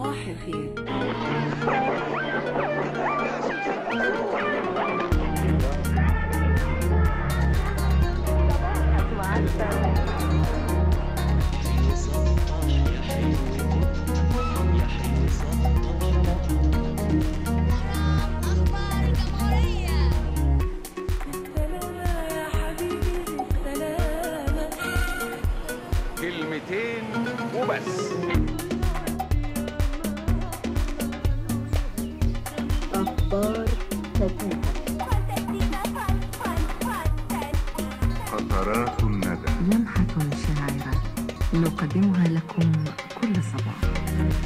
صباح الخير أخبار الجمهورية سلامة يا حبيبي سلامة كلمتين وبس أخبار فتاة فانتستيكا فان فان فانتستيكا قطرات الندى لمحة شاعرة نقدمها لكم كل صباح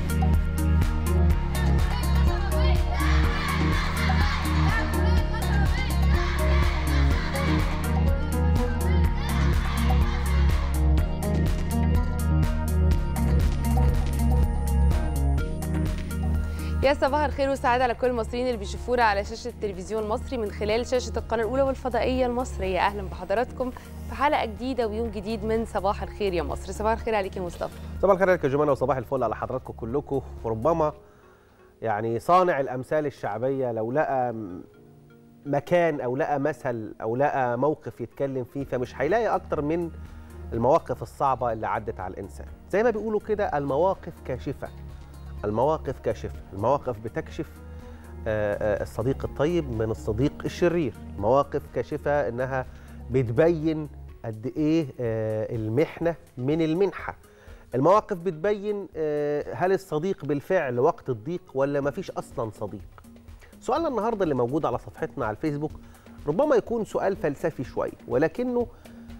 يا صباح الخير والسعادة على كل المصريين اللي بيشوفونا على شاشة التلفزيون المصري من خلال شاشة القناة الأولى والفضائية المصرية أهلا بحضراتكم في حلقة جديدة ويوم جديد من صباح الخير يا مصر صباح الخير عليك يا مصطفى صباح الخير عليك يا جمانة وصباح الفل على حضراتكم كلكم وربما يعني صانع الامثال الشعبيه لو لقى م- مكان او لقى مثل او لقى موقف يتكلم فيه فمش هيلاقي اكتر من المواقف الصعبه اللي عدت على الانسان زي ما بيقولوا كده المواقف كاشفه المواقف كاشفه المواقف بتكشف آه، آه، الصديق الطيب من الصديق الشرير مواقف كاشفه انها بتبين قد ايه آه، المحنه من المنحه المواقف بتبين آه، هل الصديق بالفعل وقت الضيق ولا مفيش اصلا صديق سؤالنا النهارده اللي موجود على صفحتنا على الفيسبوك ربما يكون سؤال فلسفي شويه ولكنه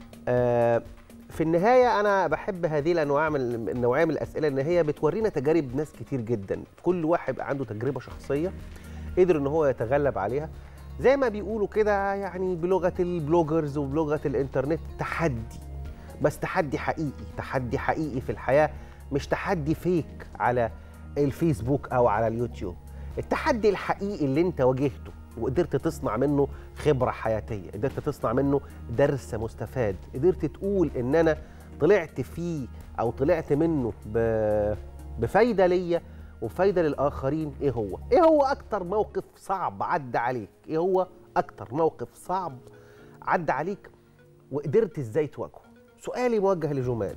آه، في النهايه انا بحب هذه الانواع من النوعيه من الاسئله ان هي بتورينا تجارب ناس كتير جدا كل واحد بقى عنده تجربه شخصيه قدر ان هو يتغلب عليها زي ما بيقولوا كده يعني بلغه البلوجرز وبلغه الانترنت تحدي بس تحدي حقيقي تحدي حقيقي في الحياه مش تحدي فيك على الفيسبوك او على اليوتيوب التحدي الحقيقي اللي انت واجهته وقدرت تصنع منه خبره حياتيه قدرت تصنع منه درس مستفاد قدرت تقول ان انا طلعت فيه او طلعت منه ب... بفايده ليا وفايده للاخرين ايه هو ايه هو اكتر موقف صعب عدى عليك ايه هو اكتر موقف صعب عدى عليك وقدرت ازاي تواجهه سؤالي موجه لجمال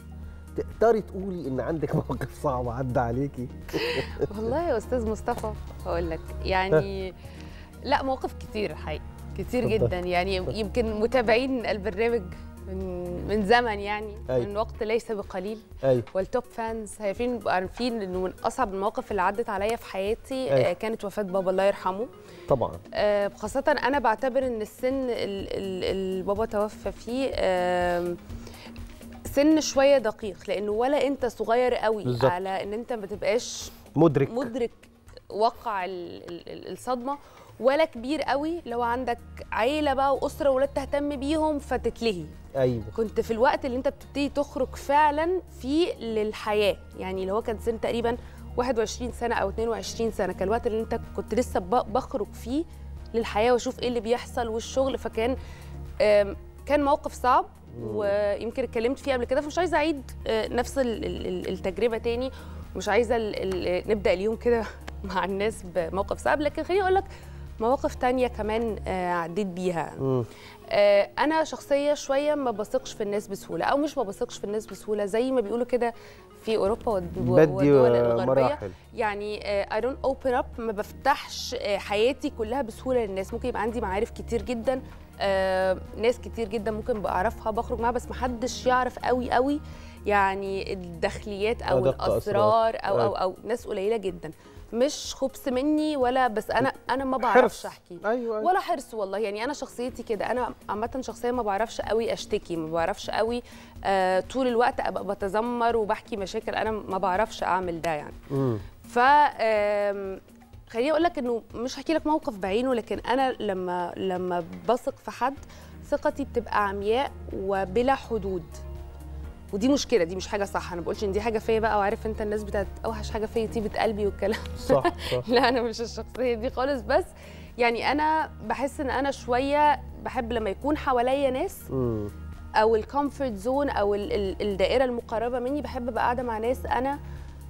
تقدري تقولي ان عندك موقف صعب عدى عليكي والله يا أستاذ مصطفى هقول لك يعني لا مواقف كتير حقيقي كتير اتفضل. جدا يعني يمكن متابعين البرنامج من من زمن يعني أيوة. من وقت ليس بقليل ايوه والتوب فانز عارفين عارفين انه من اصعب المواقف اللي عدت عليا في حياتي أيوة. آه، كانت وفاه بابا الله يرحمه طبعا آه، خاصة أنا بعتبر إن السن اللي بابا توفى فيه آم، سن شوية دقيق لأنه ولا أنت صغير قوي بالظبط. على إن أنت ما تبقاش مدرك مدرك وقع ال- ال- ال- الصدمة ولا كبير قوي لو عندك عيلة بقى وأسرة وولاد تهتم بيهم فتتلهي ايوه كنت في الوقت اللي انت بتبتدي تخرج فعلا فيه للحياه يعني اللي هو كان سن تقريبا 21 سنه او 22 سنه كان الوقت اللي انت كنت لسه ب- بخرج فيه للحياه واشوف ايه اللي بيحصل والشغل فكان آم، كان موقف صعب ويمكن اتكلمت فيه قبل كده فمش عايزه اعيد آه، نفس ال- ال- ال- التجربه تاني مش عايزه ال- ال- نبدا اليوم كده مع الناس بموقف صعب لكن خليني اقول لك مواقف تانية كمان آه، عديت بيها مم. آه، انا شخصيه شويه ما بثقش في الناس بسهوله او مش ما بثقش في الناس بسهوله زي ما بيقولوا كده في اوروبا والد- بدي والدول الغربيه مراحل يعني اي دونت اوبن اب ما بفتحش آه، حياتي كلها بسهوله للناس ممكن يبقى عندي معارف كتير جدا آه، ناس كتير جدا ممكن بعرفها بخرج معاها بس ما حدش يعرف قوي قوي يعني الداخليات او أدق أسرار. الاسرار او او أيوة. او ناس قليله جدا مش خبث مني ولا بس انا انا ما بعرفش حرص احكي ايوه, أيوة. ولا حرص والله يعني انا شخصيتي كده انا عامه شخصيه ما بعرفش قوي اشتكي ما بعرفش قوي آه طول الوقت ابقى بتذمر وبحكي مشاكل انا ما بعرفش اعمل ده يعني مم. ف آم، خليني اقول لك انه مش هحكي لك موقف بعينه لكن انا لما لما بثق في حد ثقتي بتبقى عمياء وبلا حدود ودي مشكله دي مش حاجه صح انا بقولش ان دي حاجه فيا بقى وعارف انت الناس بتاعت اوحش حاجه فيا طيبه قلبي والكلام صح صح لا انا مش الشخصيه دي خالص بس يعني انا بحس ان انا شويه بحب لما يكون حواليا ناس مم. او الكومفورت زون او ال- ال- الدائره المقربه مني بحب ابقى قاعده مع ناس انا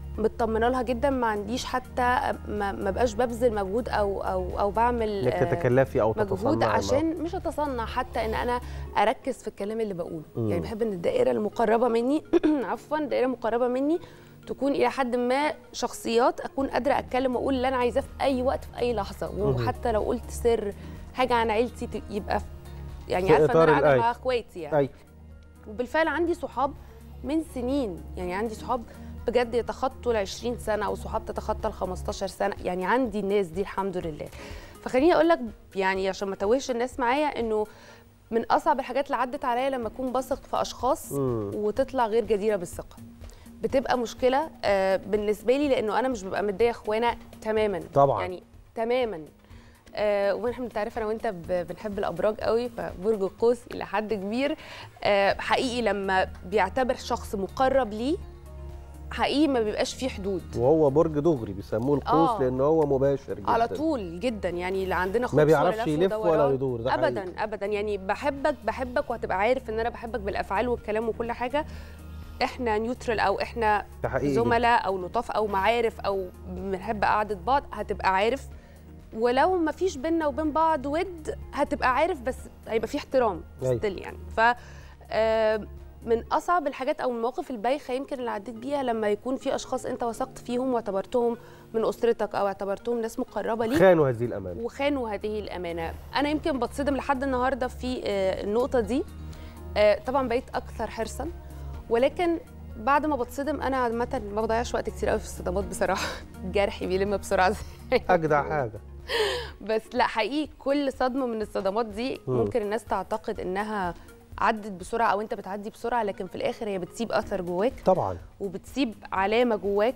مطمنه لها جدا ما عنديش حتى ما, ما بقاش ببذل مجهود او او او بعمل انك آه، تتكلفي او مجهود تتصنعي مع- عشان مش اتصنع حتى ان انا اركز في الكلام اللي بقوله مم. يعني بحب ان الدائره المقربه مني عفوا الدائره المقربه مني تكون الى حد ما شخصيات اكون قادره اتكلم واقول اللي انا عايزاه في اي وقت في اي لحظه وحتى لو قلت سر حاجه عن عيلتي ت- يبقى في يعني في عارفه ان إطار انا قاعده الآية. مع اخواتي يعني اي وبالفعل عندي صحاب من سنين يعني عندي صحاب بجد يتخطوا ال 20 سنه او صحاب تتخطى ال 15 سنه يعني عندي الناس دي الحمد لله فخليني اقول لك يعني عشان ما توهش الناس معايا انه من اصعب الحاجات اللي عدت عليا لما اكون بثق في اشخاص مم. وتطلع غير جديره بالثقه بتبقى مشكله آه، بالنسبه لي لانه انا مش ببقى مديه اخوانا تماما طبعاً. يعني تماما آه واحنا انت عارف انا وانت ب- بنحب الابراج قوي فبرج القوس الى حد كبير آه حقيقي لما بيعتبر شخص مقرب ليه حقيقي ما بيبقاش فيه حدود وهو برج دغري بيسموه القوس آه. لان هو مباشر جدا على طول جدا يعني اللي عندنا خبز ما ولا بيعرفش لف يلف ولا ودوران. يدور ده حقيقي. ابدا ابدا يعني بحبك بحبك وهتبقى عارف ان انا بحبك بالافعال والكلام وكل حاجه احنا نيوترال او احنا ده حقيقي جداً. زملاء او لطاف او معارف او بنحب قعده بعض هتبقى عارف ولو ما فيش بينا وبين بعض ود هتبقى عارف بس هيبقى في احترام أيوة. ستيل يعني ف آه، من اصعب الحاجات او المواقف البايخه يمكن اللي عديت بيها لما يكون في اشخاص انت وثقت فيهم واعتبرتهم من اسرتك او اعتبرتهم ناس مقربه ليك خانوا هذه الامانه وخانوا هذه الامانه انا يمكن بتصدم لحد النهارده في آه، النقطه دي آه، طبعا بقيت اكثر حرصا ولكن بعد ما بتصدم انا عامه ما بضيعش وقت كتير قوي في الصدمات بصراحه جرحي بيلم بسرعه زي اجدع حاجه بس لا حقيقي كل صدمه من الصدمات دي مم. ممكن الناس تعتقد انها عدت بسرعه او انت بتعدي بسرعه لكن في الاخر هي بتسيب اثر جواك طبعا وبتسيب علامه جواك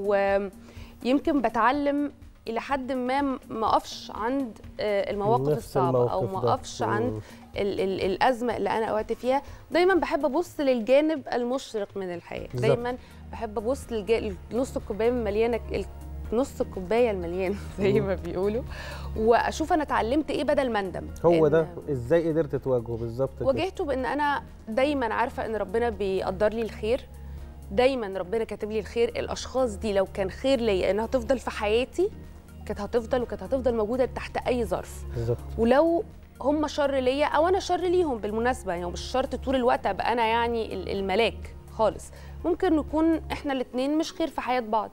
ويمكن بتعلم الى حد ما ما اقفش عند آه، المواقف نفس الصعبه او الموقف ما ده. اقفش عند مم. ال ال الازمه اللي انا وقعت فيها دايما بحب ابص للجانب المشرق من الحياه بالظبط. دايما بحب ابص للج- لنص الكوبايه المليانه ال- نص الكوبايه المليان زي ما بيقولوا واشوف انا اتعلمت ايه بدل ما اندم هو إن- ده ازاي قدرت تواجهه بالظبط كده. واجهته بان انا دايما عارفه ان ربنا بيقدر لي الخير دايما ربنا كاتب لي الخير الاشخاص دي لو كان خير ليا انها تفضل في حياتي كانت هتفضل وكانت هتفضل موجوده تحت اي ظرف بالظبط ولو هم شر ليا او انا شر ليهم بالمناسبه يعني مش شرط طول الوقت ابقى انا يعني ال- الملاك خالص ممكن نكون احنا الاثنين مش خير في حياه بعض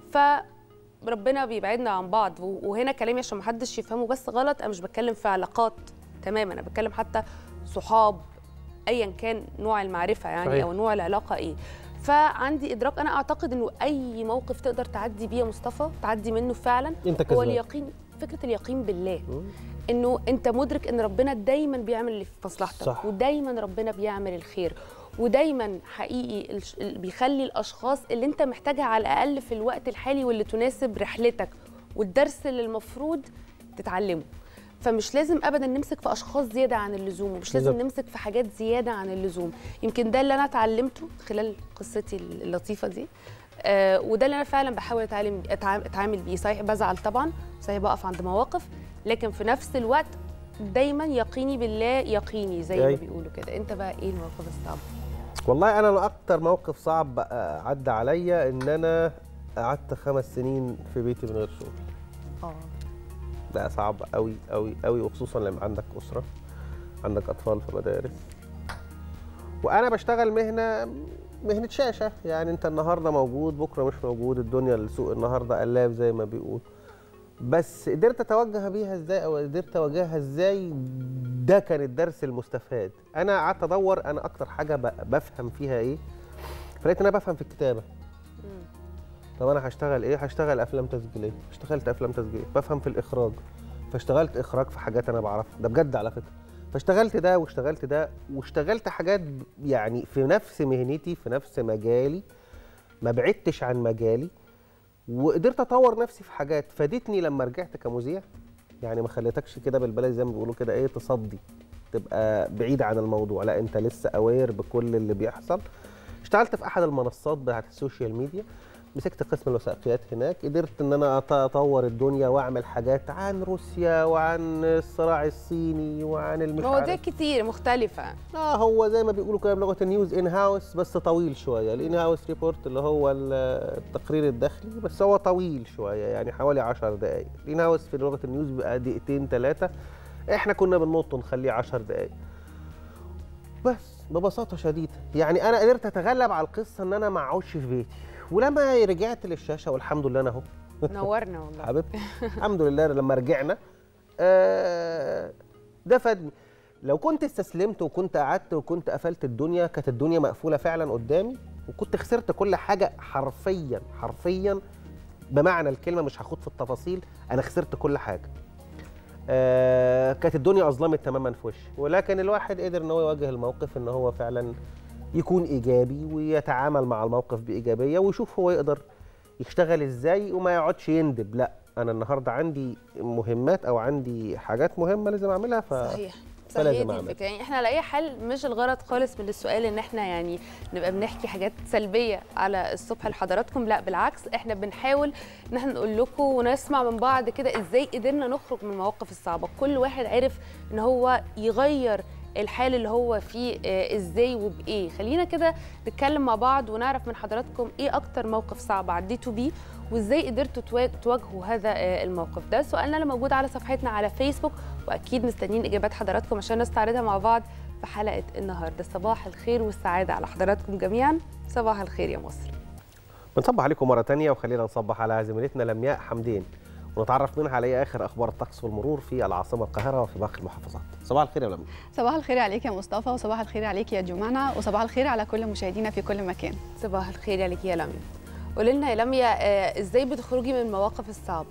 فربنا بيبعدنا عن بعض و- وهنا كلامي عشان محدش يفهمه بس غلط انا مش بتكلم في علاقات تماما انا بتكلم حتى صحاب ايا كان نوع المعرفه يعني صحيح. او نوع العلاقه ايه فعندي ادراك انا اعتقد انه اي موقف تقدر تعدي بيه يا مصطفى تعدي منه فعلا انت هو كسبان اليقين فكره اليقين بالله مم. انه انت مدرك ان ربنا دايما بيعمل اللي في مصلحتك صح. ودايما ربنا بيعمل الخير ودايما حقيقي الش- ال- بيخلي الاشخاص اللي انت محتاجها على الاقل في الوقت الحالي واللي تناسب رحلتك والدرس اللي المفروض تتعلمه فمش لازم ابدا نمسك في اشخاص زياده عن اللزوم ومش لازم بالظبط. نمسك في حاجات زياده عن اللزوم يمكن ده اللي انا اتعلمته خلال قصتي اللطيفه دي آه وده اللي انا فعلا بحاول اتعلم أتع- اتعامل بيه صحيح بزعل طبعا صحيح بقف عند مواقف لكن في نفس الوقت دايما يقيني بالله يقيني زي ما أي. بيقولوا كده انت بقى ايه المواقف الصعبه والله انا اكتر موقف صعب آه، عدى عليا ان انا قعدت خمس سنين في بيتي من غير شغل اه ده صعب قوي قوي قوي وخصوصا لما عندك اسره عندك اطفال في مدارس وانا بشتغل مهنه مهنه شاشه يعني انت النهارده موجود بكره مش موجود الدنيا السوق النهارده قلاب زي ما بيقول بس قدرت اتوجه بيها ازاي او قدرت اواجهها ازاي ده كان الدرس المستفاد انا قعدت ادور انا اكتر حاجه ب- بفهم فيها ايه فلقيت ان انا بفهم في الكتابه طب انا هشتغل ايه هشتغل افلام تسجيليه اشتغلت افلام تسجيليه بفهم في الاخراج فاشتغلت اخراج في حاجات انا بعرفها ده بجد على فكره فاشتغلت ده واشتغلت ده واشتغلت حاجات ب- يعني في نفس مهنتي في نفس مجالي ما بعدتش عن مجالي وقدرت اطور نفسي في حاجات فادتني لما رجعت كمذيع يعني ما خليتكش كده بالبلد زي ما بيقولوا كده ايه تصدي تبقى بعيد عن الموضوع لا انت لسه اوير بكل اللي بيحصل اشتغلت في احد المنصات بتاعت السوشيال ميديا مسكت قسم الوثائقيات هناك قدرت ان انا أط- اطور الدنيا واعمل حاجات عن روسيا وعن الصراع الصيني وعن المش مواضيع عارف كتير مختلفه اه هو زي ما بيقولوا كده بلغه النيوز ان هاوس بس طويل شويه الان هاوس ريبورت اللي هو ال- التقرير الداخلي بس هو طويل شويه يعني حوالي 10 دقائق الان هاوس في لغه النيوز بيبقى دقيقتين ثلاثه احنا كنا بننط نخليه 10 دقائق بس ببساطه شديده يعني انا قدرت اتغلب على القصه ان انا ما اقعدش في بيتي ولما رجعت للشاشه والحمد لله انا اهو نورنا والله حبيبتي الحمد لله لما رجعنا آه، ده فادني لو كنت استسلمت وكنت قعدت وكنت قفلت الدنيا كانت الدنيا مقفوله فعلا قدامي وكنت خسرت كل حاجه حرفيا حرفيا بمعنى الكلمه مش هاخد في التفاصيل انا خسرت كل حاجه آه كانت الدنيا اظلمت تماما في وشي ولكن الواحد قدر ان هو يواجه الموقف ان هو فعلا يكون ايجابي ويتعامل مع الموقف بايجابيه ويشوف هو يقدر يشتغل ازاي وما يقعدش يندب لا انا النهارده عندي مهمات او عندي حاجات مهمه لازم اعملها ف صحيح فلازم صحيح دي أعمل. الفكره يعني احنا على اي حال مش الغرض خالص من السؤال ان احنا يعني نبقى بنحكي حاجات سلبيه على الصبح لحضراتكم لا بالعكس احنا بنحاول ان احنا نقول لكم ونسمع من بعض كده ازاي قدرنا نخرج من المواقف الصعبه كل واحد عرف ان هو يغير الحال اللي هو فيه آه، ازاي وبايه خلينا كده نتكلم مع بعض ونعرف من حضراتكم ايه اكتر موقف صعب عديتوا بيه وازاي قدرتوا تواج- تواجهوا هذا آه، الموقف ده سؤالنا اللي موجود على صفحتنا على فيسبوك واكيد مستنيين اجابات حضراتكم عشان نستعرضها مع بعض في حلقه النهارده صباح الخير والسعاده على حضراتكم جميعا صباح الخير يا مصر بنصبح عليكم مره تانية وخلينا نصبح على زميلتنا لمياء حمدين ونتعرف منها على ايه اخر اخبار الطقس والمرور في العاصمه القاهره وفي باقي المحافظات صباح الخير يا لمياء صباح الخير عليك يا مصطفى وصباح الخير عليك يا جمانة وصباح الخير على كل مشاهدينا في كل مكان صباح الخير يا لك يا لميا قولي لنا يا لميا آه، ازاي بتخرجي من المواقف الصعبه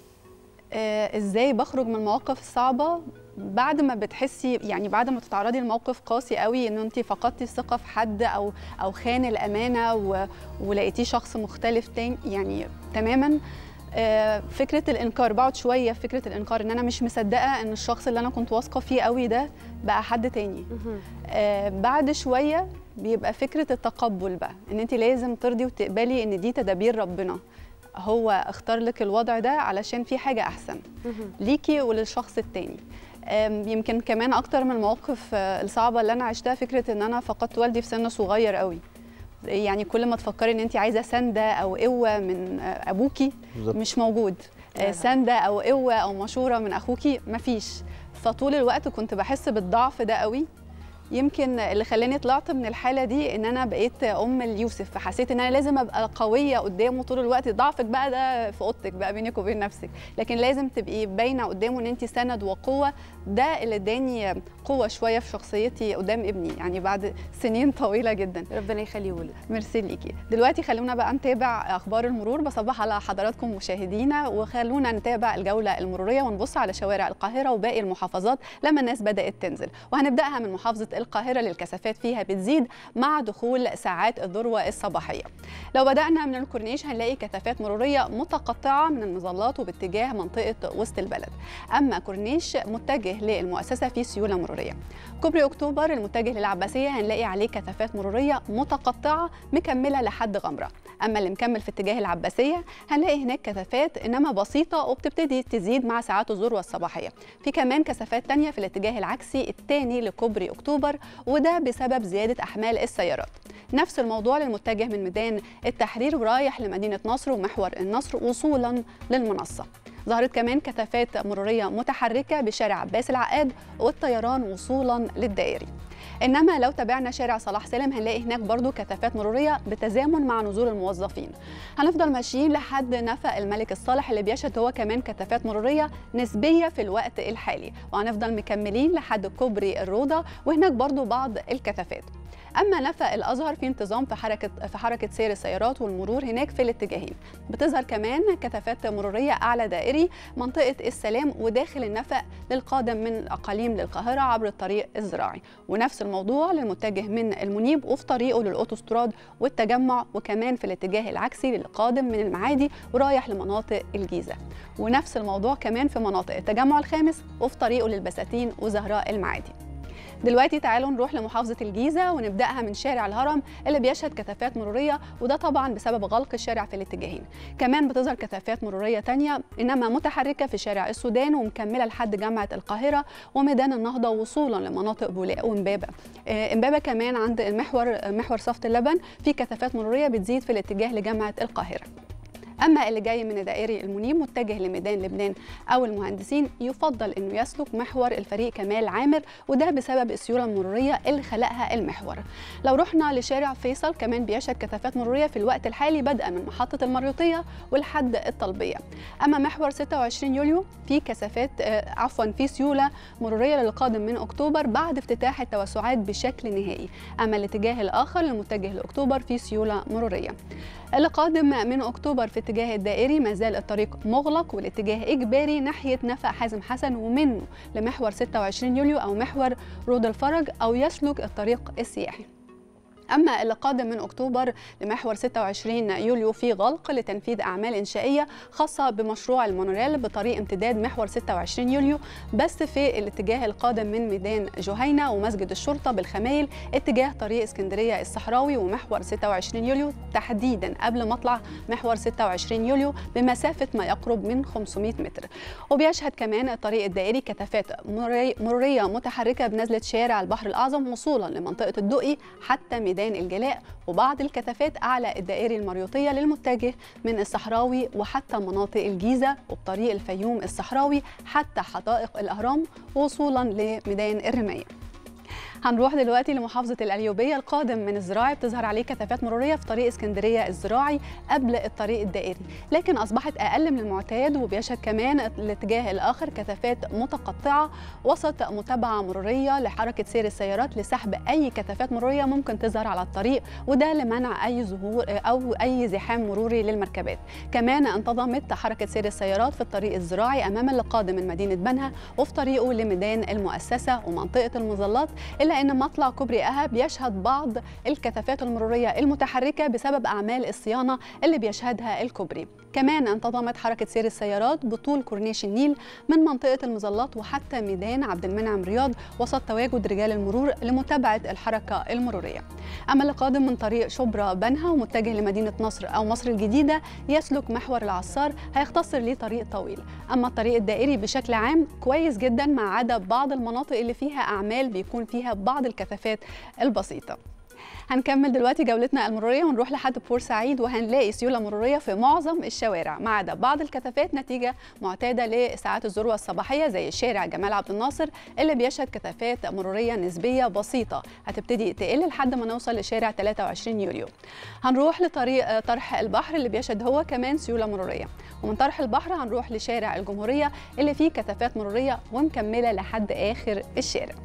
آه ازاي بخرج من المواقف الصعبة بعد ما بتحسي يعني بعد ما تتعرضي لموقف قاسي قوي ان انت فقدتي الثقة في حد او او خان الامانة و... ولقيتيه شخص مختلف تاني يعني تماما آه، فكرة الإنكار بقعد شوية في فكرة الإنكار إن أنا مش مصدقة إن الشخص اللي أنا كنت واثقة فيه قوي ده بقى حد تاني آه، بعد شويه بيبقى فكره التقبل بقى ان انت لازم ترضي وتقبلي ان دي تدابير ربنا هو اختار لك الوضع ده علشان في حاجه احسن ليكي وللشخص التاني آم، يمكن كمان اكتر من المواقف آه، الصعبه اللي انا عشتها فكره ان انا فقدت والدي في سن صغير قوي يعني كل ما تفكري ان انت عايزه سنده او قوه من آه، ابوكي بالظبط. مش موجود آه، سنده او قوه او مشوره من اخوكي مفيش فطول الوقت كنت بحس بالضعف ده قوي يمكن اللي خلاني طلعت من الحاله دي ان انا بقيت ام ليوسف فحسيت ان انا لازم ابقى قويه قدامه طول الوقت ضعفك بقى ده في اوضتك بقى بينك وبين نفسك لكن لازم تبقي باينه قدامه ان انت سند وقوه ده اللي اداني قوه شويه في شخصيتي قدام ابني يعني بعد سنين طويله جدا ربنا يخليه لك ميرسي ليكي دلوقتي خلونا بقى نتابع اخبار المرور بصبح على حضراتكم مشاهدينا وخلونا نتابع الجوله المروريه ونبص على شوارع القاهره وباقي المحافظات لما الناس بدات تنزل وهنبداها من محافظه القاهره اللي الكثافات فيها بتزيد مع دخول ساعات الذروه الصباحيه لو بدانا من الكورنيش هنلاقي كثافات مروريه متقطعه من المظلات وباتجاه منطقه وسط البلد اما كورنيش متجه للمؤسسه في سيوله مروريه كوبري اكتوبر المتجه للعباسيه هنلاقي عليه كثافات مروريه متقطعه مكمله لحد غمره اما اللي مكمل في اتجاه العباسيه هنلاقي هناك كثافات انما بسيطه وبتبتدي تزيد مع ساعات الذروه الصباحيه في كمان كثافات تانية في الاتجاه العكسي الثاني لكوبري اكتوبر وده بسبب زياده احمال السيارات نفس الموضوع للمتجه من ميدان التحرير ورايح لمدينه نصر ومحور النصر وصولا للمنصه ظهرت كمان كثافات مرورية متحركة بشارع عباس العقاد والطيران وصولا للدائري انما لو تابعنا شارع صلاح سالم هنلاقي هناك برضو كثافات مروريه بتزامن مع نزول الموظفين هنفضل ماشيين لحد نفق الملك الصالح اللي بيشهد هو كمان كثافات مروريه نسبيه في الوقت الحالي وهنفضل مكملين لحد كوبري الروضه وهناك برضو بعض الكثافات اما نفق الازهر في انتظام في حركه في حركه سير السيارات والمرور هناك في الاتجاهين بتظهر كمان كثافات مروريه اعلى دائري منطقه السلام وداخل النفق للقادم من الاقاليم للقاهره عبر الطريق الزراعي ونفس الموضوع للمتجه من المنيب وفي طريقه للاوتوستراد والتجمع وكمان في الاتجاه العكسي للقادم من المعادي ورايح لمناطق الجيزه ونفس الموضوع كمان في مناطق التجمع الخامس وفي طريقه للبساتين وزهراء المعادي دلوقتي تعالوا نروح لمحافظة الجيزة ونبدأها من شارع الهرم اللي بيشهد كثافات مرورية وده طبعا بسبب غلق الشارع في الاتجاهين كمان بتظهر كثافات مرورية تانية إنما متحركة في شارع السودان ومكملة لحد جامعة القاهرة وميدان النهضة وصولا لمناطق بولاق وإمبابة آه، إمبابة كمان عند المحور محور صفت اللبن في كثافات مرورية بتزيد في الاتجاه لجامعة القاهرة اما اللي جاي من دائري المنيب متجه لميدان لبنان او المهندسين يفضل انه يسلك محور الفريق كمال عامر وده بسبب السيوله المروريه اللي خلقها المحور لو رحنا لشارع فيصل كمان بيشهد كثافات مروريه في الوقت الحالي بدءا من محطه المريوطيه ولحد الطلبيه اما محور 26 يوليو في كثافات آه، عفوا في سيوله مروريه للقادم من اكتوبر بعد افتتاح التوسعات بشكل نهائي اما الاتجاه الاخر المتجه لاكتوبر في سيوله مروريه اللي قادم من اكتوبر في اتجاه الدائري ما زال الطريق مغلق والاتجاه اجباري ناحيه نفق حازم حسن ومنه لمحور 26 يوليو او محور رود الفرج او يسلك الطريق السياحي أما اللي قادم من أكتوبر لمحور 26 يوليو في غلق لتنفيذ أعمال إنشائية خاصة بمشروع المونوريل بطريق امتداد محور 26 يوليو بس في الاتجاه القادم من ميدان جهينة ومسجد الشرطة بالخمايل اتجاه طريق اسكندرية الصحراوي ومحور 26 يوليو تحديدا قبل مطلع محور 26 يوليو بمسافة ما يقرب من 500 متر وبيشهد كمان الطريق الدائري كثافات مروري- مرورية متحركة بنزلة شارع البحر الأعظم وصولا لمنطقة الدقي حتى ميدان الجلاء وبعض الكثافات أعلى الدائري المريوطية للمتجه من الصحراوي وحتى مناطق الجيزة وبطريق الفيوم الصحراوي حتى حدائق الأهرام وصولا لميدان الرماية هنروح دلوقتي لمحافظة القليوبية القادم من الزراعي بتظهر عليه كثافات مرورية في طريق اسكندرية الزراعي قبل الطريق الدائري لكن أصبحت أقل من المعتاد وبيشهد كمان الاتجاه الآخر كثافات متقطعة وسط متابعة مرورية لحركة سير السيارات لسحب أي كثافات مرورية ممكن تظهر على الطريق وده لمنع أي ظهور أو أي زحام مروري للمركبات كمان انتظمت حركة سير السيارات في الطريق الزراعي أمام اللي قادم من مدينة بنها وفي طريقه لميدان المؤسسة ومنطقة المظلات إلا أن مطلع كوبري أها بيشهد بعض الكثافات المرورية المتحركة بسبب أعمال الصيانة اللي بيشهدها الكوبري كمان انتظمت حركة سير السيارات بطول كورنيش النيل من منطقة المظلات وحتى ميدان عبد المنعم رياض وسط تواجد رجال المرور لمتابعة الحركة المرورية أما اللي قادم من طريق شبرا بنها ومتجه لمدينة نصر أو مصر الجديدة يسلك محور العصار هيختصر ليه طريق طويل أما الطريق الدائري بشكل عام كويس جدا ما عدا بعض المناطق اللي فيها أعمال بيكون فيها بعض الكثافات البسيطة هنكمل دلوقتي جولتنا المرورية ونروح لحد بورسعيد وهنلاقي سيولة مرورية في معظم الشوارع ما عدا بعض الكثافات نتيجة معتادة لساعات الذروة الصباحية زي شارع جمال عبد الناصر اللي بيشهد كثافات مرورية نسبية بسيطة هتبتدي تقل لحد ما نوصل لشارع 23 يوليو هنروح لطريق طرح البحر اللي بيشهد هو كمان سيولة مرورية ومن طرح البحر هنروح لشارع الجمهورية اللي فيه كثافات مرورية ومكملة لحد آخر الشارع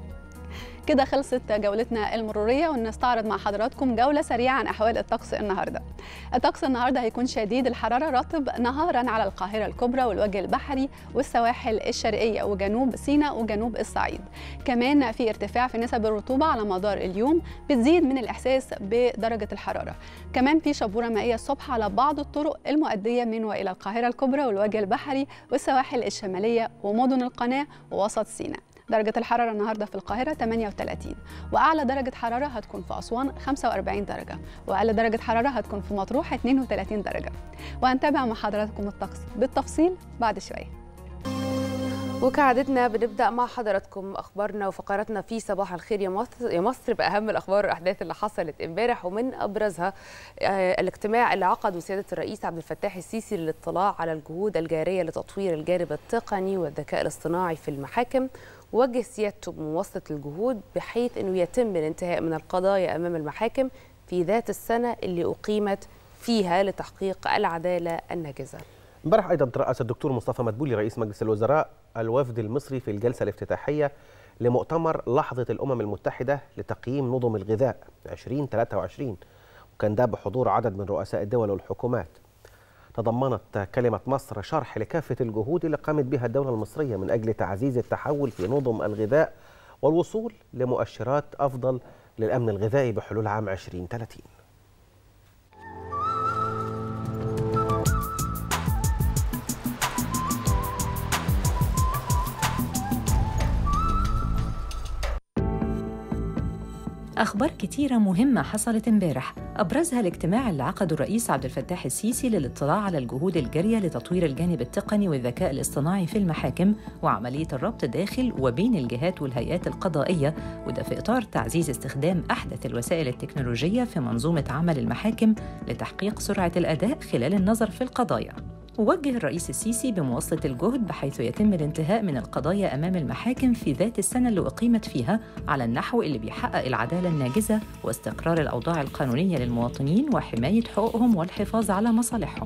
كده خلصت جولتنا المرورية ونستعرض مع حضراتكم جولة سريعة عن أحوال الطقس النهاردة الطقس النهاردة هيكون شديد الحرارة رطب نهارا على القاهرة الكبرى والوجه البحري والسواحل الشرقية وجنوب سيناء وجنوب الصعيد كمان في ارتفاع في نسب الرطوبة على مدار اليوم بتزيد من الإحساس بدرجة الحرارة كمان في شبورة مائية الصبح على بعض الطرق المؤدية من وإلى القاهرة الكبرى والوجه البحري والسواحل الشمالية ومدن القناة ووسط سيناء درجة الحرارة النهاردة في القاهرة 38 وأعلى درجة حرارة هتكون في أسوان 45 درجة وأقل درجة حرارة هتكون في مطروح 32 درجة وهنتابع مع حضراتكم الطقس بالتفصيل بعد شوية وكعادتنا بنبدا مع حضراتكم اخبارنا وفقراتنا في صباح الخير يا مصر يا مصر باهم الاخبار والاحداث اللي حصلت امبارح ومن ابرزها آه، الاجتماع اللي عقده سياده الرئيس عبد الفتاح السيسي للاطلاع على الجهود الجاريه لتطوير الجانب التقني والذكاء الاصطناعي في المحاكم وجه سيادته بمواصله الجهود بحيث انه يتم الانتهاء من القضايا امام المحاكم في ذات السنه اللي اقيمت فيها لتحقيق العداله الناجزه امبارح ايضا ترأس الدكتور مصطفى مدبولي رئيس مجلس الوزراء الوفد المصري في الجلسه الافتتاحيه لمؤتمر لحظه الامم المتحده لتقييم نظم الغذاء 2023 وكان ده بحضور عدد من رؤساء الدول والحكومات تضمنت كلمة مصر شرح لكافة الجهود اللي قامت بها الدولة المصرية من أجل تعزيز التحول في نظم الغذاء والوصول لمؤشرات أفضل للأمن الغذائي بحلول عام 2030 أخبار كتيرة مهمة حصلت امبارح أبرزها الاجتماع اللي عقده الرئيس عبد الفتاح السيسي للاطلاع على الجهود الجارية لتطوير الجانب التقني والذكاء الاصطناعي في المحاكم وعملية الربط داخل وبين الجهات والهيئات القضائية وده في إطار تعزيز استخدام أحدث الوسائل التكنولوجية في منظومة عمل المحاكم لتحقيق سرعة الأداء خلال النظر في القضايا وجه الرئيس السيسي بمواصلة الجهد بحيث يتم الانتهاء من القضايا أمام المحاكم في ذات السنة اللي أقيمت فيها على النحو اللي بيحقق العدالة الناجزة واستقرار الأوضاع القانونية للمواطنين وحماية حقوقهم والحفاظ على مصالحهم.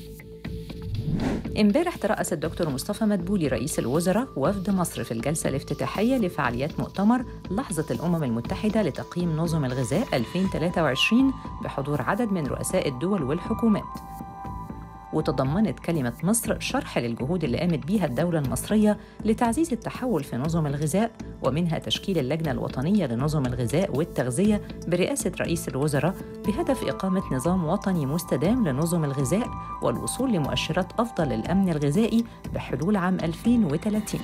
امبارح ترأس الدكتور مصطفى مدبولي رئيس الوزراء وفد مصر في الجلسة الافتتاحية لفعاليات مؤتمر لحظة الأمم المتحدة لتقييم نظم الغذاء 2023 بحضور عدد من رؤساء الدول والحكومات. وتضمنت كلمة مصر شرح للجهود اللي قامت بيها الدولة المصرية لتعزيز التحول في نظم الغذاء ومنها تشكيل اللجنة الوطنية لنظم الغذاء والتغذية برئاسة رئيس الوزراء بهدف إقامة نظام وطني مستدام لنظم الغذاء والوصول لمؤشرات أفضل للأمن الغذائي بحلول عام 2030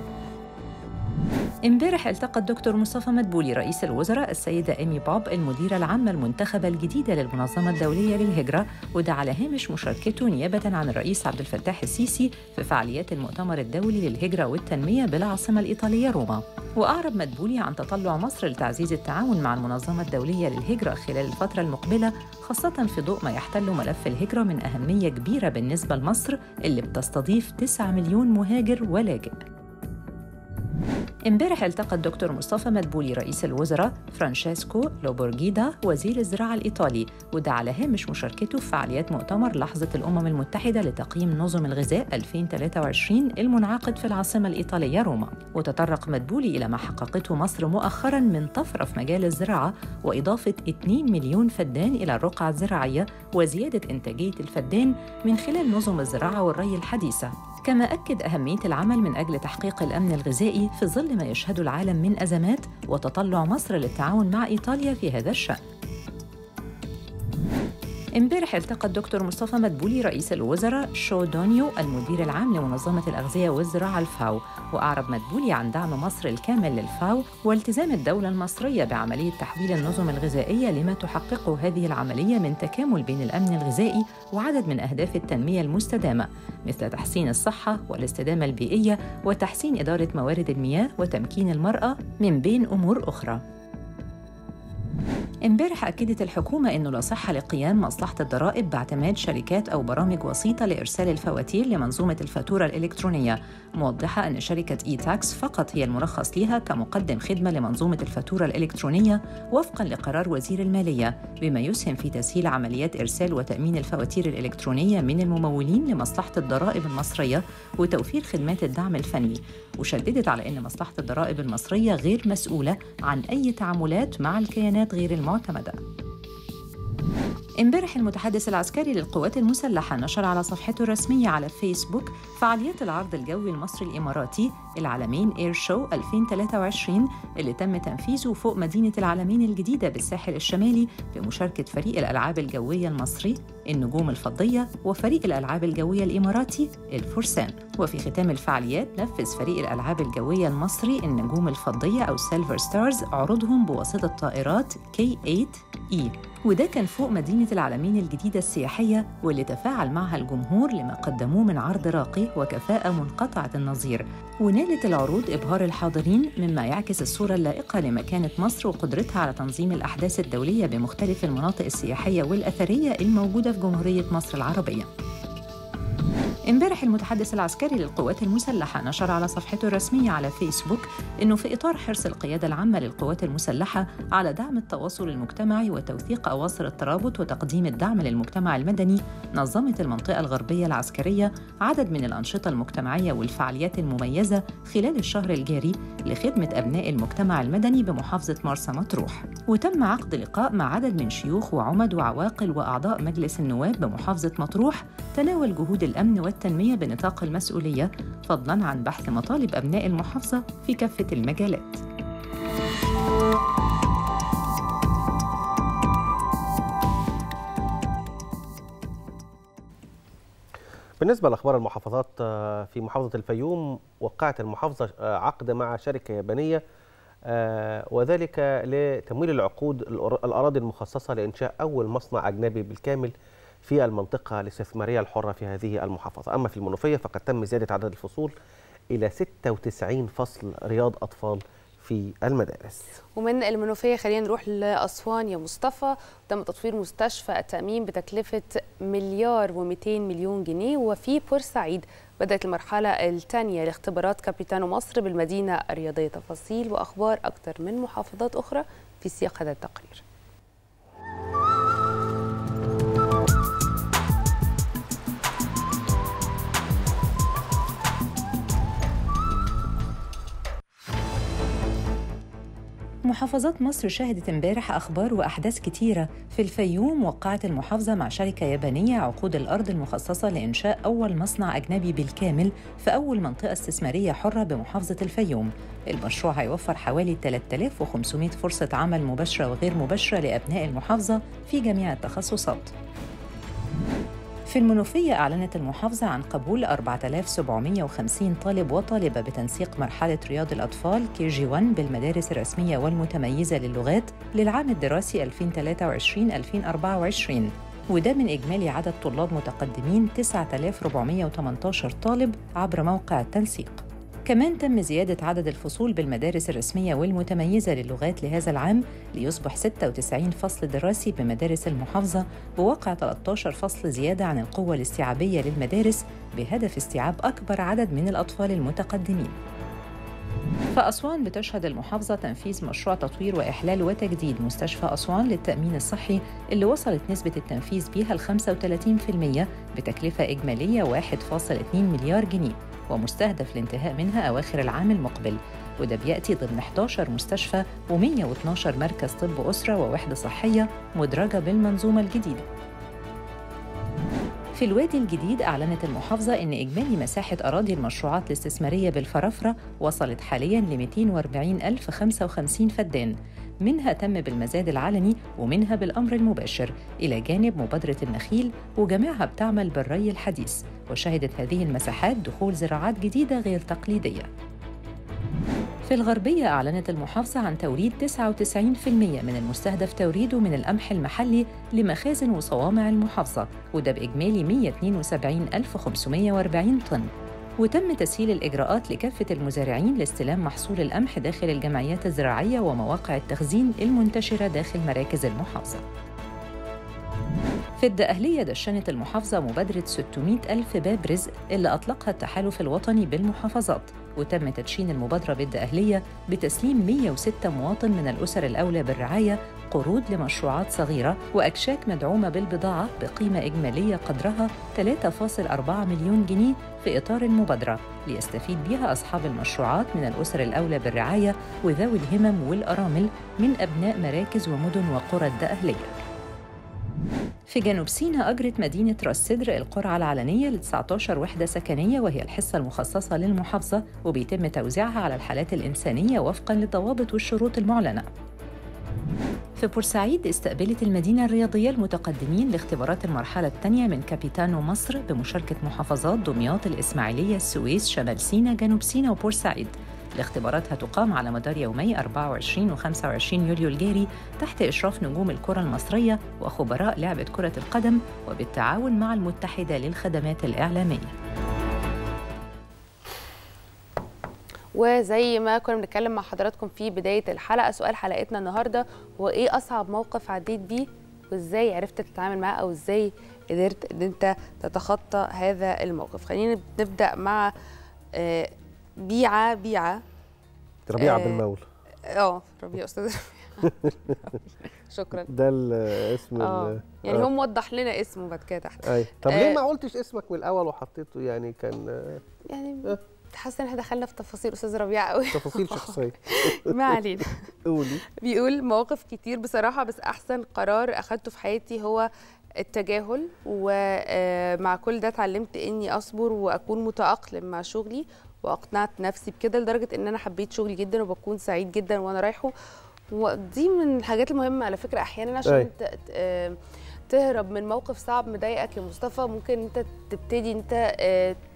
امبارح التقى الدكتور مصطفى مدبولي رئيس الوزراء السيدة إيمي بوب المديرة العامة المنتخبة الجديدة للمنظمة الدولية للهجرة وده على هامش مشاركته نيابة عن الرئيس عبد الفتاح السيسي في فعاليات المؤتمر الدولي للهجرة والتنمية بالعاصمة الإيطالية روما وأعرب مدبولي عن تطلع مصر لتعزيز التعاون مع المنظمة الدولية للهجرة خلال الفترة المقبلة خاصة في ضوء ما يحتل ملف الهجرة من أهمية كبيرة بالنسبة لمصر اللي بتستضيف 9 مليون مهاجر ولاجئ امبارح التقى الدكتور مصطفى مدبولي رئيس الوزراء فرانشيسكو لوبورجيدا وزير الزراعة الإيطالي وده على هامش مشاركته في فعاليات مؤتمر لحظة الأمم المتحدة لتقييم نظم الغذاء 2023 المنعقد في العاصمة الإيطالية روما وتطرق مدبولي إلى ما حققته مصر مؤخرا من طفرة في مجال الزراعة وإضافة 2 مليون فدان إلى الرقعة الزراعية وزيادة إنتاجية الفدان من خلال نظم الزراعة والري الحديثة كما أكد أهمية العمل من أجل تحقيق الأمن الغذائي في ظل ما يشهده العالم من أزمات وتطلع مصر للتعاون مع إيطاليا في هذا الشأن. امبارح التقى الدكتور مصطفى مدبولي رئيس الوزراء شو دونيو المدير العام لمنظمة الأغذية والزراعة الفاو وأعرب مدبولي عن دعم مصر الكامل للفاو والتزام الدولة المصرية بعملية تحويل النظم الغذائية لما تحققه هذه العملية من تكامل بين الأمن الغذائي وعدد من أهداف التنمية المستدامة مثل تحسين الصحة والاستدامة البيئية وتحسين إدارة موارد المياه وتمكين المرأة من بين أمور أخرى امبارح أكدت الحكومة أنه لا صحة لقيام مصلحة الضرائب باعتماد شركات أو برامج وسيطة لإرسال الفواتير لمنظومة الفاتورة الإلكترونية موضحة أن شركة إي تاكس فقط هي المرخص لها كمقدم خدمة لمنظومة الفاتورة الإلكترونية وفقا لقرار وزير المالية بما يسهم في تسهيل عمليات إرسال وتأمين الفواتير الإلكترونية من الممولين لمصلحة الضرائب المصرية وتوفير خدمات الدعم الفني وشددت على أن مصلحة الضرائب المصرية غير مسؤولة عن أي تعاملات مع الكيانات غير المعتمدة امبارح المتحدث العسكري للقوات المسلحة نشر على صفحته الرسمية على فيسبوك فعاليات العرض الجوي المصري الإماراتي العالمين إير شو 2023 اللي تم تنفيذه فوق مدينة العالمين الجديدة بالساحل الشمالي بمشاركة فريق الألعاب الجوية المصري النجوم الفضية وفريق الألعاب الجوية الإماراتي الفرسان وفي ختام الفعاليات نفذ فريق الألعاب الجوية المصري النجوم الفضية أو سيلفر ستارز عروضهم بواسطة طائرات K8E وده كان فوق مدينة العالمين الجديدة السياحية واللي تفاعل معها الجمهور لما قدموه من عرض راقي وكفاءة منقطعة النظير ونالت العروض إبهار الحاضرين مما يعكس الصورة اللائقة لمكانة مصر وقدرتها على تنظيم الأحداث الدولية بمختلف المناطق السياحية والأثرية الموجودة في جمهورية مصر العربية امبارح المتحدث العسكري للقوات المسلحة نشر على صفحته الرسمية على فيسبوك أنه في إطار حرص القيادة العامة للقوات المسلحة على دعم التواصل المجتمعي وتوثيق أواصر الترابط وتقديم الدعم للمجتمع المدني نظمت المنطقة الغربية العسكرية عدد من الأنشطة المجتمعية والفعاليات المميزة خلال الشهر الجاري لخدمة أبناء المجتمع المدني بمحافظة مرسى مطروح وتم عقد لقاء مع عدد من شيوخ وعمد وعواقل وأعضاء مجلس النواب بمحافظة مطروح تناول جهود الأمن والتنمية بنطاق المسؤولية فضلاً عن بحث مطالب أبناء المحافظة في كافة المجالات بالنسبة لأخبار المحافظات آه، في محافظة الفيوم وقعت المحافظة آه، عقد مع شركة يابانية آه، وذلك لتمويل العقود الأر- الأراضي المخصصة لإنشاء أول مصنع أجنبي بالكامل في المنطقة الاستثمارية الحرة في هذه المحافظة أما في المنوفية فقد تم زيادة عدد الفصول إلى 96 فصل رياض أطفال في المدارس ومن المنوفية خلينا نروح لأسوان يا مصطفى تم تطوير مستشفى التأمين بتكلفة مليار و200 مليون جنيه وفي بورسعيد بدأت المرحلة الثانية لاختبارات كابيتانو مصر بالمدينة الرياضية تفاصيل وأخبار أكثر من محافظات أخرى في سياق هذا التقرير محافظات مصر شهدت امبارح أخبار وأحداث كتيرة في الفيوم وقعت المحافظة مع شركة يابانية عقود الأرض المخصصة لإنشاء أول مصنع أجنبي بالكامل في أول منطقة استثمارية حرة بمحافظة الفيوم المشروع هيوفر حوالي 3500 فرصة عمل مباشرة وغير مباشرة لأبناء المحافظة في جميع التخصصات في المنوفية أعلنت المحافظة عن قبول 4750 طالب وطالبة بتنسيق مرحلة رياض الأطفال كي جي 1 بالمدارس الرسمية والمتميزة للغات للعام الدراسي 2023-2024 وده من إجمالي عدد طلاب متقدمين 9418 طالب عبر موقع التنسيق كمان تم زيادة عدد الفصول بالمدارس الرسمية والمتميزة للغات لهذا العام ليصبح 96 فصل دراسي بمدارس المحافظة بواقع 13 فصل زيادة عن القوة الاستيعابية للمدارس بهدف استيعاب أكبر عدد من الأطفال المتقدمين. فأسوان بتشهد المحافظة تنفيذ مشروع تطوير وإحلال وتجديد مستشفى أسوان للتأمين الصحي اللي وصلت نسبة التنفيذ بيها ل 35% بتكلفة إجمالية 1.2 مليار جنيه ومستهدف الانتهاء منها أواخر العام المقبل وده بيأتي ضمن 11 مستشفى و112 مركز طب أسرة ووحدة صحية مدرجة بالمنظومة الجديدة في الوادي الجديد أعلنت المحافظة أن إجمالي مساحة أراضي المشروعات الاستثمارية بالفرافرة وصلت حالياً ل 240,055 فدان منها تم بالمزاد العلني ومنها بالأمر المباشر إلى جانب مبادرة النخيل وجميعها بتعمل بالري الحديث وشهدت هذه المساحات دخول زراعات جديدة غير تقليدية في الغربية أعلنت المحافظة عن توريد 99% من المستهدف توريده من القمح المحلي لمخازن وصوامع المحافظة وده بإجمالي 127540 طن وتم تسهيل الإجراءات لكافة المزارعين لاستلام محصول القمح داخل الجمعيات الزراعية ومواقع التخزين المنتشرة داخل مراكز المحافظة في الدقهلية دشنت المحافظة مبادرة 600 ألف باب رزق اللي أطلقها التحالف الوطني بالمحافظات وتم تدشين المبادرة بالدقهلية بتسليم 106 مواطن من الأسر الأولى بالرعاية قروض لمشروعات صغيرة وأكشاك مدعومة بالبضاعة بقيمة إجمالية قدرها 3.4 مليون جنيه في إطار المبادرة ليستفيد بها أصحاب المشروعات من الأسر الأولى بالرعاية وذوي الهمم والأرامل من أبناء مراكز ومدن وقرى الدقهلية في جنوب سيناء أجرت مدينة راس سدر القرعة العلنية ل 19 وحدة سكنية وهي الحصة المخصصة للمحافظة وبيتم توزيعها على الحالات الإنسانية وفقاً للضوابط والشروط المعلنة. في بورسعيد استقبلت المدينة الرياضية المتقدمين لاختبارات المرحلة الثانية من كابيتانو مصر بمشاركة محافظات دمياط الإسماعيلية السويس شمال سيناء جنوب سيناء وبورسعيد الاختبارات هتقام على مدار يومي 24 و 25 يوليو الجاري تحت إشراف نجوم الكرة المصرية وخبراء لعبة كرة القدم وبالتعاون مع المتحدة للخدمات الإعلامية وزي ما كنا بنتكلم مع حضراتكم في بداية الحلقة سؤال حلقتنا النهاردة هو إيه أصعب موقف عديت بيه وإزاي عرفت تتعامل معاه أو إزاي قدرت إن أنت تتخطى هذا الموقف خلينا نبدأ مع آه، بيعة بيعة ربيع آه، عبد المول اه ربيع أستاذ ربيع شكرا ده الاسم اه ال- يعني آه. هو موضح لنا اسمه بعد كده تحت اي طب آه. ليه ما قلتش اسمك من الاول وحطيته يعني كان آه، يعني آه. حاسه ان احنا دخلنا في تفاصيل استاذ ربيع قوي تفاصيل شخصيه ما علينا قولي بيقول مواقف كتير بصراحة بس أحسن قرار أخدته في حياتي هو التجاهل ومع كل ده اتعلمت إني أصبر وأكون متأقلم مع شغلي وأقنعت نفسي بكده لدرجة إن أنا حبيت شغلي جدا وبكون سعيد جدا وأنا رايحه ودي من الحاجات المهمة على فكرة أحيانا عشان أي. انت ت- آه، تهرب من موقف صعب مضايقك يا مصطفى ممكن انت تبتدي انت آه،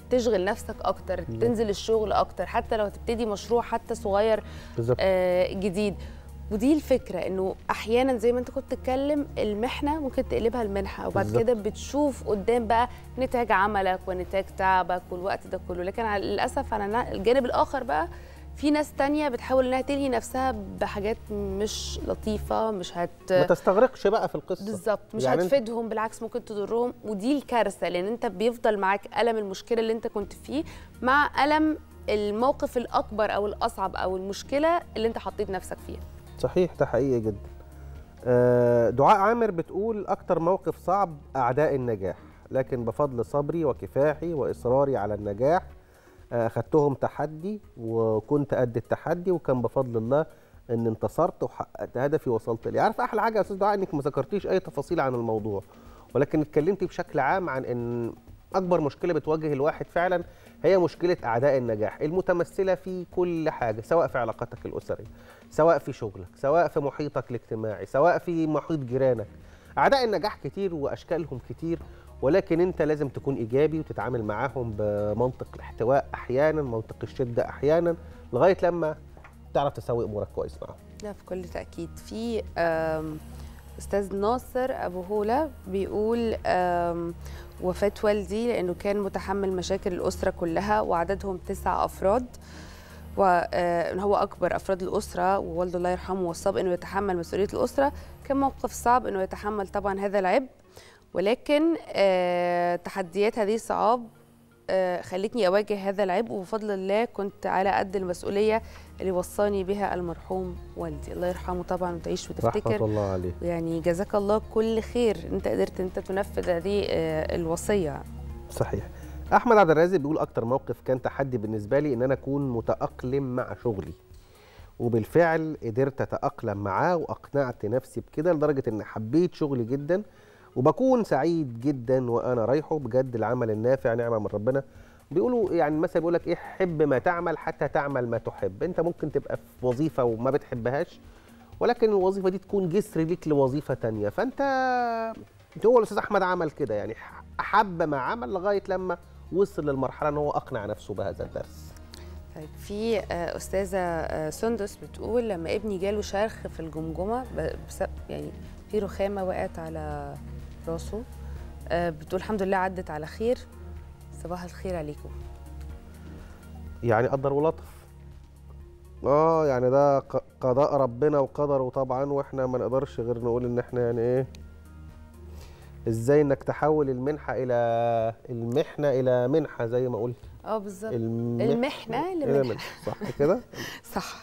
تشغل نفسك اكتر تنزل الشغل اكتر حتى لو تبتدي مشروع حتى صغير بالظبط آه، جديد ودي الفكره انه احيانا زي ما انت كنت بتتكلم المحنه ممكن تقلبها المنحه وبعد بالظبط. كده بتشوف قدام بقى نتاج عملك ونتاج تعبك والوقت ده كله لكن على للاسف على الجانب الاخر بقى في ناس تانية بتحاول انها تلهي نفسها بحاجات مش لطيفه مش هت ما تستغرقش بقى في القصه بالظبط مش يعني يعني أنت- هتفيدهم بالعكس ممكن تضرهم ودي الكارثه لان انت بيفضل معاك الم المشكله اللي انت كنت فيه مع الم الموقف الاكبر او الاصعب او المشكله اللي انت حطيت نفسك فيها صحيح ده حقيقي جدا آه، دعاء عامر بتقول أكتر موقف صعب أعداء النجاح لكن بفضل صبري وكفاحي وإصراري على النجاح آه، أخدتهم تحدي وكنت قد التحدي وكان بفضل الله إن انتصرت وحققت هدفي وصلت ليه عارف أحلى حاجة يا أستاذ دعاء إنك ما ذكرتيش أي تفاصيل عن الموضوع ولكن اتكلمتي بشكل عام عن إن أكبر مشكلة بتواجه الواحد فعلا هي مشكلة أعداء النجاح المتمثلة في كل حاجة سواء في علاقاتك الأسرية سواء في شغلك سواء في محيطك الاجتماعي سواء في محيط جيرانك اعداء النجاح كتير واشكالهم كتير ولكن انت لازم تكون ايجابي وتتعامل معاهم بمنطق الاحتواء احيانا منطق الشده احيانا لغايه لما تعرف تسوي امورك كويس معاهم لا في كل تأكيد في آم، أستاذ ناصر أبو هولة بيقول آم، وفاة والدي لأنه كان متحمل مشاكل الأسرة كلها وعددهم تسع أفراد وإن هو أكبر أفراد الأسرة ووالده الله يرحمه وصاب إنه يتحمل مسؤولية الأسرة كان موقف صعب إنه يتحمل طبعا هذا العبء ولكن آه، تحديات هذه الصعاب آه، خلتني أواجه هذا العبء وبفضل الله كنت على قد المسؤولية اللي وصاني بها المرحوم والدي الله يرحمه طبعا وتعيش رحمه وتفتكر الله عليه يعني جزاك الله كل خير انت قدرت انت تنفذ هذه آه، الوصيه صحيح احمد عبد الرازق بيقول اكتر موقف كان تحدي بالنسبه لي ان انا اكون متاقلم مع شغلي وبالفعل قدرت اتاقلم معاه واقنعت نفسي بكده لدرجه ان حبيت شغلي جدا وبكون سعيد جدا وانا رايحه بجد العمل النافع نعمه من ربنا بيقولوا يعني مثلا بيقول لك ايه حب ما تعمل حتى تعمل ما تحب انت ممكن تبقى في وظيفه وما بتحبهاش ولكن الوظيفه دي تكون جسر ليك لوظيفه تانية فانت هو الاستاذ احمد عمل كده يعني احب ما عمل لغايه لما وصل للمرحله ان هو اقنع نفسه بهذا الدرس طيب في آه، استاذه آه، سندس بتقول لما ابني جاله شرخ في الجمجمه ب- بس يعني في رخامه وقعت على راسه آه، بتقول الحمد لله عدت على خير صباح الخير عليكم يعني قدر ولطف اه يعني ده ق- قضاء ربنا وقدره طبعا واحنا ما نقدرش غير نقول ان احنا يعني ايه ازاي انك تحول المنحه الى المحنه الى منحه زي ما قلت اه بالظبط المح- المحنه إلى لمنحه منحة، صح كده صح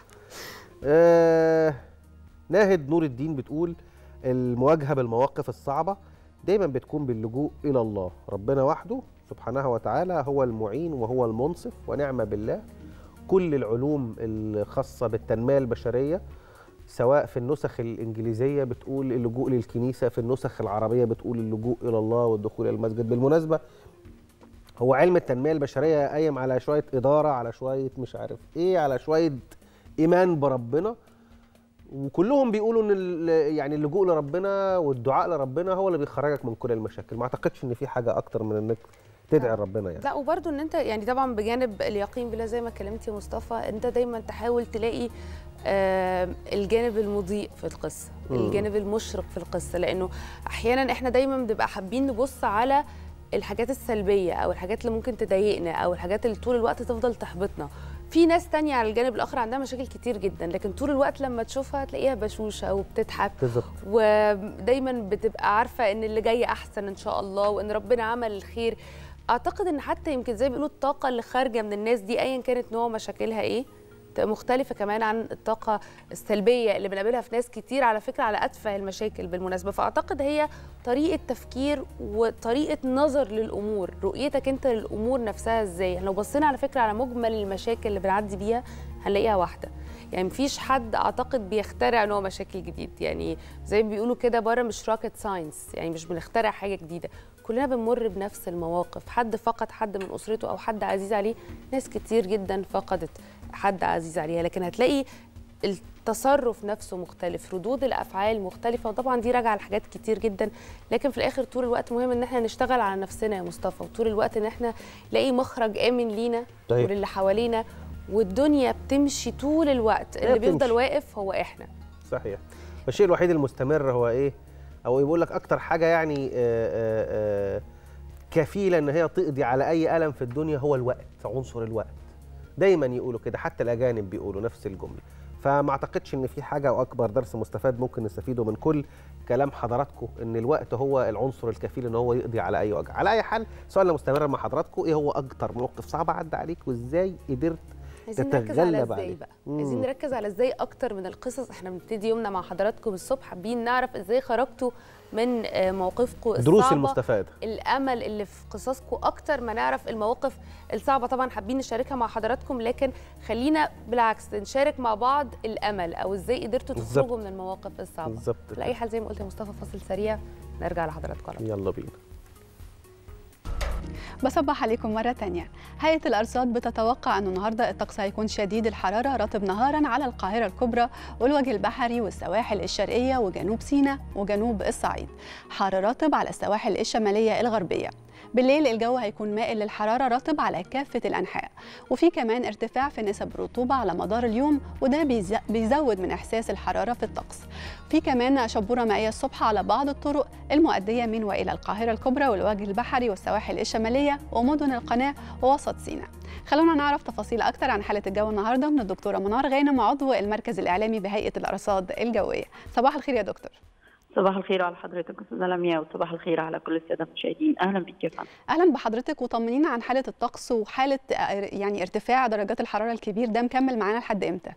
آه ناهد نور الدين بتقول المواجهه بالمواقف الصعبه دايما بتكون باللجوء الى الله ربنا وحده سبحانه وتعالى هو المعين وهو المنصف ونعم بالله كل العلوم الخاصه بالتنميه البشريه سواء في النسخ الانجليزيه بتقول اللجوء للكنيسه في النسخ العربيه بتقول اللجوء الى الله والدخول الى المسجد بالمناسبه هو علم التنميه البشريه قايم على شويه اداره على شويه مش عارف ايه على شويه ايمان بربنا وكلهم بيقولوا ان ال- يعني اللجوء لربنا والدعاء لربنا هو اللي بيخرجك من كل المشاكل ما اعتقدش ان في حاجه اكتر من انك تدعي ربنا يعني لا وبرده ان انت يعني طبعا بجانب اليقين بالله زي ما كلمتي يا مصطفى انت دايما تحاول تلاقي آه، الجانب المضيء في القصه مم. الجانب المشرق في القصه لانه احيانا احنا دايما بنبقى حابين نبص على الحاجات السلبيه او الحاجات اللي ممكن تضايقنا او الحاجات اللي طول الوقت تفضل تحبطنا في ناس تانية على الجانب الاخر عندها مشاكل كتير جدا لكن طول الوقت لما تشوفها تلاقيها بشوشه وبتضحك بالظبط ودايما بتبقى عارفه ان اللي جاي احسن ان شاء الله وان ربنا عمل الخير اعتقد ان حتى يمكن زي ما بيقولوا الطاقه اللي خارجه من الناس دي ايا كانت نوع مشاكلها ايه تبقى مختلفه كمان عن الطاقه السلبيه اللي بنقابلها في ناس كتير على فكره على اتفه المشاكل بالمناسبه فاعتقد هي طريقه تفكير وطريقه نظر للامور رؤيتك انت للامور نفسها ازاي يعني لو بصينا على فكره على مجمل المشاكل اللي بنعدي بيها هنلاقيها واحده يعني مفيش حد اعتقد بيخترع نوع مشاكل جديد يعني زي ما بيقولوا كده بره مش روكيت ساينس يعني مش بنخترع حاجه جديده كلنا بنمر بنفس المواقف حد فقد حد من اسرته او حد عزيز عليه ناس كتير جدا فقدت حد عزيز عليها لكن هتلاقي التصرف نفسه مختلف ردود الافعال مختلفه وطبعا دي راجعه لحاجات كتير جدا لكن في الاخر طول الوقت مهم ان احنا نشتغل على نفسنا يا مصطفى وطول الوقت ان احنا نلاقي مخرج امن لينا صحيح. وللي حوالينا والدنيا بتمشي طول الوقت اللي بتمشي. بيفضل واقف هو احنا صحيح الشيء الوحيد المستمر هو ايه او بيقول لك اكتر حاجه يعني آه، آه، آه، كفيله ان هي تقضي على اي الم في الدنيا هو الوقت عنصر الوقت دايما يقولوا كده حتى الاجانب بيقولوا نفس الجمله فما اعتقدش ان في حاجه او اكبر درس مستفاد ممكن نستفيده من كل كلام حضراتكم ان الوقت هو العنصر الكفيل ان هو يقضي على اي وجع على اي حال سؤالنا مستمر مع حضراتكم ايه هو اكتر موقف صعب عدى عليك وازاي قدرت عايزين نركز على تتغلب ازاي عليه. بقى مم. عايزين نركز على ازاي اكتر من القصص احنا بنبتدي يومنا مع حضراتكم الصبح حابين نعرف ازاي خرجتوا من آه، موقفكم دروس الصعبة المستفاده الامل اللي في قصصكم اكتر ما نعرف المواقف الصعبه طبعا حابين نشاركها مع حضراتكم لكن خلينا بالعكس نشارك مع بعض الامل او ازاي قدرتوا بالظبط. تخرجوا من المواقف الصعبه بالظبط على اي حال زي ما قلت يا مصطفى فاصل سريع نرجع لحضراتكم على طول. يلا بينا بصبح عليكم مرة تانية هيئة الأرصاد بتتوقع أن النهاردة الطقس هيكون شديد الحرارة رطب نهارا على القاهرة الكبرى والوجه البحري والسواحل الشرقية وجنوب سيناء وجنوب الصعيد حار رطب على السواحل الشمالية الغربية بالليل الجو هيكون مائل للحرارة رطب على كافة الأنحاء وفي كمان ارتفاع في نسب الرطوبة على مدار اليوم وده بيز- بيزود من إحساس الحرارة في الطقس في كمان شبورة مائية الصبح على بعض الطرق المؤدية من وإلى القاهرة الكبرى والوجه البحري والسواحل الشمالية ومدن القناة ووسط سيناء خلونا نعرف تفاصيل أكتر عن حالة الجو النهاردة من الدكتورة منار غانم عضو المركز الإعلامي بهيئة الأرصاد الجوية صباح الخير يا دكتور صباح الخير على حضرتك استاذه لمياء وصباح الخير على كل الساده المشاهدين اهلا بك يا فندم أهلا بحضرتك وطمنينا عن حالة الطقس وحالة آه، يعني ارتفاع درجات الحرارة الكبير ده مكمل معانا لحد إمتى؟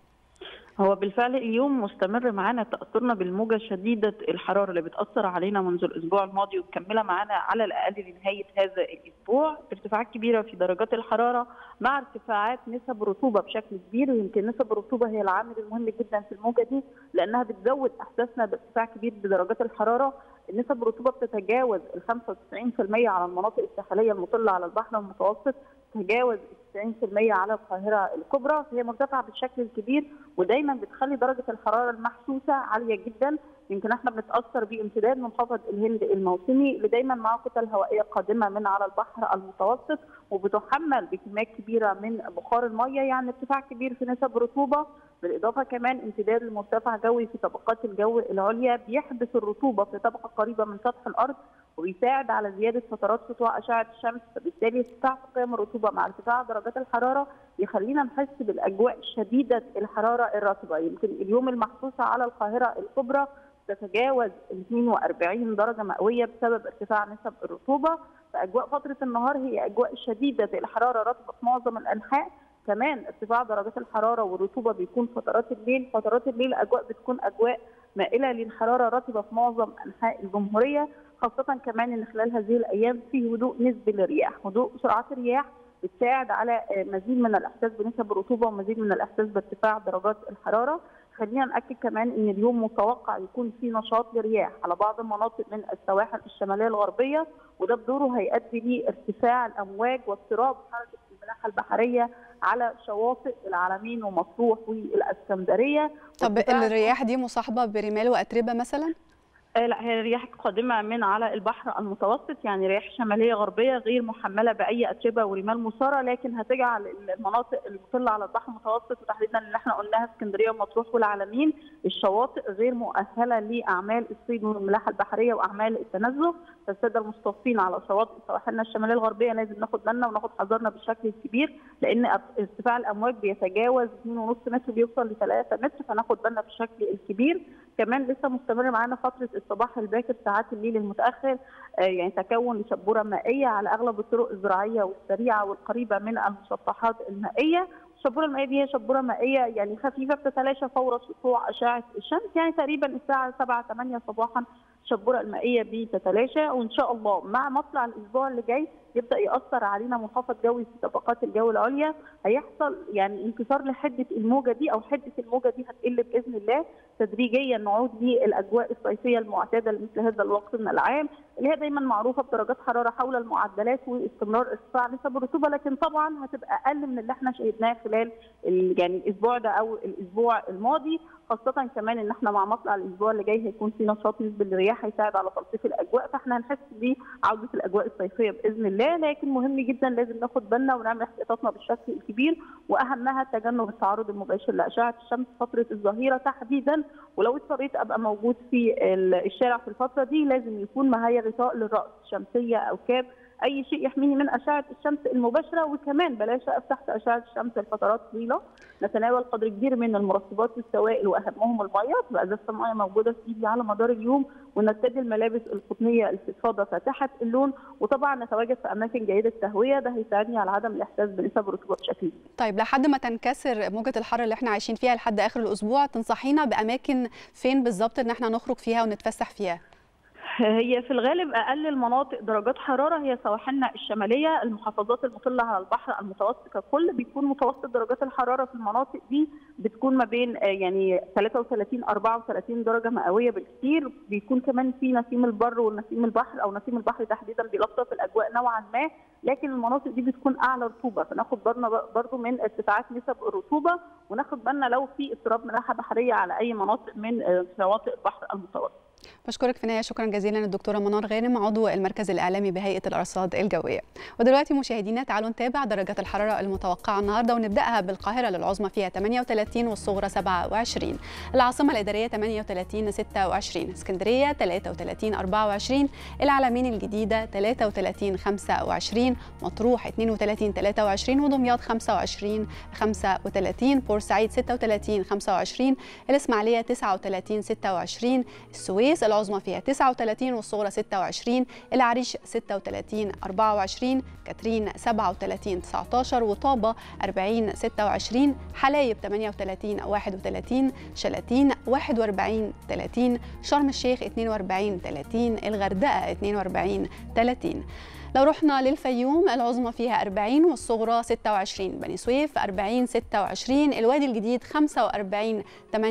هو بالفعل اليوم مستمر معانا تاثرنا بالموجه شديده الحراره اللي بتاثر علينا منذ الاسبوع الماضي ومكمله معانا على الاقل لنهايه هذا الاسبوع ارتفاعات كبيره في درجات الحراره مع ارتفاعات نسب الرطوبه بشكل كبير ويمكن نسب الرطوبه هي العامل المهم جدا في الموجه دي لانها بتزود احساسنا بارتفاع كبير بدرجات الحراره نسب الرطوبه بتتجاوز ال 95% على المناطق الساحليه المطله على البحر المتوسط تتجاوز 90% على القاهره الكبرى فهي مرتفعه بالشكل الكبير ودايما بتخلي درجه الحراره المحسوسه عاليه جدا يمكن احنا بنتاثر بامتداد منخفض الهند الموسمي اللي دايما معه كتل هوائيه قادمه من على البحر المتوسط وبتحمل بكميات كبيره من بخار الميه يعني ارتفاع كبير في نسب الرطوبه بالاضافه كمان امتداد لمرتفع جوي في طبقات الجو العليا بيحبس الرطوبه في طبقه قريبه من سطح الارض وبيساعد على زياده فترات سطوع اشعه الشمس فبالتالي ارتفاع في قيم الرطوبه مع ارتفاع درجات الحراره يخلينا نحس بالاجواء شديده الحراره الرطبه يمكن اليوم المحسوسه على القاهره الكبرى تتجاوز ال 42 درجه مئويه بسبب ارتفاع نسب الرطوبه فاجواء فتره النهار هي اجواء شديده الحراره رطبه في معظم الانحاء كمان ارتفاع درجات الحراره والرطوبه بيكون فترات الليل فترات الليل اجواء بتكون اجواء مائله للحراره رطبه في معظم انحاء الجمهوريه خاصه كمان ان خلال هذه الايام في هدوء نسبي للرياح هدوء سرعات الرياح بتساعد على آه، مزيد من الاحساس بنسب الرطوبه ومزيد من الاحساس بارتفاع درجات الحراره خلينا ناكد كمان ان اليوم متوقع يكون في نشاط لرياح على بعض المناطق من السواحل الشماليه الغربيه وده بدوره هيؤدي لارتفاع الامواج واضطراب حركه الملاحه البحريه على شواطئ العلمين ومطروح والاسكندريه طب وارتفاع- الرياح دي مصاحبة برمال وأتربة مثلا؟ آه، لا هي رياح قادمة من على البحر المتوسط يعني رياح شمالية غربية غير محملة بأي أتربة ورمال مثارة لكن هتجعل المناطق المطلة على البحر المتوسط وتحديدا اللي احنا قلناها اسكندرية ومطروح والعلمين الشواطئ غير مؤهلة لأعمال الصيد والملاحة البحرية وأعمال التنزه فالسادة المستوطنين على شواطئ سواحلنا الشمالية الغربية لازم ناخد بالنا وناخد حذرنا بالشكل الكبير لأن ارتفاع الأمواج بيتجاوز 2.5 متر بيوصل ل 3 متر فناخد بالنا بالشكل الكبير كمان لسه مستمر معانا فتره الصباح الباكر ساعات الليل المتاخر آه، يعني تكون لشبوره مائيه على اغلب الطرق الزراعيه والسريعه والقريبه من المسطحات المائيه الشبوره المائيه دي هي شبوره مائيه يعني خفيفه بتتلاشى فور سطوع اشعه الشمس يعني تقريبا الساعه 7 8 صباحا الشبوره المائيه بتتلاشى وان شاء الله مع مطلع الاسبوع اللي جاي يبدا ياثر علينا منخفض جوي في طبقات الجو العليا هيحصل يعني انكسار لحده الموجه دي او حده الموجه دي هتقل باذن الله تدريجيا نعود للاجواء الصيفيه المعتاده لمثل هذا الوقت من العام اللي هي دايما معروفه بدرجات حراره حول المعدلات واستمرار ارتفاع نسب الرطوبه لكن طبعا هتبقى اقل من اللي احنا شهدناه خلال ال- يعني الاسبوع ده او الاسبوع الماضي خاصه كمان ان احنا مع مطلع الاسبوع اللي جاي هيكون في نشاط نسبي للرياح هيساعد على تلطيف الاجواء فاحنا هنحس بعوده الاجواء الصيفيه باذن الله لكن مهم جدا لازم ناخد بالنا ونعمل احتياطاتنا بالشكل الكبير واهمها تجنب التعرض المباشر لاشعه الشمس فتره الظهيره تحديدا ولو اضطريت ابقى موجود في ال- الشارع في الفتره دي لازم يكون معايا غطاء للراس شمسيه او كاب اي شيء يحميني من اشعه الشمس المباشره وكمان بلاش اقف تحت اشعه الشمس لفترات طويله نتناول قدر كبير من المرطبات والسوائل واهمهم الميه تبقى ازازه الميه موجوده في ايدي على مدار اليوم ونرتدي الملابس القطنيه الفضفاضه فاتحه اللون وطبعا نتواجد في اماكن جيده التهويه ده هيساعدني على عدم الاحساس بنسب الرطوبه بشكل كبير طيب لحد ما تنكسر موجة الحر اللي احنا عايشين فيها لحد آخر الأسبوع تنصحينا بأماكن فين بالظبط إن احنا نخرج فيها ونتفسح فيها هي في الغالب اقل المناطق درجات حراره هي سواحلنا الشماليه المحافظات المطله على البحر المتوسط ككل بيكون متوسط درجات الحراره في المناطق دي بتكون ما بين آه، يعني 33 34 درجه مئويه بالكثير بيكون كمان في نسيم البر والنسيم البحر او نسيم البحر تحديدا بيلطف الاجواء نوعا ما لكن المناطق دي بتكون اعلى رطوبه فناخد بالنا ب- برضو من ارتفاعات نسب الرطوبه وناخد بالنا لو في اضطراب ملاحه بحريه على اي مناطق من آه، شواطئ البحر المتوسط بشكرك في النهايه شكرا جزيلا الدكتوره منار غانم عضو المركز الاعلامي بهيئه الارصاد الجويه ودلوقتي مشاهدينا تعالوا نتابع درجات الحراره المتوقعه النهارده ونبداها بالقاهره للعظمى فيها 38 والصغرى 27 العاصمه الاداريه 38 26 اسكندريه 33 24 العلمين الجديده 33 25 مطروح 32 23 ودمياط 25 35 بورسعيد 36 25 الاسماعيليه 39 26 السويس العظمى فيها 39 والصغرى 26 العريش 36 24 كاترين 37 19 وطابة 40 26 حلايب 38 31 شلاتين 41 30 شرم الشيخ 42 30 الغردقة 42 30 لو رحنا للفيوم العظمى فيها 40 والصغرى 26 بني سويف 40 26 الوادي الجديد 45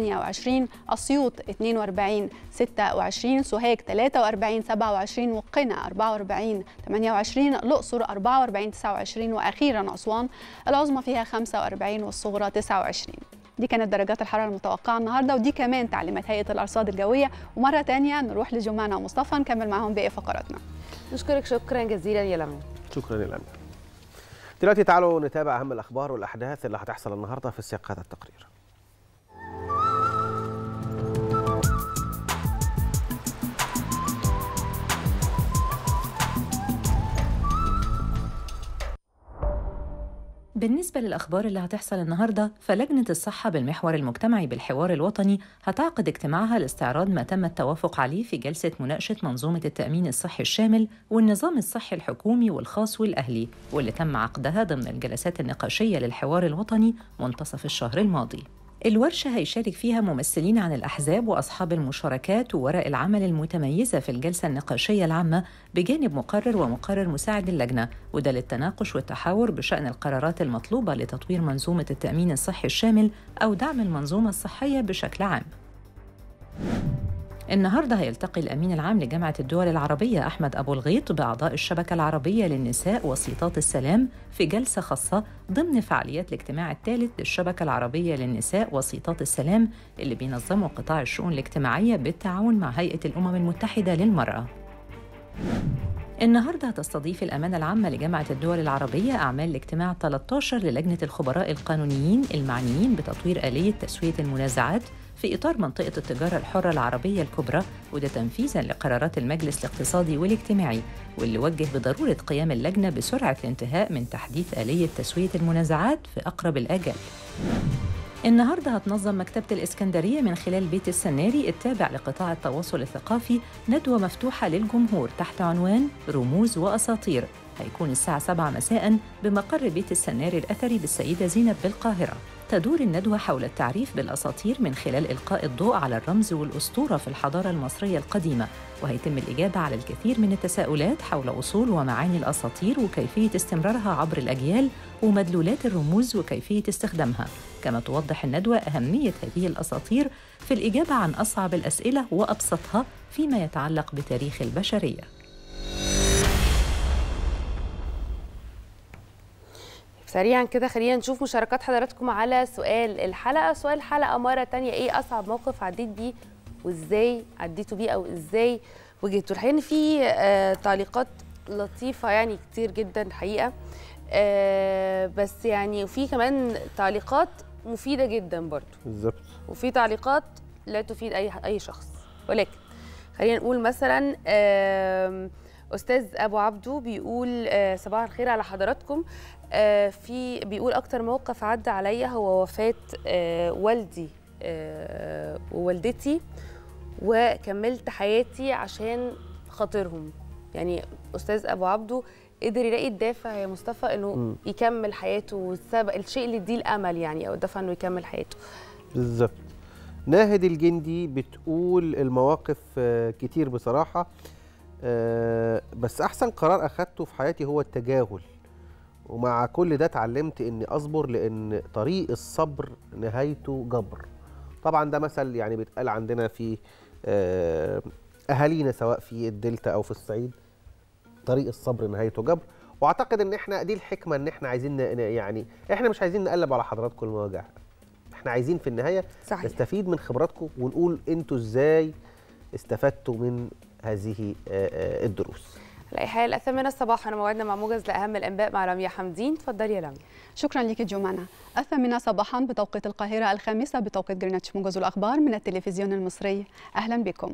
28 أسيوط 42 26 سوهاج 43 27 وقنا 44 28 الأقصر 44 29 وأخيرا أسوان العظمى فيها 45 والصغرى 29 دي كانت درجات الحرارة المتوقعة النهاردة ودي كمان تعليمات هيئة الأرصاد الجوية ومرة تانية نروح لجمانة ومصطفى نكمل معاهم باقي فقراتنا نشكرك شكرا جزيلا يا لميا شكرا للأمل دلوقتي تعالوا نتابع أهم الأخبار والأحداث اللي هتحصل النهاردة في سياق هذا التقرير بالنسبة للأخبار اللي هتحصل النهاردة فلجنة الصحة بالمحور المجتمعي بالحوار الوطني هتعقد اجتماعها لاستعراض ما تم التوافق عليه في جلسة مناقشة منظومة التأمين الصحي الشامل والنظام الصحي الحكومي والخاص والأهلي واللي تم عقدها ضمن الجلسات النقاشية للحوار الوطني منتصف الشهر الماضي الورشة هيشارك فيها ممثلين عن الأحزاب وأصحاب المشاركات وورق العمل المتميزة في الجلسة النقاشية العامة بجانب مقرر ومقرر مساعد اللجنة وده للتناقش والتحاور بشأن القرارات المطلوبة لتطوير منظومة التأمين الصحي الشامل أو دعم المنظومة الصحية بشكل عام النهارده هيلتقي الامين العام لجامعه الدول العربيه احمد ابو الغيط باعضاء الشبكه العربيه للنساء وسيطات السلام في جلسه خاصه ضمن فعاليات الاجتماع الثالث للشبكه العربيه للنساء وسيطات السلام اللي بينظمه قطاع الشؤون الاجتماعيه بالتعاون مع هيئه الامم المتحده للمراه. النهارده هتستضيف الأمانة العامة لجامعة الدول العربية أعمال الاجتماع 13 للجنة الخبراء القانونيين المعنيين بتطوير آلية تسوية المنازعات في إطار منطقة التجارة الحرة العربية الكبرى وده تنفيذاً لقرارات المجلس الاقتصادي والاجتماعي واللي وجه بضرورة قيام اللجنة بسرعة الانتهاء من تحديث آلية تسوية المنازعات في أقرب الآجال. النهارده هتنظم مكتبة الإسكندرية من خلال بيت السناري التابع لقطاع التواصل الثقافي ندوة مفتوحة للجمهور تحت عنوان رموز وأساطير هيكون الساعة 7 مساء بمقر بيت السناري الأثري بالسيدة زينب بالقاهرة تدور الندوة حول التعريف بالأساطير من خلال إلقاء الضوء على الرمز والأسطورة في الحضارة المصرية القديمة وهيتم الإجابة على الكثير من التساؤلات حول أصول ومعاني الأساطير وكيفية استمرارها عبر الأجيال ومدلولات الرموز وكيفية استخدامها كما توضح الندوة أهمية هذه الأساطير في الإجابة عن أصعب الأسئلة وأبسطها فيما يتعلق بتاريخ البشرية سريعا كده خلينا نشوف مشاركات حضراتكم على سؤال الحلقه سؤال الحلقه مره تانية ايه اصعب موقف عديت بيه وازاي عديتوا بيه او ازاي واجهتوا الحقيقه ان في آه تعليقات لطيفه يعني كتير جدا الحقيقه آه بس يعني وفي كمان تعليقات مفيده جدا برضو بالظبط وفي تعليقات لا تفيد اي اي شخص ولكن خلينا نقول مثلا آم، استاذ ابو عبدو بيقول آه، صباح الخير على حضراتكم آه، في بيقول اكتر موقف عدى عليا هو وفاه آه، والدي آه، ووالدتي وكملت حياتي عشان خاطرهم يعني استاذ ابو عبدو قدر يلاقي الدافع يا مصطفى انه مم. يكمل حياته والسبب الشيء اللي يديه الامل يعني او الدافع انه يكمل حياته بالظبط ناهد الجندي بتقول المواقف آه، كتير بصراحة آه، بس أحسن قرار أخدته في حياتي هو التجاهل ومع كل ده اتعلمت إني أصبر لأن طريق الصبر نهايته جبر طبعا ده مثل يعني بيتقال عندنا في آه، أهالينا سواء في الدلتا أو في الصعيد طريق الصبر نهايته جبر واعتقد ان احنا دي الحكمه ان احنا عايزين ن- يعني احنا مش عايزين نقلب على حضراتكم المواجع احنا عايزين في النهايه صحيح نستفيد من خبراتكم ونقول انتوا ازاي استفدتوا من هذه آه، آه، الدروس على اي حال الثامنه صباحا موعدنا مع موجز لاهم الانباء مع لميا حمدين اتفضلي يا لميا شكرا لك جمانة الثامنة صباحا بتوقيت القاهرة الخامسة بتوقيت جرينتش موجز الأخبار من التلفزيون المصري أهلا بكم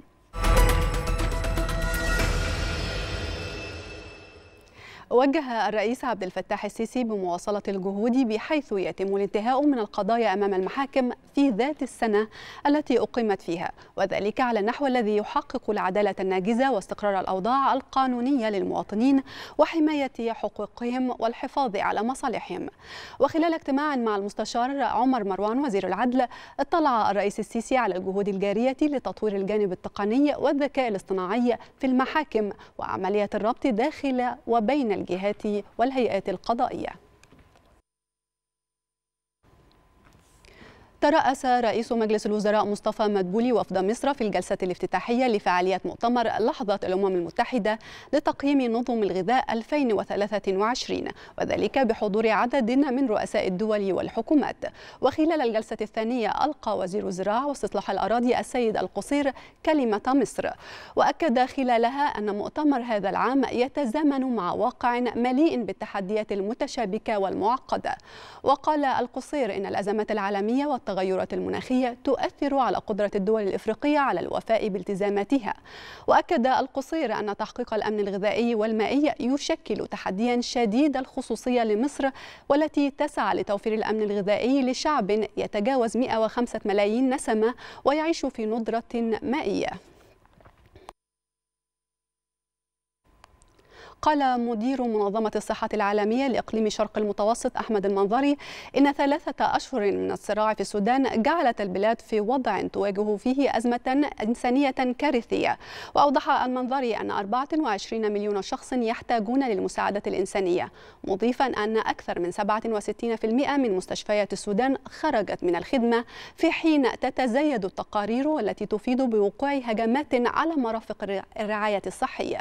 وجه الرئيس عبد الفتاح السيسي بمواصلة الجهود بحيث يتم الانتهاء من القضايا أمام المحاكم في ذات السنة التي أقيمت فيها وذلك على النحو الذي يحقق العدالة الناجزة واستقرار الأوضاع القانونية للمواطنين وحماية حقوقهم والحفاظ على مصالحهم وخلال اجتماع مع المستشار عمر مروان وزير العدل اطلع الرئيس السيسي على الجهود الجارية لتطوير الجانب التقني والذكاء الاصطناعي في المحاكم وعملية الربط داخل وبين الجهات والهيئات القضائية ترأس رئيس مجلس الوزراء مصطفى مدبولي وفد مصر في الجلسة الافتتاحية لفعاليات مؤتمر لحظة الأمم المتحدة لتقييم نظم الغذاء 2023 وذلك بحضور عدد من رؤساء الدول والحكومات وخلال الجلسة الثانية ألقى وزير الزراعة واستصلاح الأراضي السيد القصير كلمة مصر وأكد خلالها أن مؤتمر هذا العام يتزامن مع واقع مليء بالتحديات المتشابكة والمعقدة وقال القصير إن الأزمات العالمية والتغيرات المناخية تؤثر على قدرة الدول الإفريقية على الوفاء بالتزاماتها وأكد القصير أن تحقيق الأمن الغذائي والمائي يشكل تحديا شديد الخصوصية لمصر والتي تسعى لتوفير الأمن الغذائي لشعب يتجاوز 105 ملايين نسمة ويعيش في ندرة مائية قال مدير منظمة الصحة العالمية لإقليم شرق المتوسط أحمد المنظري إن ثلاثة أشهر من الصراع في السودان جعلت البلاد في وضع تواجه فيه أزمة إنسانية كارثية وأوضح المنظري أن 24 مليون شخص يحتاجون للمساعدة الإنسانية مضيفا أن أكثر من 67% من مستشفيات السودان خرجت من الخدمة في حين تتزايد التقارير والتي تفيد بوقوع هجمات على مرافق الرعاية الصحية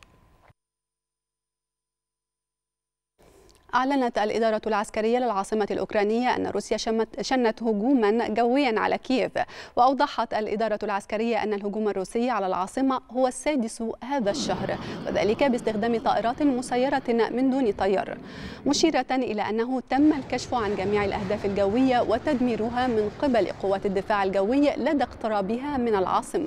أعلنت الإدارة العسكرية للعاصمة الأوكرانية أن روسيا شمت شنت هجوما جويا على كييف وأوضحت الإدارة العسكرية أن الهجوم الروسي على العاصمة هو السادس هذا الشهر وذلك باستخدام طائرات مسيرة من دون طيار مشيرة إلى أنه تم الكشف عن جميع الأهداف الجوية وتدميرها من قبل قوات الدفاع الجوي لدى اقترابها من العاصمة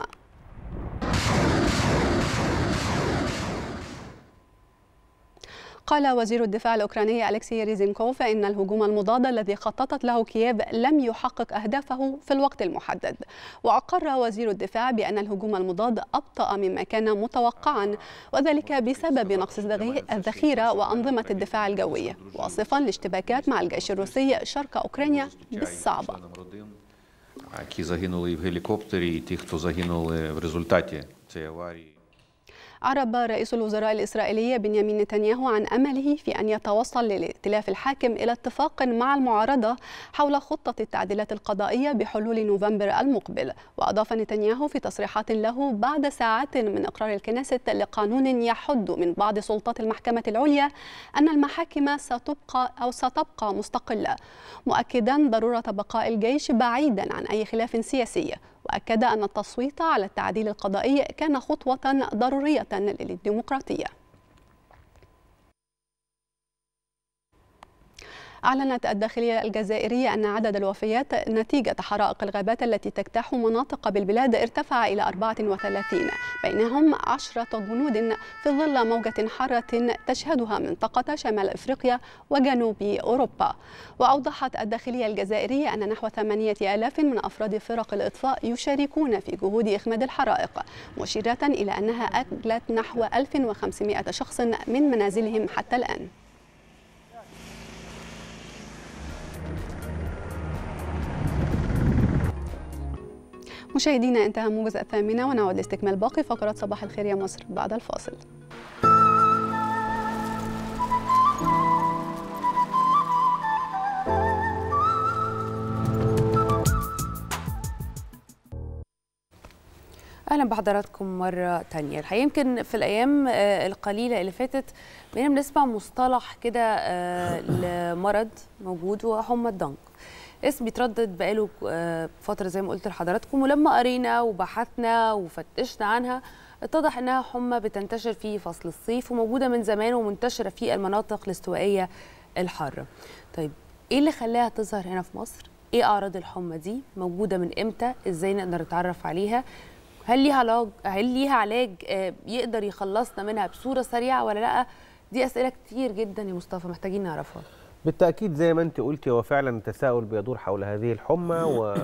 قال وزير الدفاع الأوكراني أليكسي ريزينكوف إن الهجوم المضاد الذي خططت له كييف لم يحقق أهدافه في الوقت المحدد وأقر وزير الدفاع بأن الهجوم المضاد أبطأ مما كان متوقعا وذلك بسبب نقص الذخيرة وأنظمة الدفاع الجوية واصفا الاشتباكات مع الجيش الروسي شرق أوكرانيا بالصعبة які загинули в гелікоптері, і ті, хто загинули в результаті цієї аварії. أعرب رئيس الوزراء الإسرائيلي بنيامين نتنياهو عن أمله في أن يتوصل للائتلاف الحاكم إلى اتفاق مع المعارضة حول خطة التعديلات القضائية بحلول نوفمبر المقبل وأضاف نتنياهو في تصريحات له بعد ساعات من إقرار الكنيست لقانون يحد من بعض سلطات المحكمة العليا أن المحاكم ستبقى أو ستبقى مستقلة مؤكدا ضرورة بقاء الجيش بعيدا عن أي خلاف سياسي وأكد أن التصويت على التعديل القضائي كان خطوة ضرورية للديمقراطية أعلنت الداخلية الجزائرية أن عدد الوفيات نتيجة حرائق الغابات التي تجتاح مناطق بالبلاد ارتفع إلى 34 بينهم عشرة جنود في ظل موجة حارة تشهدها منطقة شمال إفريقيا وجنوب أوروبا وأوضحت الداخلية الجزائرية أن نحو 8000 من أفراد فرق الإطفاء يشاركون في جهود إخماد الحرائق مشيرة إلى أنها أجلت نحو 1500 شخص من منازلهم حتى الآن مشاهدينا انتهى موجز الثامنة ونعود لاستكمال باقي فقرات صباح الخير يا مصر بعد الفاصل اهلا بحضراتكم مره تانية الحقيقه يمكن في الايام آه، القليله اللي فاتت بقينا بنسمع مصطلح كده آه، لمرض موجود وهو حمى الضنك اسم بيتردد بقاله آه، فتره زي ما قلت لحضراتكم ولما قرينا وبحثنا وفتشنا عنها اتضح انها حمى بتنتشر في فصل الصيف وموجوده من زمان ومنتشره في المناطق الاستوائيه الحاره طيب ايه اللي خلاها تظهر هنا في مصر ايه اعراض الحمى دي موجوده من امتى ازاي نقدر نتعرف عليها هل ليها علاج هل ليها علاج آه، يقدر يخلصنا منها بصوره سريعه ولا لا دي اسئله كتير جدا يا مصطفى محتاجين نعرفها بالتأكيد زي ما أنت قلتي هو فعلا التساؤل بيدور حول هذه الحمى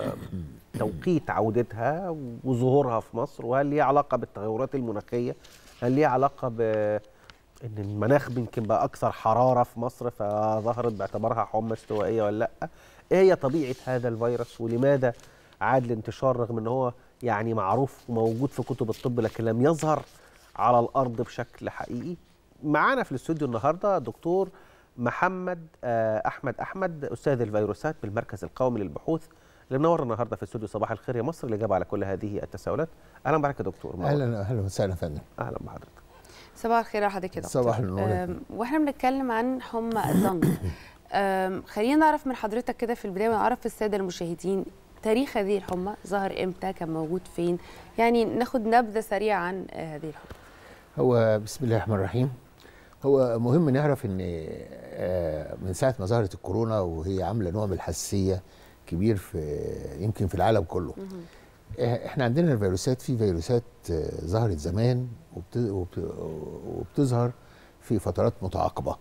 وتوقيت عودتها وظهورها في مصر وهل ليها علاقة بالتغيرات المناخية هل ليها علاقة ب ان المناخ يمكن بقى اكثر حراره في مصر فظهرت باعتبارها حمى استوائيه ولا لا ايه هي طبيعه هذا الفيروس ولماذا عاد الانتشار رغم ان هو يعني معروف وموجود في كتب الطب لكن لم يظهر على الارض بشكل حقيقي معانا في الاستوديو النهارده دكتور محمد آه، احمد احمد استاذ الفيروسات بالمركز القومي للبحوث اللي منور النهارده في استوديو صباح الخير يا مصر الاجابه على كل هذه التساؤلات اهلا بحضرتك يا دكتور منور. اهلا اهلا وسهلا يا فندم اهلا بحضرتك صباح الخير يا حضرتك يا دكتور صباح النور يا أم، واحنا بنتكلم عن حمى الضنك أم، خلينا نعرف من حضرتك كده في البدايه ونعرف الساده المشاهدين تاريخ هذه الحمى ظهر امتى كان موجود فين يعني ناخد نبذه سريعه عن آه، هذه الحمى هو بسم الله الرحمن الرحيم هو مهم نعرف ان آه، من ساعه ما ظهرت الكورونا وهي عامله نوع من الحساسيه كبير في يمكن في العالم كله آه، احنا عندنا الفيروسات في فيروسات آه، ظهرت زمان وبت- وبت- وبتظهر في فترات متعاقبه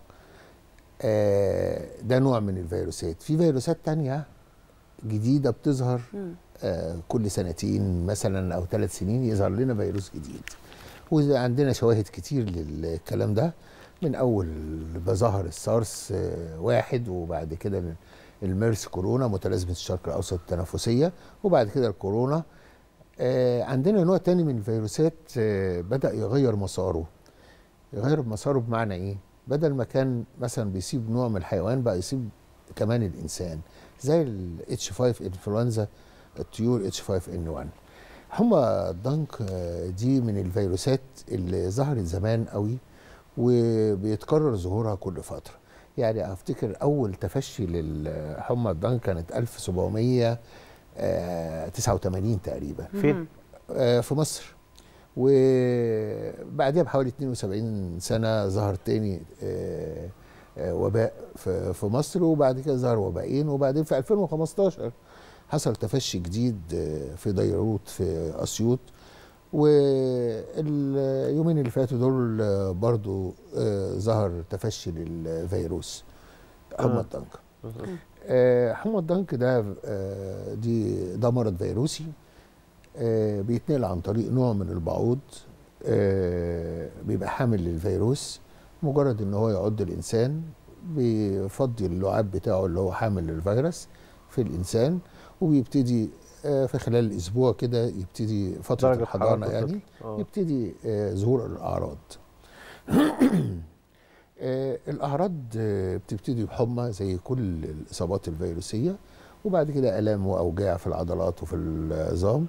آه، ده نوع من الفيروسات في فيروسات تانية جديده بتظهر آه، كل سنتين مثلا او ثلاث سنين يظهر لنا فيروس جديد وعندنا شواهد كتير للكلام ده من اول ما ظهر السارس آه، واحد وبعد كده الميرس كورونا متلازمه الشرق الاوسط التنفسيه وبعد كده الكورونا آه، عندنا نوع تاني من الفيروسات آه، بدا يغير مساره يغير مساره بمعنى ايه بدل ما كان مثلا بيصيب نوع من الحيوان بقى يصيب كمان الانسان زي ال H5 انفلونزا الطيور H5N1 حمى الضنك آه، دي من الفيروسات اللي ظهرت زمان قوي وبيتكرر ظهورها كل فتره يعني افتكر اول تفشي للحمى الضنك كانت 1789 تقريبا فين؟ آه، في مصر وبعدها بحوالي 72 سنه ظهر تاني آه، آه، وباء في في مصر وبعد كده ظهر وبائين وبعدين في 2015 حصل تفشي جديد آه، في ديروت في اسيوط واليومين اللي فاتوا دول آه، برضو آه، ظهر تفشي للفيروس حمى آه. الضنك آه، حمى الضنك ده آه، دي ده مرض فيروسي آه، بيتنقل عن طريق نوع من البعوض آه، بيبقى حامل للفيروس مجرد ان هو يعض الانسان بيفضي اللعاب بتاعه اللي هو حامل للفيروس في الانسان وبيبتدي آه، في خلال الاسبوع كده يبتدي فتره درجة الحضانه حرارته يعني تطلع. آه. يبتدي آه، ظهور الاعراض آه، الاعراض آه، بتبتدي بحمى زي كل الاصابات الفيروسيه وبعد كده الام واوجاع في العضلات وفي العظام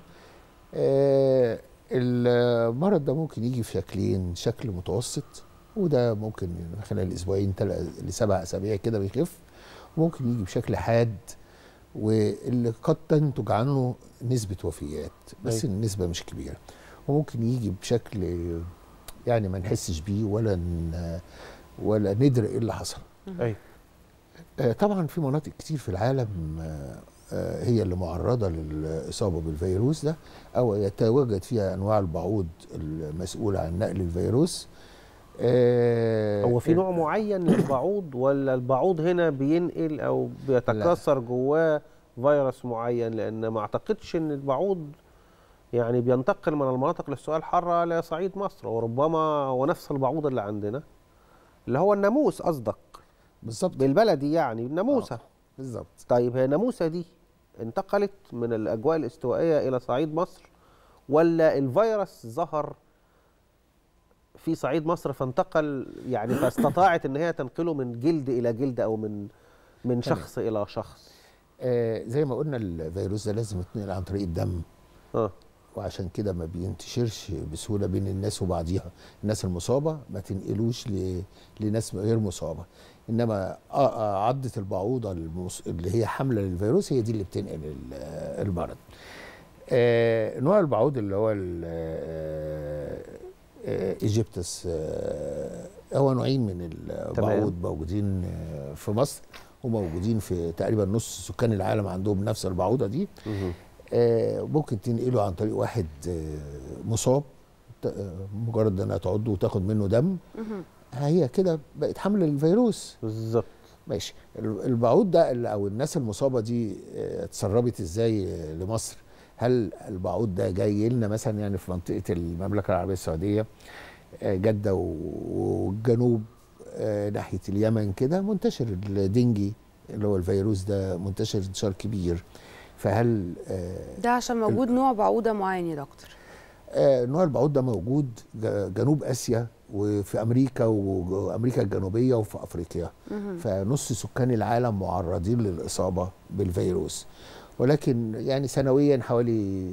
آه، المرض ده ممكن يجي في شكلين شكل متوسط وده ممكن خلال اسبوعين تل- لسبع اسابيع كده بيخف وممكن يجي بشكل حاد واللي قد تنتج عنه نسبه وفيات بس أيوة. النسبه مش كبيره وممكن يجي بشكل يعني ما نحسش بيه ولا ن- ولا ندري ايه اللي حصل ايوه آه، طبعا في مناطق كتير في العالم آه، آه، هي اللي معرضه للاصابه بالفيروس ده او يتواجد فيها انواع البعوض المسؤوله عن نقل الفيروس آه، هو في نوع معين للبعوض ولا البعوض هنا بينقل او بيتكاثر جواه فيروس معين لان ما اعتقدش ان البعوض يعني بينتقل من المناطق للسؤال الحاره لصعيد مصر وربما هو نفس البعوض اللي عندنا اللي هو الناموس قصدك بالظبط بالبلدي يعني الناموسه بالظبط طيب هي الناموسه دي انتقلت من الاجواء الاستوائيه الى صعيد مصر ولا الفيروس ظهر في صعيد مصر فانتقل يعني فاستطاعت ان هي تنقله من جلد الى جلد او من من تمام. شخص الى شخص آه، زي ما قلنا الفيروس ده لازم يتنقل عن طريق الدم اه وعشان كده ما بينتشرش بسهوله بين الناس وبعضيها الناس المصابه ما تنقلوش ل... لناس غير مصابه انما آه آه عضه البعوضه المص... اللي هي حامله للفيروس هي دي اللي بتنقل ال- آه، المرض آه نوع البعوض اللي هو ال- آه، آه، ايجيبتس آه، هو نوعين من البعوض موجودين آه، في مصر وموجودين في تقريبا نص سكان العالم عندهم نفس البعوضه دي آه، ممكن تنقله عن طريق واحد آه، مصاب ت- آه، مجرد انها تعضه وتاخد منه دم هي كده بقت حامله للفيروس بالظبط ماشي ال- البعوض ده ال- او الناس المصابه دي آه، اتسربت ازاي آه، لمصر هل البعوض ده جاي لنا مثلا يعني في منطقه المملكه العربيه السعوديه آه، جده و- والجنوب آه، ناحيه اليمن كده منتشر الدنجي اللي هو الفيروس ده منتشر انتشار كبير فهل آه، ده عشان موجود نوع بعوضه معين يا دكتور آه، نوع البعوض ده موجود ج- جنوب اسيا وفي امريكا وامريكا الجنوبيه وفي افريقيا مهم. فنص سكان العالم معرضين للاصابه بالفيروس ولكن يعني سنويا حوالي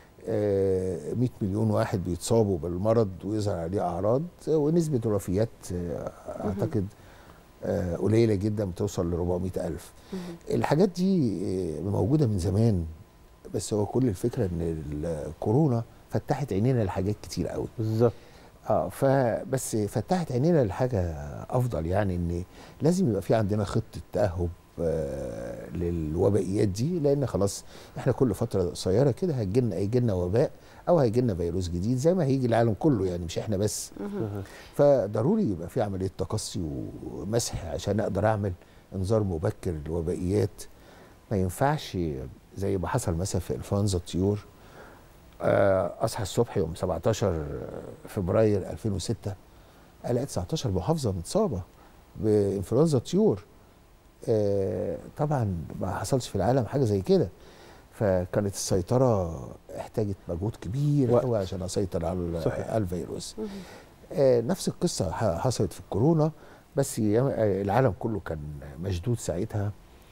آه، 100 مليون واحد بيتصابوا بالمرض ويظهر عليه اعراض ونسبه الوفيات آه، اعتقد آه، قليله جدا بتوصل ل 400 الف الحاجات دي آه، موجوده من زمان بس هو كل الفكره ان الكورونا فتحت عينينا لحاجات كتير قوي بالظبط اه فبس فتحت عينينا لحاجه افضل يعني ان لازم يبقى في عندنا خطه تاهب آه للوبائيات دي لان خلاص احنا كل فتره قصيره كده هيجي لنا هيجي لنا وباء او هيجي لنا فيروس جديد زي ما هيجي العالم كله يعني مش احنا بس فضروري يبقى في عمليه تقصي ومسح عشان اقدر اعمل انذار مبكر للوبائيات ما ينفعش زي ما حصل مثلا في انفلونزا الطيور آه، اصحى الصبح يوم 17 فبراير 2006 الاقي 19 محافظه متصابه بانفلونزا الطيور آه، طبعا ما حصلش في العالم حاجه زي كده فكانت السيطره احتاجت مجهود كبير وقت. قوي عشان اسيطر على صحيح. على الفيروس آه، نفس القصه ح- حصلت في الكورونا بس يام- آه، العالم كله كان مشدود ساعتها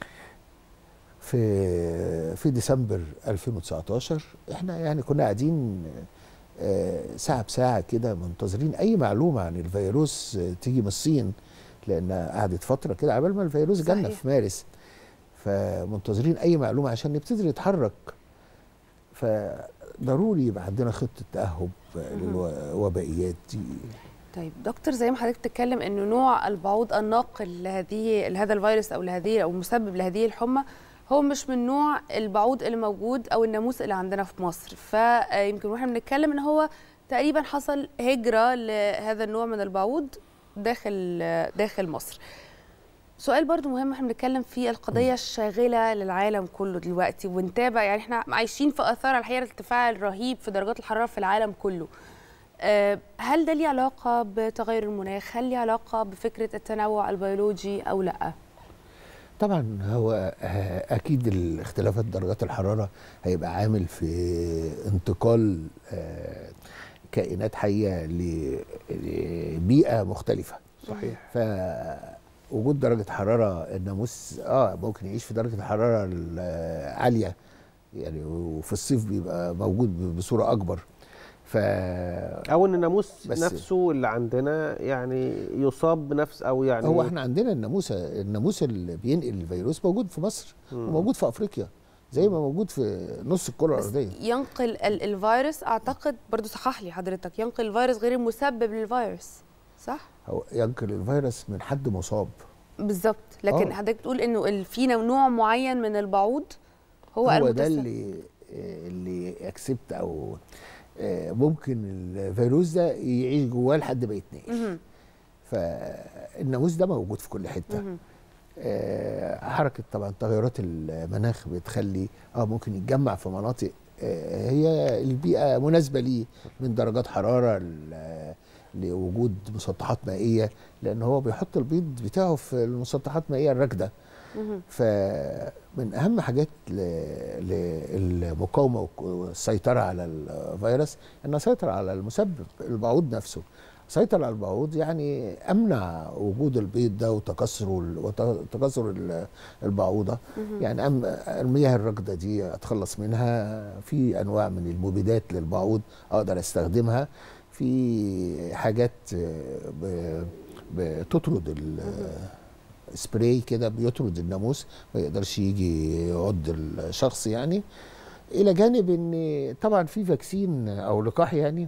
في في ديسمبر 2019 احنا يعني كنا قاعدين آه، ساعه بساعه كده منتظرين اي معلومه عن الفيروس آه، تيجي من الصين لان قعدت فتره كده عبال ما الفيروس جالنا صحيح. في مارس فمنتظرين اي معلومه عشان نبتدي نتحرك فضروري يبقى عندنا خطه تاهب آه، للوبائيات دي طيب دكتور زي ما حضرتك بتتكلم انه نوع البعوض الناقل لهذه لهذا الفيروس او لهذه او مسبب لهذه الحمى هو مش من نوع البعوض اللي موجود او الناموس اللي عندنا في مصر فيمكن واحنا بنتكلم ان هو تقريبا حصل هجره لهذا النوع من البعوض داخل داخل مصر سؤال برضو مهم احنا بنتكلم في القضية الشاغلة للعالم كله دلوقتي ونتابع يعني احنا عايشين في اثار الحقيقة الارتفاع الرهيب في درجات الحرارة في العالم كله آه، هل ده ليه علاقة بتغير المناخ؟ هل ليه علاقة بفكرة التنوع البيولوجي أو لأ؟ طبعا هو آه، اكيد الاختلافات درجات الحراره هيبقى عامل في انتقال آه، كائنات حيه ل- لبيئه مختلفه صحيح فوجود درجه حراره الناموس اه ممكن يعيش في درجه الحراره العاليه يعني وفي الصيف بيبقى موجود بصوره اكبر ف او ان الناموس بس- نفسه اللي عندنا يعني يصاب بنفس او يعني هو احنا عندنا الناموس الناموس اللي بينقل الفيروس موجود في مصر مم. وموجود في افريقيا زي ما موجود في نص الكره الارضيه ينقل ال- الفيروس أعتقد برضو صحح لي حضرتك ينقل الفيروس غير المسبب للفيروس صح؟ هو ينقل الفيروس من حد مصاب بالظبط لكن آه. حضرتك بتقول إنه ال- في نوع معين من البعوض هو, هو ده المتسبب. اللي اللي اكسبت او آه، ممكن الفيروس ده يعيش جواه لحد ما يتنقل مهم. فالناموس ده موجود في كل حته مهم. آه، حركه طبعا تغيرات المناخ بتخلي اه ممكن يتجمع في مناطق آه، هي البيئه مناسبه ليه من درجات حراره ل- لوجود مسطحات مائيه لان هو بيحط البيض بتاعه في المسطحات المائيه الراكده مهم. فمن اهم حاجات ل- للمقاومه والسيطره على الفيروس ان اسيطر على المسبب البعوض نفسه سيطر على البعوض يعني امنع وجود البيض ده وتكسره ال- وتكاثر ال- البعوضه مهم. يعني أم المياه الراكده دي اتخلص منها في انواع من المبيدات للبعوض اقدر استخدمها في حاجات آه، ب- بتطرد ال- سبراي كده بيطرد الناموس ما يقدرش يجي يعض الشخص يعني الى جانب ان طبعا في فاكسين او لقاح يعني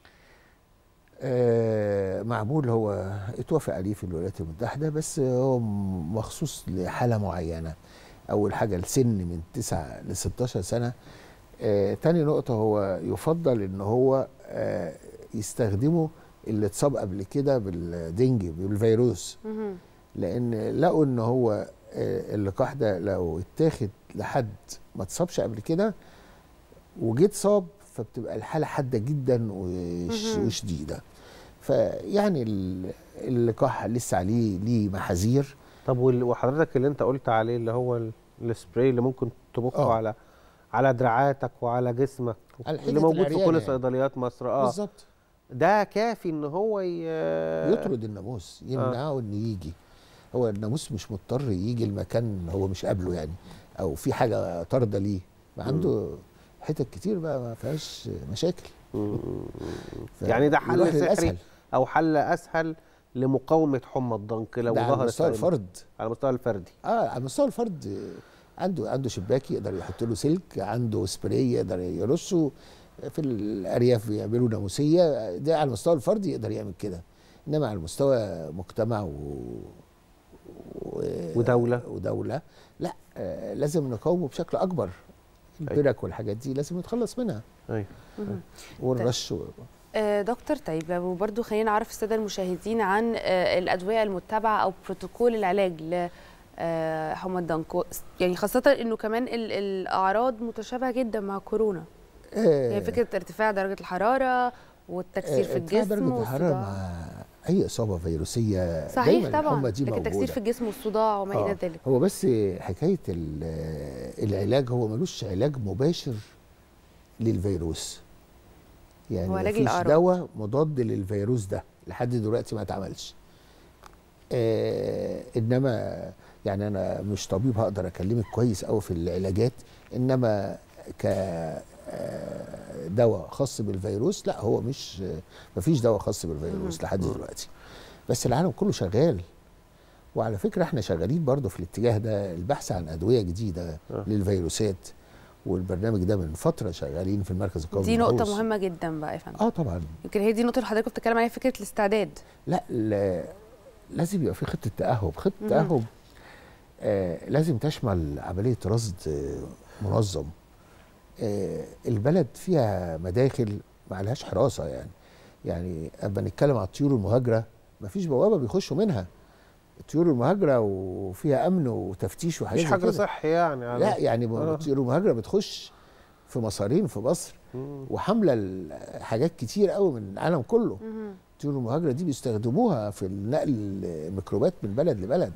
آه، معمول هو اتوافق عليه في الولايات المتحده بس هو م- مخصوص لحاله معينه اول حاجه السن من 9 ل 16 سنه آه، تاني نقطه هو يفضل ان هو آه، يستخدمه اللي اتصاب قبل كده بالدنج بالفيروس مهم. لان لقوا ان هو آه، اللقاح ده لو اتاخد لحد ما اتصابش قبل كده وجيت صاب فبتبقى الحاله حاده جدا وش- مهم. وشديده فيعني ال- اللقاح لسه عليه ليه محاذير طب وال- وحضرتك اللي انت قلت عليه اللي هو ال- السبراي اللي ممكن تبخه آه. على على دراعاتك وعلى جسمك على اللي الحتت موجود في العريانة كل يعني. صيدليات مصر اه بالظبط ده كافي ان هو ي... يطرد الناموس يمنعه انه يجي هو الناموس مش مضطر يجي المكان هو مش قابله يعني او في حاجه طارده ليه ما عنده حتت كتير بقى ما فيهاش مشاكل ف- يعني ده حل يروح سحري للأسهل. او حل اسهل لمقاومه حمى الضنك لو ده على ظهرت مستوى في- الفرد على المستوى الفردي اه على مستوى الفرد آه، عنده عنده شباك يقدر يحط له سلك عنده سبراي يقدر يرشه في الارياف بيعملوا ناموسيه ده على المستوى الفردي يقدر يعمل كده انما على مستوى مجتمع و... و... ودولة. ودوله لا آه لازم نقاومه بشكل اكبر البرك والحاجات دي لازم نتخلص منها ايوه مهم. والرش و... آه، دكتور طيب وبرضه خلينا نعرف الساده المشاهدين عن آه، الادويه المتبعه او بروتوكول العلاج ل آه، حمى الضنك يعني خاصه انه كمان ال- الاعراض متشابهه جدا مع كورونا آه يعني فكره ارتفاع درجه الحراره والتكسير في ارتفاع الجسم درجه الحراره والصداع مع اي اصابه فيروسيه صحيح دايما طبعا الحمى دي لكن موجوده تكسير في الجسم والصداع وما الى آه، ذلك هو بس حكايه ال- العلاج هو ملوش علاج مباشر للفيروس يعني هو علاج مفيش الأعراض. دواء مضاد للفيروس ده لحد دلوقتي ما اتعملش آه انما يعني انا مش طبيب هقدر اكلمك كويس قوي في العلاجات انما ك آه، دواء خاص بالفيروس لا هو مش مفيش دواء خاص بالفيروس لحد دلوقتي بس العالم كله شغال وعلى فكره احنا شغالين برضه في الاتجاه ده البحث عن ادويه جديده آه. للفيروسات والبرنامج ده من فتره شغالين في المركز القومي دي نقطه للبحوث. مهمه جدا بقى يا فندم اه طبعا يمكن هي دي النقطه اللي حضرتك كنت بتتكلم عليها فكره الاستعداد لا, لا لازم يبقى في خطه تاهب خطه مهم. تاهب آه لازم تشمل عمليه رصد آه، منظم آه البلد فيها مداخل ما عليهاش حراسه يعني يعني اما نتكلم على الطيور المهاجره ما فيش بوابه بيخشوا منها الطيور المهاجره وفيها امن وتفتيش وحاجات مش زي حجر كده. صحي يعني على- لا يعني آه. الطيور المهاجره بتخش في مصارين في مصر وحامله ال- حاجات كتير قوي من العالم كله الطيور المهاجره دي بيستخدموها في نقل الميكروبات من بلد لبلد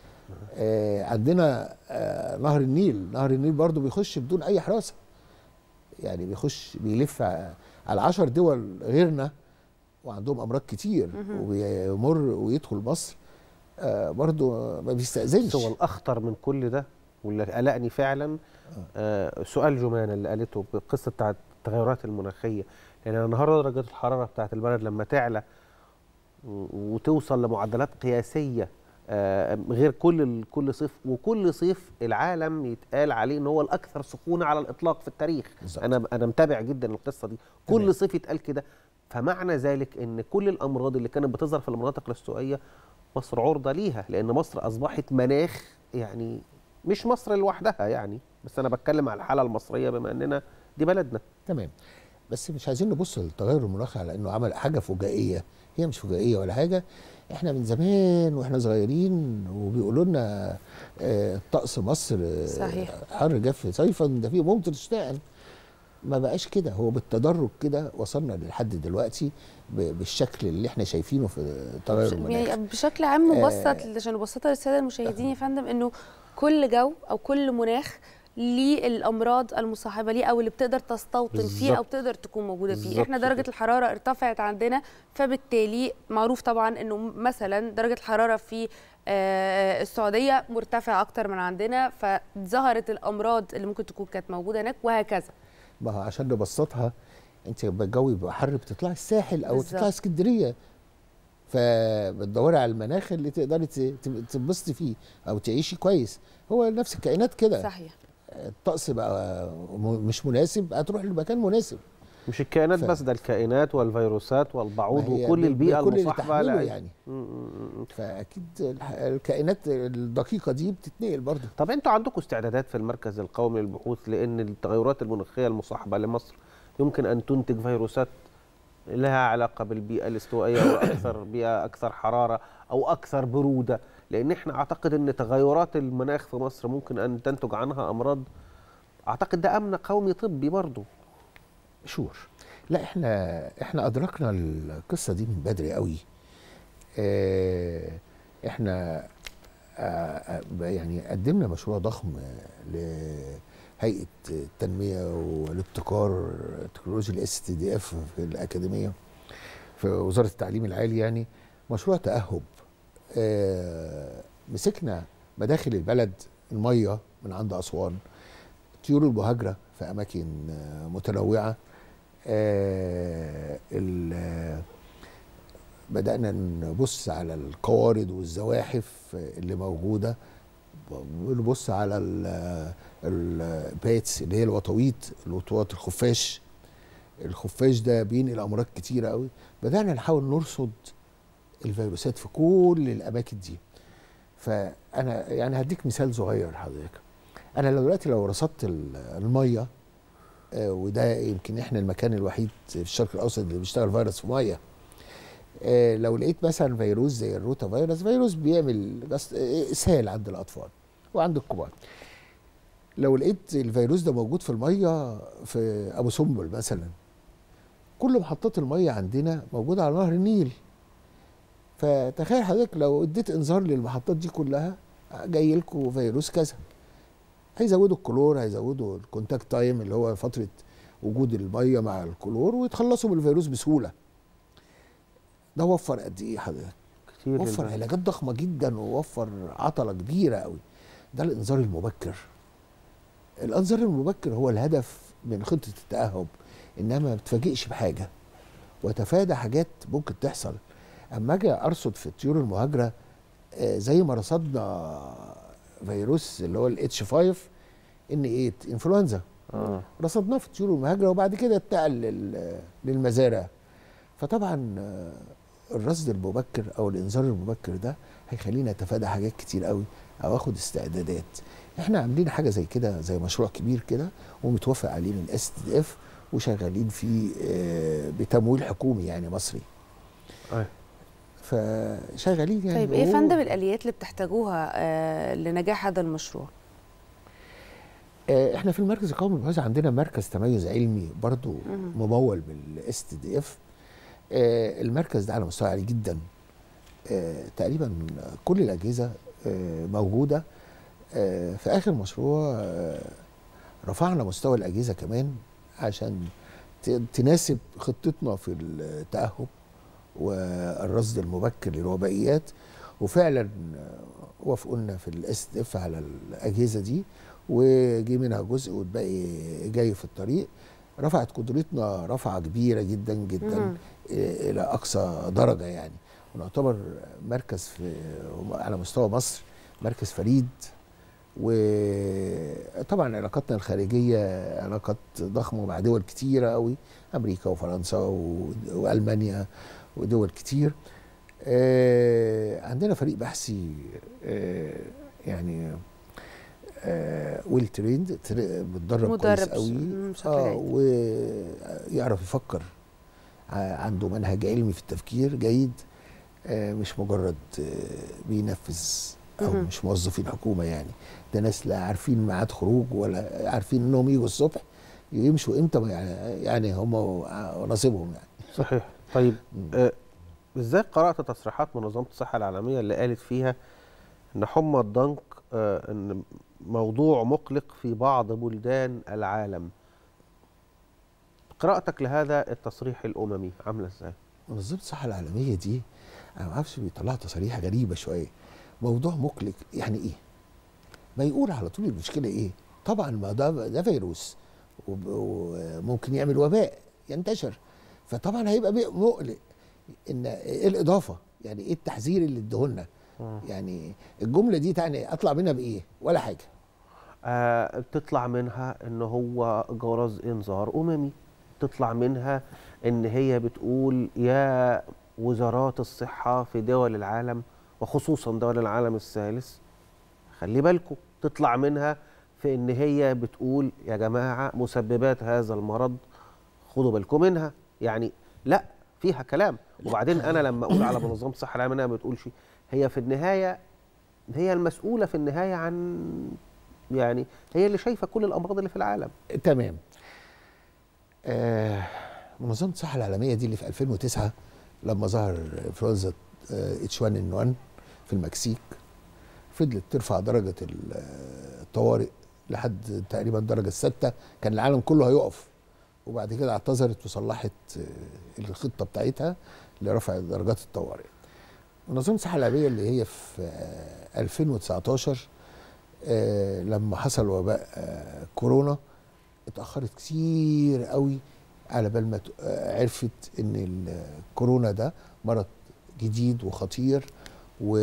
آه عندنا آه نهر النيل نهر النيل برضو بيخش بدون اي حراسه يعني بيخش بيلف ع- على عشر دول غيرنا وعندهم امراض كتير وبيمر ويدخل مصر آه برضو ما بيستاذنش هو الاخطر من كل ده واللي قلقني فعلا آه سؤال جمانه اللي قالته بالقصه بتاعت التغيرات المناخيه لان يعني النهارده درجه الحراره بتاعت البلد لما تعلى و- وتوصل لمعدلات قياسيه آه غير كل ال- كل صيف وكل صيف العالم يتقال عليه ان هو الاكثر سخونه على الاطلاق في التاريخ بالظبط. انا انا متابع جدا القصه دي تمام. كل صيف يتقال كده فمعنى ذلك ان كل الامراض اللي كانت بتظهر في المناطق الاستوائيه مصر عرضه ليها لان مصر اصبحت مناخ يعني مش مصر لوحدها يعني بس انا بتكلم على الحاله المصريه بما اننا دي بلدنا تمام بس مش عايزين نبص للتغير المناخي على انه عمل حاجه فجائيه هي مش فجائيه ولا حاجه احنا من زمان واحنا صغيرين وبيقولوا لنا آه، طقس مصر آه، صحيح. حر جاف صيفا ده فيه ممطر شتاء ما بقاش كده هو بالتدرج كده وصلنا لحد دلوقتي ب- بالشكل اللي احنا شايفينه في التغير المناخي يعني بشكل عام آه. مبسط عشان نبسطها للساده المشاهدين يا فندم انه كل جو او كل مناخ ليه الامراض المصاحبه ليه او اللي بتقدر تستوطن فيه او بالظبط. تقدر تكون موجوده فيه بالظبط احنا درجه كده. الحراره ارتفعت عندنا فبالتالي معروف طبعا انه مثلا درجه الحراره في آه، السعوديه مرتفعه اكتر من عندنا فظهرت الامراض اللي ممكن تكون كانت موجوده هناك وهكذا ما هو عشان نبسطها انت لما الجو يبقى حر بتطلعي الساحل او بالظبط. تطلعي اسكندريه فبتدوري على المناخ اللي تقدري ت- ت- تنبسطي فيه او تعيشي كويس هو نفس الكائنات كده صحيح الطقس بقى م- مش مناسب هتروح لمكان مناسب مش الكائنات ف- بس ده الكائنات والفيروسات والبعوض ما هي وكل ب- البيئه بكل اللي المصاحبه تحمله لا يعني. م- م- م. فاكيد الح- الكائنات الدقيقه دي بتتنقل برضه طب انتوا عندكم استعدادات في المركز القومي للبحوث لان التغيرات المناخيه المصاحبه لمصر يمكن ان تنتج فيروسات لها علاقه بالبيئه الاستوائيه واكثر بيئه اكثر حراره او اكثر بروده لان احنا اعتقد ان تغيرات المناخ في مصر ممكن ان تنتج عنها امراض اعتقد ده امن قومي طبي برضه شور لا احنا احنا ادركنا القصه دي من بدري قوي اه احنا آه، آه، يعني قدمنا مشروع ضخم لهيئه التنميه والابتكار تكنولوجيا الاس تي دي اف في الاكاديميه في وزاره التعليم العالي يعني مشروع تاهب آه، مسكنا مداخل البلد الميه من عند اسوان طيور المهاجره في اماكن آه، متنوعه آه، ال- آه، بدأنا نبص على القوارض والزواحف اللي موجودة نبص على ال- البيتس اللي هي الوطويط الوطواط الخفاش الخفاش ده بينقل أمراض كتيرة قوي بدأنا نحاول نرصد الفيروسات في كل الأماكن دي فأنا يعني هديك مثال صغير حضرتك أنا لو دلوقتي لو رصدت ال- المية آه، وده يمكن احنا المكان الوحيد في الشرق الاوسط اللي بيشتغل فيروس في ميه آه، لو لقيت مثلا فيروس زي الروتا فيروس فيروس بيعمل بس آه، اسهال عند الاطفال وعند الكبار لو لقيت الفيروس ده موجود في الميه في ابو سمبل مثلا كل محطات الميه عندنا موجوده على نهر النيل فتخيل حضرتك لو اديت انذار للمحطات دي كلها جاي لكم فيروس كذا هيزودوا الكلور هيزودوا الكونتاكت تايم اللي هو فتره وجود الميه مع الكلور ويتخلصوا من الفيروس بسهوله ده وفر قد ايه حضرتك كتير وفر جداً. علاجات ضخمه جدا ووفر عطله كبيره قوي ده الانذار المبكر الانذار المبكر هو الهدف من خطه التاهب انما ما بتفاجئش بحاجه وتفادى حاجات ممكن تحصل اما اجي ارصد في الطيور المهاجره آه، زي ما رصدنا فيروس اللي هو الاتش 5 ان 8 انفلونزا آه. رصدناه في الطيور المهاجره وبعد كده اتنقل لل- للمزارع فطبعا آه، الرصد المبكر او الانذار المبكر ده هيخلينا نتفادى حاجات كتير قوي او اخد استعدادات احنا عاملين حاجه زي كده زي مشروع كبير كده ومتوافق عليه من اس تي اف وشغالين فيه آه، بتمويل حكومي يعني مصري أيوة. فشغالين يعني طيب ايه يا وهو- فندم الاليات اللي بتحتاجوها آه، لنجاح هذا المشروع آه، احنا في المركز القومي للبحوث عندنا مركز تميز علمي برضو مهم. ممول بالاس تي دي اف المركز ده على مستوى عالي جدا آه، تقريبا كل الاجهزه آه، موجوده آه، في اخر مشروع آه، رفعنا مستوى الاجهزه كمان عشان ت- تناسب خطتنا في التاهب والرصد المبكر للوبائيات وفعلا آه، وافقوا لنا في الاس دي اف على الاجهزه دي وجي منها جزء والباقي جاي في الطريق رفعت قدرتنا رفعه كبيره جدا جدا مهم. إيه، الى اقصى درجه يعني ونعتبر مركز في على مستوى مصر مركز فريد وطبعا علاقاتنا الخارجيه علاقات ضخمه مع دول كتيره قوي امريكا وفرنسا و- والمانيا ودول كتير آه، عندنا فريق بحثي آه، يعني ويل تريند متدرب كويس مدرب قوي مم، بشكل اه جيد. ويعرف يفكر ع- عنده منهج علمي في التفكير جيد آه، مش مجرد آه، بينفذ او مهم. مش موظفين حكومه يعني ده ناس لا عارفين ميعاد خروج ولا عارفين انهم يجوا الصبح يمشوا امتى ما يعني يعني هم ونصيبهم يعني صحيح طيب آه، ازاي قرات تصريحات منظمه الصحه العالميه اللي قالت فيها ان حمى الضنك آه، ان موضوع مقلق في بعض بلدان العالم قراءتك لهذا التصريح الاممي عامله ازاي منظمه الصحه العالميه دي انا ما اعرفش بيطلعوا تصاريح غريبه شويه موضوع مقلق يعني ايه ما يقول على طول المشكله ايه طبعا ما ده ده فيروس وب- وممكن يعمل وباء ينتشر فطبعا هيبقى بي- مقلق ان ايه الاضافه يعني ايه التحذير اللي ادهولنا يعني الجمله دي تعني اطلع منها بايه ولا حاجه آه تطلع منها ان هو جرس انذار اممي تطلع منها ان هي بتقول يا وزارات الصحه في دول العالم وخصوصا دول العالم الثالث خلي بالكم تطلع منها في ان هي بتقول يا جماعه مسببات هذا المرض خدوا بالكم منها يعني لا فيها كلام وبعدين انا لما اقول على منظمه الصحه العالميه انها ما بتقولش هي في النهايه هي المسؤوله في النهايه عن يعني هي اللي شايفه كل الامراض اللي في العالم تمام آه منظمه الصحه العالميه دي اللي في 2009 لما ظهر انفلونزا اتش 1 ان 1 في المكسيك فضلت ترفع درجه ال- آه، الطوارئ لحد تقريبا الدرجه السادسه كان العالم كله هيقف وبعد كده اعتذرت وصلحت آه، الخطه بتاعتها لرفع درجات الطوارئ منظمه الصحه العالميه اللي هي في آه، 2019 آه، لما حصل وباء آه، كورونا اتاخرت كتير قوي على بال ما ت- آه، عرفت ان الكورونا ده مرض جديد وخطير و...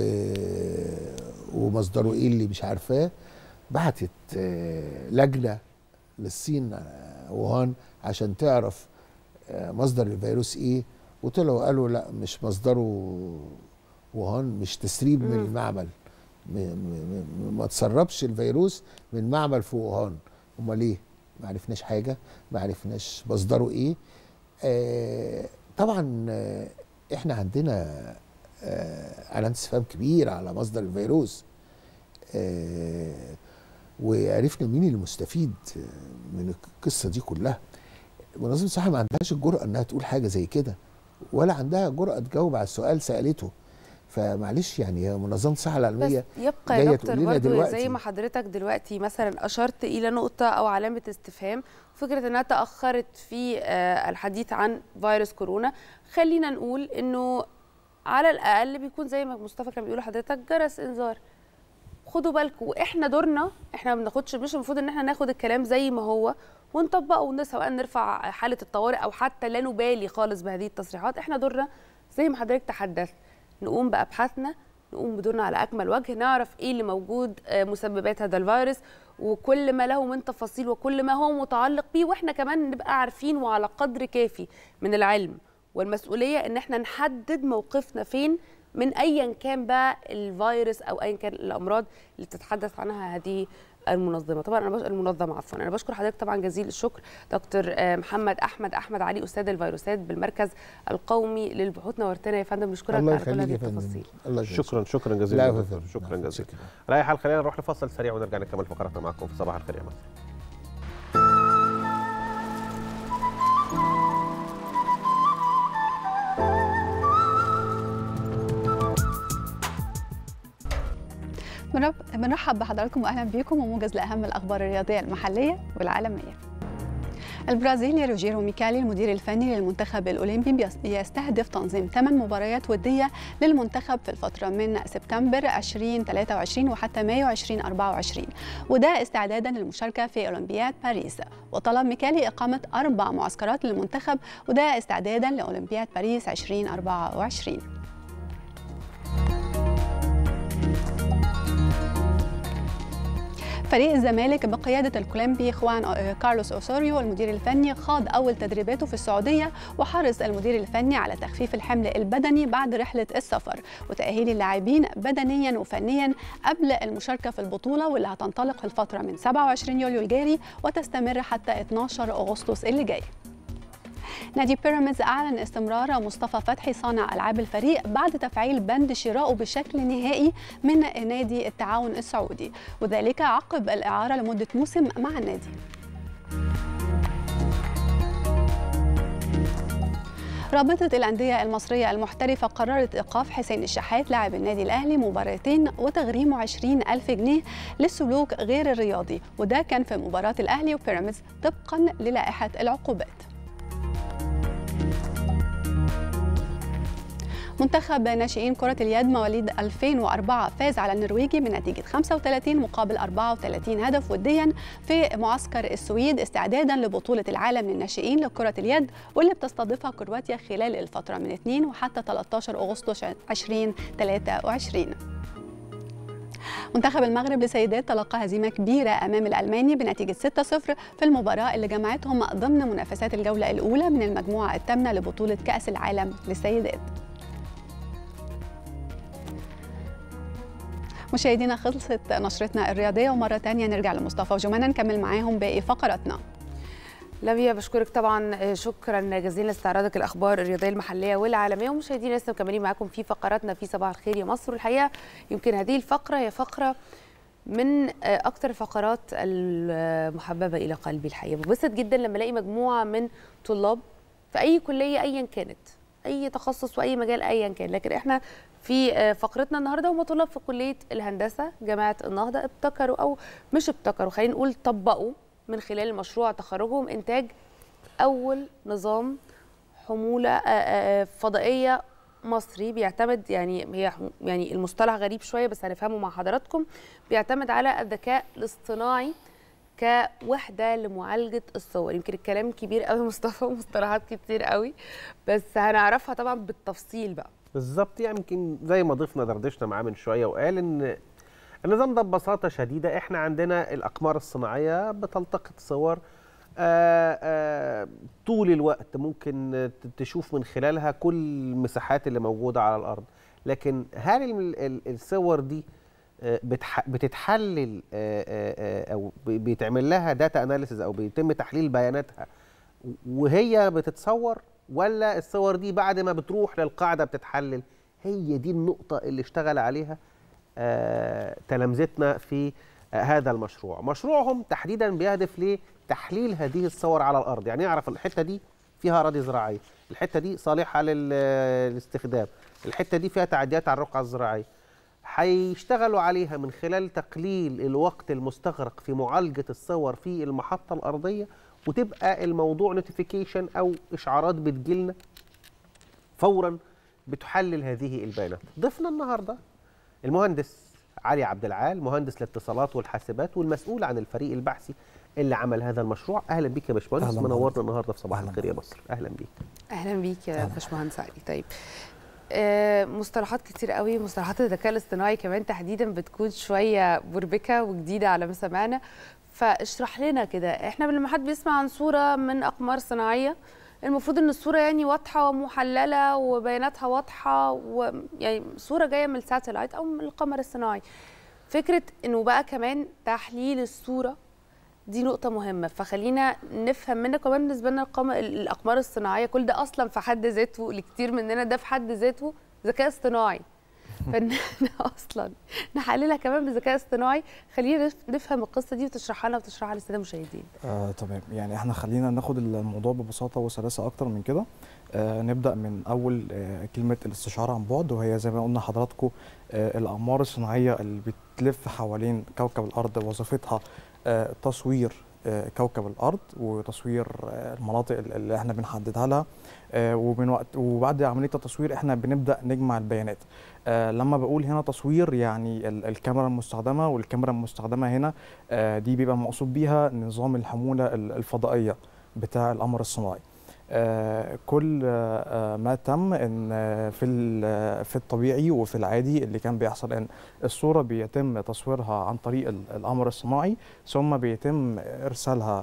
ومصدره ايه اللي مش عارفاه بعتت آه، لجنه للصين آه، ووهان عشان تعرف آه، مصدر الفيروس ايه وطلعوا قالوا لا مش مصدره ووهان مش تسريب من مم. المعمل م- م- م- ما تسربش الفيروس من معمل في ووهان امال ليه ما عرفناش حاجه ما عرفناش مصدره ايه آه طبعا آه احنا عندنا آه علامه استفهام كبيره على مصدر الفيروس آه وعرفنا مين المستفيد آه، من القصه دي كلها منظمه الصحه ما عندهاش الجرأه انها تقول حاجه زي كده ولا عندها جرأه تجاوب على السؤال سالته فمعلش يعني هي منظمه الصحه بس العالميه يبقى جاية يا تقول دكتور لنا برضو دلوقتي. زي ما حضرتك دلوقتي مثلا اشرت الى نقطه او علامه استفهام فكره انها تاخرت في آه، الحديث عن فيروس كورونا خلينا نقول انه على الاقل بيكون زي ما مصطفى كان بيقول لحضرتك جرس انذار خدوا بالكم واحنا دورنا احنا ما بناخدش مش المفروض ان احنا ناخد الكلام زي ما هو ونطبقه ون- سواء نرفع حاله الطوارئ او حتى لا نبالي خالص بهذه التصريحات احنا دورنا زي ما حضرتك تحدثت نقوم بابحاثنا نقوم بدورنا على اكمل وجه نعرف ايه اللي موجود آه، مسببات هذا الفيروس وكل ما له من تفاصيل وكل ما هو متعلق بيه واحنا كمان نبقى عارفين وعلى قدر كافي من العلم والمسؤوليه ان احنا نحدد موقفنا فين من ايا كان بقى الفيروس او ايا كان الامراض اللي بتتحدث عنها هذه المنظمه طبعا انا بش... المنظمه عفوا انا بشكر حضرتك طبعا جزيل الشكر دكتور آه، محمد احمد احمد علي استاذ الفيروسات بالمركز القومي للبحوث نورتنا يا فندم بنشكرك الله على كل يخليك هذه يا فندم التفاصيل الله يخليك. شكرا شكرا لا، جزيلا لا، دكتور. لا، شكرا لا، جزيلا شكرا. على اي حال خلينا نروح لفاصل سريع ونرجع نكمل فقراتنا معكم في صباح الخير يا مصر بنرب- بنرحب بحضراتكم واهلا بيكم وموجز لاهم الاخبار الرياضيه المحليه والعالميه. البرازيلي روجيرو ميكالي المدير الفني للمنتخب الاولمبي بيس- يستهدف تنظيم ثمان مباريات وديه للمنتخب في الفتره من سبتمبر 2023 وحتى مايو 2024 وده استعدادا للمشاركه في اولمبياد باريس وطلب ميكالي اقامه اربع معسكرات للمنتخب وده استعدادا لاولمبياد باريس 2024 فريق الزمالك بقيادة الكولومبي خوان آه، كارلوس أوسوريو المدير الفني خاض أول تدريباته في السعودية وحرص المدير الفني على تخفيف الحمل البدني بعد رحلة السفر وتأهيل اللاعبين بدنيا وفنيا قبل المشاركة في البطولة واللي هتنطلق في الفترة من 27 يوليو الجاري وتستمر حتى 12 أغسطس اللي جاي نادي بيراميدز أعلن استمرار مصطفى فتحي صانع ألعاب الفريق بعد تفعيل بند شرائه بشكل نهائي من نادي التعاون السعودي وذلك عقب الإعارة لمدة موسم مع النادي رابطة الأندية المصرية المحترفة قررت إيقاف حسين الشحات لاعب النادي الأهلي مباراتين وتغريمه 20 ألف جنيه للسلوك غير الرياضي وده كان في مباراة الأهلي وبيراميدز طبقا للائحة العقوبات منتخب ناشئين كرة اليد مواليد 2004 فاز على النرويجي بنتيجة 35 مقابل 34 هدف وديا في معسكر السويد استعدادا لبطولة العالم للناشئين لكرة اليد واللي بتستضيفها كرواتيا خلال الفترة من 2 وحتى 13 أغسطس 2023 منتخب المغرب لسيدات تلقى هزيمة كبيرة أمام الألماني بنتيجة 6-0 في المباراة اللي جمعتهم ضمن منافسات الجولة الأولى من المجموعة الثامنة لبطولة كأس العالم للسيدات مشاهدينا خلصت نشرتنا الرياضية ومرة تانية نرجع لمصطفى وجمانة نكمل معاهم باقي فقراتنا لميا بشكرك طبعا شكرا جزيلا لاستعراضك الاخبار الرياضيه المحليه والعالميه ومشاهدينا لسه مكملين معاكم في فقراتنا في صباح الخير يا مصر والحقيقه يمكن هذه الفقره هي فقره من اكثر الفقرات المحببه الى قلبي الحقيقه ببسط جدا لما الاقي مجموعه من طلاب في اي كليه ايا كانت اي تخصص واي مجال ايا كان لكن احنا في فقرتنا النهارده هم طلاب في كليه الهندسه جامعه النهضه ابتكروا او مش ابتكروا خلينا نقول طبقوا من خلال مشروع تخرجهم انتاج اول نظام حموله فضائيه مصري بيعتمد يعني هي يعني المصطلح غريب شويه بس هنفهمه مع حضراتكم بيعتمد على الذكاء الاصطناعي كوحده لمعالجه الصور يمكن الكلام كبير قوي مصطفى ومصطلحات كتير قوي بس هنعرفها طبعا بالتفصيل بقى بالظبط يعني يمكن زي ما ضيفنا دردشنا معاه من شويه وقال ان النظام ده ببساطه شديده احنا عندنا الاقمار الصناعيه بتلتقط صور آآ آآ طول الوقت ممكن تشوف من خلالها كل المساحات اللي موجوده على الارض لكن هل الصور دي بتتحلل او بيتعمل لها داتا اناليسز او بيتم تحليل بياناتها وهي بتتصور ولا الصور دي بعد ما بتروح للقاعده بتتحلل هي دي النقطه اللي اشتغل عليها تلامذتنا في هذا المشروع مشروعهم تحديدا بيهدف لتحليل هذه الصور على الارض يعني يعرف الحته دي فيها اراضي زراعيه الحته دي صالحه للاستخدام الحته دي فيها تعديات على الرقعه الزراعيه هيشتغلوا عليها من خلال تقليل الوقت المستغرق في معالجه الصور في المحطه الارضيه وتبقى الموضوع نوتيفيكيشن او اشعارات بتجيلنا فورا بتحلل هذه البيانات ضيفنا النهارده المهندس علي عبد العال مهندس الاتصالات والحاسبات والمسؤول عن الفريق البحثي اللي عمل هذا المشروع اهلا بيك يا باشمهندس منورنا النهارده في صباح الخير يا مصر اهلا بيك اهلا بيك يا باشمهندس علي طيب آه مصطلحات كتير قوي مصطلحات الذكاء الاصطناعي كمان تحديدا بتكون شويه مربكه وجديده على مسامعنا فاشرح لنا كده احنا لما حد بيسمع عن صوره من اقمار صناعيه المفروض ان الصوره يعني واضحه ومحلله وبياناتها واضحه ويعني صوره جايه من الساتلايت او من القمر الصناعي فكره انه بقى كمان تحليل الصوره دي نقطة مهمة فخلينا نفهم منك كمان بالنسبة لنا القم... الأقمار الصناعية كل ده أصلا في حد ذاته لكتير مننا ده في حد ذاته ذكاء اصطناعي فإن إحنا أصلا نحللها كمان بذكاء اصطناعي خلينا نف- نفهم القصة دي وتشرحها لنا وتشرحها للسادة المشاهدين آه، تمام يعني احنا خلينا ناخد الموضوع ببساطه وسلاسه اكتر من كده آه، نبدا من اول آه، كلمه الاستشاره عن بعد وهي زي ما قلنا حضراتكم آه، الاقمار الصناعيه اللي بتلف حوالين كوكب الارض وظيفتها آه، تصوير آه، كوكب الارض وتصوير آه، المناطق اللي احنا بنحددها لها آه، ومن وقت وبعد عمليه التصوير احنا بنبدا نجمع البيانات آه، لما بقول هنا تصوير يعني ال- الكاميرا المستخدمه والكاميرا المستخدمه هنا آه، دي بيبقى مقصود بيها نظام الحموله ال- الفضائيه بتاع القمر الصناعي آه، كل آه، آه، ما تم ان آه، في ال- في الطبيعي وفي العادي اللي كان بيحصل ان الصوره بيتم تصويرها عن طريق ال- القمر الصناعي ثم بيتم ارسالها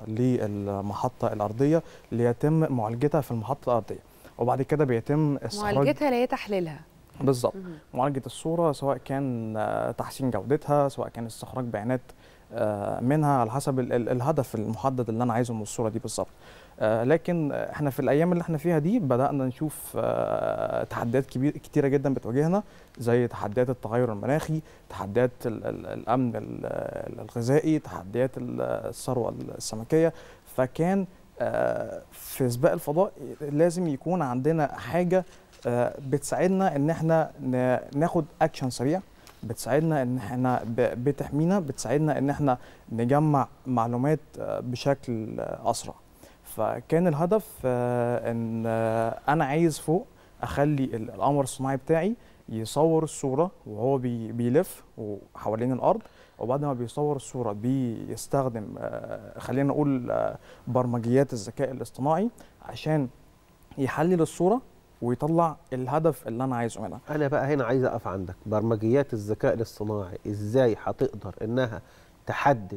للمحطه الارضيه ليتم معالجتها في المحطه الارضيه وبعد كده بيتم استخراج معالجتها اللي هي تحليلها بالظبط مهم. معالجه الصوره سواء كان آه، تحسين جودتها سواء كان استخراج بيانات آه، منها على حسب ال- ال- الهدف المحدد اللي انا عايزه من الصوره دي بالظبط آه، لكن احنا في الايام اللي احنا فيها دي بدانا نشوف آه، تحديات كبير كتيره جدا بتواجهنا زي تحديات التغير المناخي تحديات ال- ال- الامن ال- الغذائي تحديات ال- الثروه السمكيه فكان آه، في سباق الفضاء لازم يكون عندنا حاجه آه، بتساعدنا ان احنا ن- ناخد اكشن سريع بتساعدنا ان احنا ب- بتحمينا بتساعدنا ان احنا نجمع معلومات آه، بشكل آه، اسرع فكان الهدف آه، ان آه، انا عايز فوق اخلي ال- القمر الصناعي بتاعي يصور الصوره وهو بي بيلف حوالين الارض وبعد ما بيصور الصوره بيستخدم آه، خلينا نقول آه، برمجيات الذكاء الاصطناعي عشان يحلل الصوره ويطلع الهدف اللي انا عايزه منها انا بقى هنا عايز اقف عندك برمجيات الذكاء الاصطناعي ازاي هتقدر انها تحدد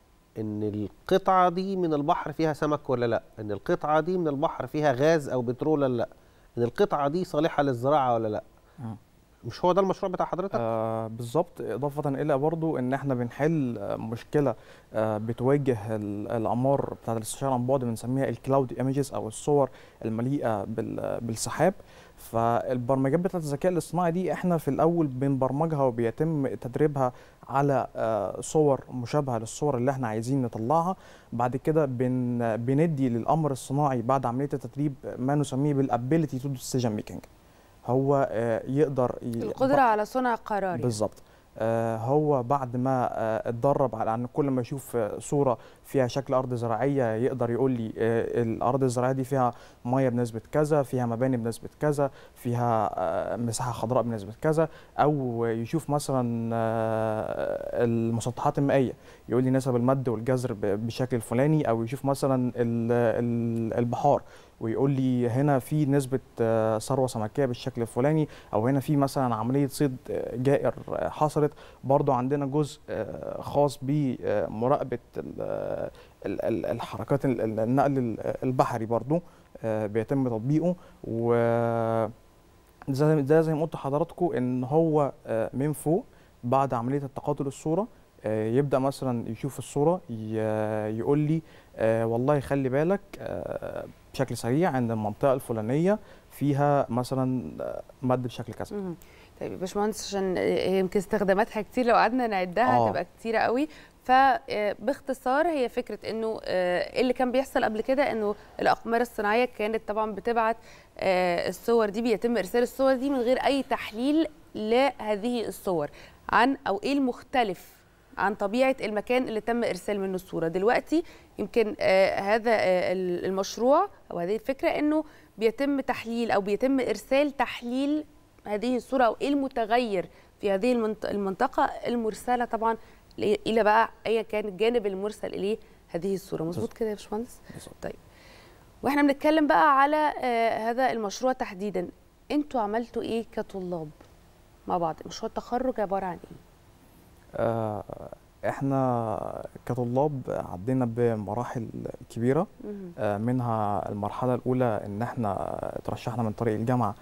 ان القطعه دي من البحر فيها سمك ولا لا ان القطعه دي من البحر فيها غاز او بترول ولا لا ان القطعه دي صالحه للزراعه ولا لا مم. مش هو ده المشروع بتاع حضرتك آه بالظبط إضافة إلى برضو إن إحنا بنحل آه، مشكلة آه بتواجه ال- الأقمار بتاعة الاستشارة عن بعد بنسميها الكلاود ايمجز أو الصور المليئة بال- بالسحاب فالبرمجات بتاعة الذكاء الاصطناعي دي إحنا في الأول بنبرمجها وبيتم تدريبها على آه صور مشابهة للصور اللي إحنا عايزين نطلعها بعد كده بن بندي للقمر الصناعي بعد عملية التدريب ما نسميه بالابيليتي تو ديسيجن ميكنج هو آه، يقدر ي- القدرة على صنع قرار يعني. بالظبط آه، هو بعد ما آه، اتدرب على ان كل ما يشوف آه، صوره فيها شكل ارض زراعيه يقدر يقول لي آه، الارض الزراعيه دي فيها ميه بنسبه كذا فيها مباني بنسبه كذا فيها آه، مساحه خضراء بنسبه كذا او يشوف مثلا آه، المسطحات المائيه يقول لي نسب المد والجزر ب- بالشكل الفلاني او يشوف مثلا ال- ال- البحار ويقول لي هنا في نسبه آه، ثروه سمكيه بالشكل الفلاني او هنا في مثلا عمليه صيد آه، جائر آه، حصلت برضو عندنا جزء آه، خاص بمراقبه ال- ال- ال- الحركات ال- ال- النقل ال- البحري برضو آه، بيتم تطبيقه و زي ده زي ما قلت لحضراتكم ان هو آه، من فوق بعد عمليه التقاطل الصوره آه، يبدا مثلا يشوف الصوره ي- يقول لي آه، والله خلي بالك آه، بشكل سريع ان المنطقه الفلانيه فيها مثلا آه، مد بشكل كذا مهم. طيب يا باشمهندس عشان هي يمكن استخداماتها كتير لو قعدنا نعدها آه. هتبقى كتيره قوي فباختصار هي فكره انه آه، اللي كان بيحصل قبل كده انه الاقمار الصناعيه كانت طبعا بتبعت آه، الصور دي بيتم ارسال الصور دي من غير اي تحليل لهذه الصور عن او ايه المختلف عن طبيعه المكان اللي تم ارسال منه الصوره دلوقتي يمكن آه، هذا آه، ال- المشروع او هذه الفكره انه بيتم تحليل او بيتم ارسال تحليل هذه الصوره او ايه المتغير في هذه المنط- المنطقه المرسله طبعا ل- الى بقى ايا كان الجانب المرسل اليه هذه الصوره مظبوط كده يا باشمهندس طيب واحنا بنتكلم بقى على آه، هذا المشروع تحديدا انتوا عملتوا ايه كطلاب مع بعض مشروع التخرج عباره عن ايه آه، احنا كطلاب عدينا بمراحل كبيره مهم. آه، منها المرحله الاولى ان احنا ترشحنا من طريق الجامعه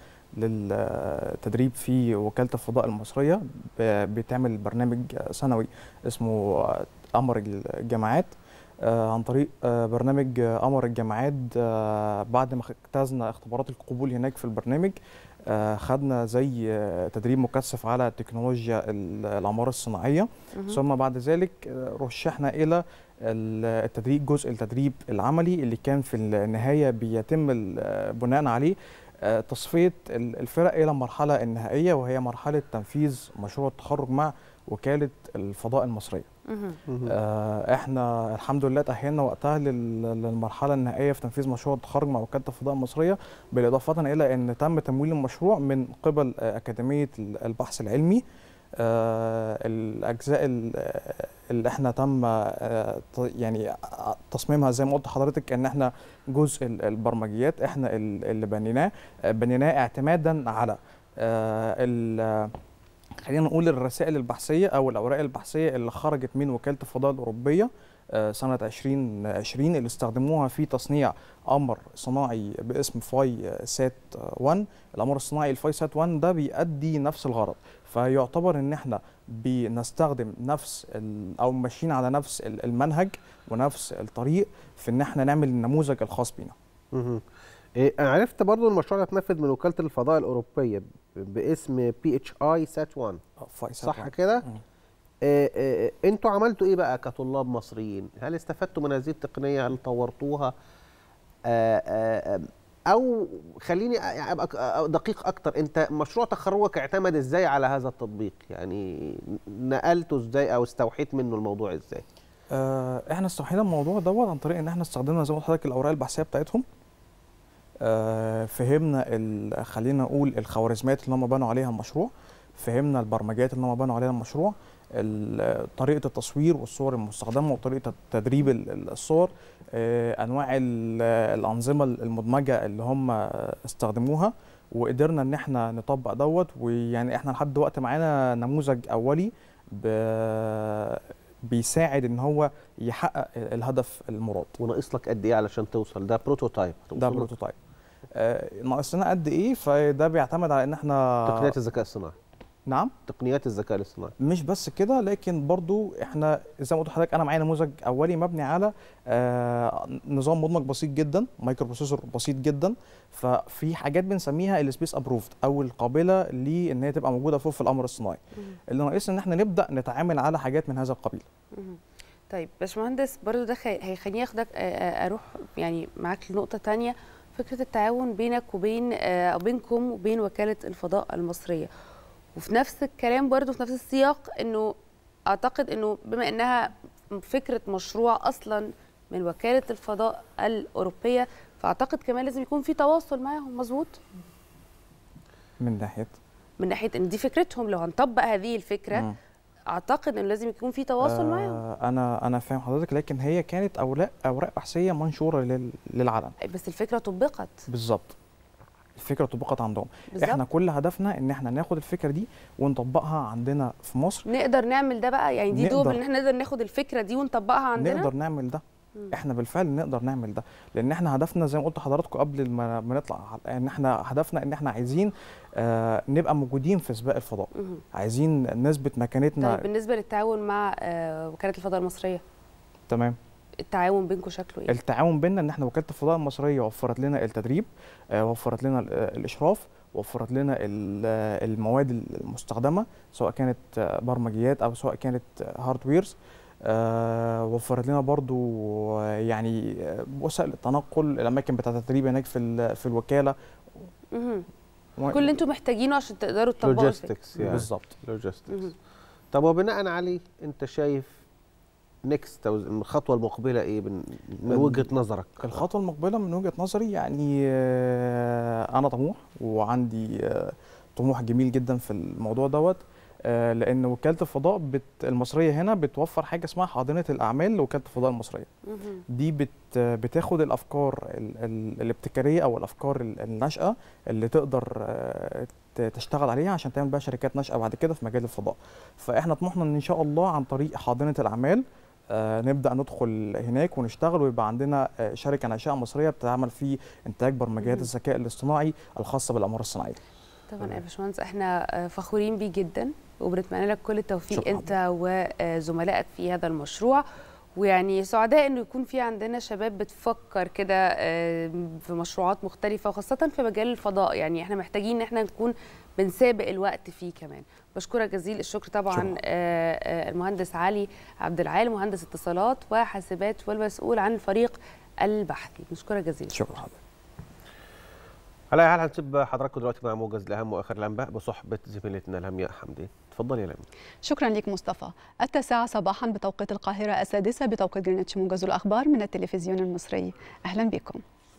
للتدريب في وكاله الفضاء المصريه ب- بتعمل برنامج سنوي اسمه قمر الجامعات آه، عن طريق آه، برنامج آه، قمر الجامعات آه، بعد ما اجتزنا اختبارات القبول هناك في البرنامج آه، خدنا زي آه، تدريب مكثف على تكنولوجيا ال- العمارة الصناعية مهم. ثم بعد ذلك آه، رشحنا إلى ال- التدريب جزء التدريب العملي اللي كان في النهاية بيتم ال- بناء عليه آه، تصفية ال- الفرق إلى المرحلة النهائية وهي مرحلة تنفيذ مشروع التخرج مع وكالة الفضاء المصرية مهم. آه، احنا الحمد لله تأهلنا وقتها لل- للمرحلة النهائية في تنفيذ مشروع التخرج مع وكالة الفضاء المصرية بالإضافة إلى أن تم تمويل المشروع من قبل آه، أكاديمية البحث العلمي آه، الأجزاء ال- آه، اللي احنا تم آه، ت- يعني آه، تصميمها زي ما قلت لحضرتك ان احنا جزء ال- البرمجيات احنا ال- اللي بنيناه آه، بنيناه اعتمادا على آه، ال- خلينا نقول الرسائل البحثيه او الاوراق البحثيه اللي خرجت من وكاله الفضاء الاوروبيه آه، سنه 2020 اللي استخدموها في تصنيع قمر صناعي باسم فاي سات 1 القمر الصناعي الفاي سات 1 ده بيأدي نفس الغرض فيعتبر ان احنا بنستخدم نفس ال- او ماشيين على نفس ال- المنهج ونفس الطريق في ان احنا نعمل النموذج الخاص بينا مهم. إيه انا عرفت برضو المشروع ده اتنفذ من وكاله الفضاء الاوروبيه ب- باسم بي اتش اي سات 1 فاي سات صح 1. كده؟ مم. إيه إيه انتوا عملتوا ايه بقى كطلاب مصريين؟ هل استفدتوا من هذه التقنيه؟ هل طورتوها؟ آه، آه، آه، او خليني يعني ابقى ك- دقيق اكتر انت مشروع تخرجك اعتمد ازاي على هذا التطبيق؟ يعني نقلته ازاي او استوحيت منه الموضوع ازاي؟ آه، احنا استوحينا الموضوع دوت عن طريق ان احنا استخدمنا زي ما قلت لحضرتك الاوراق البحثيه بتاعتهم آه، فهمنا ال- خلينا نقول الخوارزميات اللي هم بنوا عليها المشروع فهمنا البرمجيات اللي هم بنوا عليها المشروع ال- طريقه التصوير والصور المستخدمه وطريقه تدريب ال- ال- الصور آه، انواع ال- الانظمه المدمجه اللي هم استخدموها وقدرنا ان احنا نطبق دوت ويعني احنا لحد دلوقتي معانا نموذج اولي ب- بيساعد ان هو يحقق الهدف المراد وناقص لك قد ايه علشان توصل؟ ده بروتوتايب ده بروتوتايب آه، ناقص لنا قد ايه فده بيعتمد على ان احنا تقنيات الذكاء الصناعي نعم تقنيات الذكاء الاصطناعي مش بس كده لكن برضو احنا زي ما قلت لحضرتك انا معايا نموذج اولي مبني على آه نظام مدمج بسيط جدا مايكرو بروسيسور بسيط جدا ففي حاجات بنسميها السبيس ابروفد او القابله لان هي تبقى موجوده فوق في القمر الصناعي اللي ناقصنا ان احنا نبدا نتعامل على حاجات من هذا القبيل مهم. طيب باشمهندس برضو ده خي- هيخليني اخدك آه، آه، اروح يعني معاك لنقطه تانية فكره التعاون بينك وبين آه، او بينكم وبين وكاله الفضاء المصريه وفي نفس الكلام برضو في نفس السياق انه اعتقد انه بما انها فكره مشروع اصلا من وكاله الفضاء الاوروبيه فاعتقد كمان لازم يكون في تواصل معاهم مظبوط من ناحيه من ناحيه ان دي فكرتهم لو هنطبق هذه الفكره مم. اعتقد انه لازم يكون في تواصل معاهم آه انا انا فاهم حضرتك لكن هي كانت اوراق اوراق بحثيه منشوره لل- للعلن بس الفكره طبقت بالظبط الفكره طبقت عندهم بالظبط. احنا كل هدفنا ان احنا ناخد الفكره دي ونطبقها عندنا في مصر نقدر نعمل ده بقى يعني دي دوب نقدر. ان احنا نقدر ناخد الفكره دي ونطبقها عندنا نقدر نعمل ده مم. احنا بالفعل نقدر نعمل ده لان احنا هدفنا زي ما قلت لحضراتكم قبل ما ما نطلع على- ان احنا هدفنا ان احنا عايزين آه نبقى موجودين في سباق الفضاء مهم. عايزين نثبت مكانتنا طيب بالنسبه للتعاون مع آه، وكاله الفضاء المصريه تمام التعاون بينكم شكله ايه التعاون بيننا ان احنا وكاله الفضاء المصريه وفرت لنا التدريب آه، وفرت لنا ال- آه، الاشراف وفرت لنا ال- آه، المواد المستخدمه سواء كانت آه، برمجيات او سواء كانت هاردويرز وفرت لنا برضو آه، يعني آه، وسائل التنقل الاماكن بتاعه التدريب هناك في ال- في الوكاله مهم. و- كل اللي انتم محتاجينه عشان تقدروا تطبقوا الفكره لوجيستكس يعني بالظبط لوجيستكس مهم. طب وبناء عليه انت شايف نيكست او الخطوه المقبله ايه من, من ال- وجهه نظرك الخطوه المقبله من وجهه نظري يعني آه، انا طموح وعندي آه، طموح جميل جدا في الموضوع دوت آه، لان وكاله الفضاء بت المصريه هنا بتوفر حاجه اسمها حاضنه الاعمال لوكاله الفضاء المصريه دي بت بتاخد الافكار ال- ال- الابتكاريه او الافكار ال- الناشئه اللي تقدر آه، ت- تشتغل عليها عشان تعمل بقى شركات ناشئه بعد كده في مجال الفضاء فاحنا طموحنا ان ان شاء الله عن طريق حاضنه الاعمال آه، نبدا ندخل هناك ونشتغل ويبقى عندنا آه، شركه ناشئه مصريه بتعمل في انتاج برمجيات مم. الذكاء الاصطناعي الخاصه بالاقمار الصناعيه طبعا يا باشمهندس احنا آه، فخورين بيه جدا وبنتمنى لك كل التوفيق شكراً. انت وزملائك في هذا المشروع ويعني سعداء انه يكون في عندنا شباب بتفكر كده آه، في مشروعات مختلفه وخاصه في مجال الفضاء يعني احنا محتاجين ان احنا نكون بنسابق الوقت فيه كمان بشكرك جزيل الشكر طبعا شكراً. آه، آه، المهندس علي عبد العال مهندس اتصالات وحاسبات والمسؤول عن الفريق البحثي بشكرك جزيلا شكرا حضرتك على أي حال هنسيب حضراتكم دلوقتي مع موجز لاهم واخر الانباء بصحبه زميلتنا لمياء حمدين اتفضلي يا لمياء شكرا لك مصطفى التاسعة صباحا بتوقيت القاهرة السادسة بتوقيت جرينتش موجز الأخبار من التلفزيون المصري أهلا بكم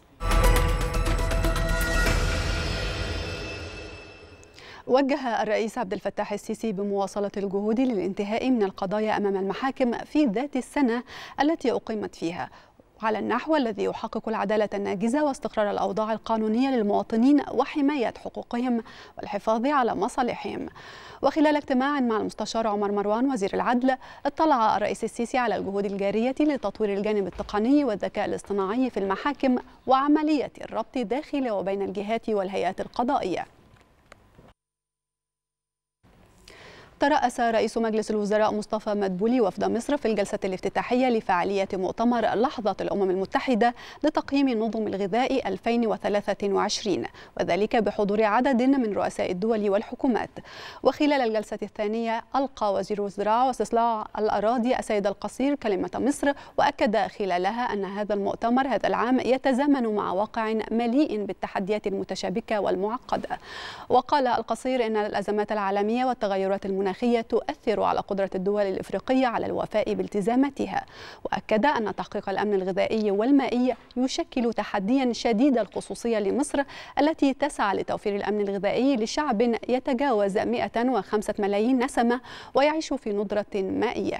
وجه الرئيس عبد الفتاح السيسي بمواصلة الجهود للانتهاء من القضايا أمام المحاكم في ذات السنة التي أقيمت فيها على النحو الذي يحقق العدالة الناجزة واستقرار الأوضاع القانونية للمواطنين وحماية حقوقهم والحفاظ على مصالحهم وخلال اجتماع مع المستشار عمر مروان وزير العدل اطلع الرئيس السيسي على الجهود الجارية لتطوير الجانب التقني والذكاء الاصطناعي في المحاكم وعملية الربط داخل وبين الجهات والهيئات القضائية ترأس رئيس مجلس الوزراء مصطفى مدبولي وفد مصر في الجلسة الافتتاحية لفعالية مؤتمر لحظة الأمم المتحدة لتقييم النظم الغذائي 2023 وذلك بحضور عدد من رؤساء الدول والحكومات وخلال الجلسة الثانية ألقى وزير الزراعة واستصلاح الأراضي السيد القصير كلمة مصر وأكد خلالها أن هذا المؤتمر هذا العام يتزامن مع واقع مليء بالتحديات المتشابكة والمعقدة وقال القصير أن الأزمات العالمية والتغيرات المناخية تؤثر على قدرة الدول الإفريقية على الوفاء بالتزاماتها وأكد أن تحقيق الأمن الغذائي والمائي يشكل تحديا شديد الخصوصية لمصر التي تسعى لتوفير الأمن الغذائي لشعب يتجاوز 105 ملايين نسمة ويعيش في ندرة مائية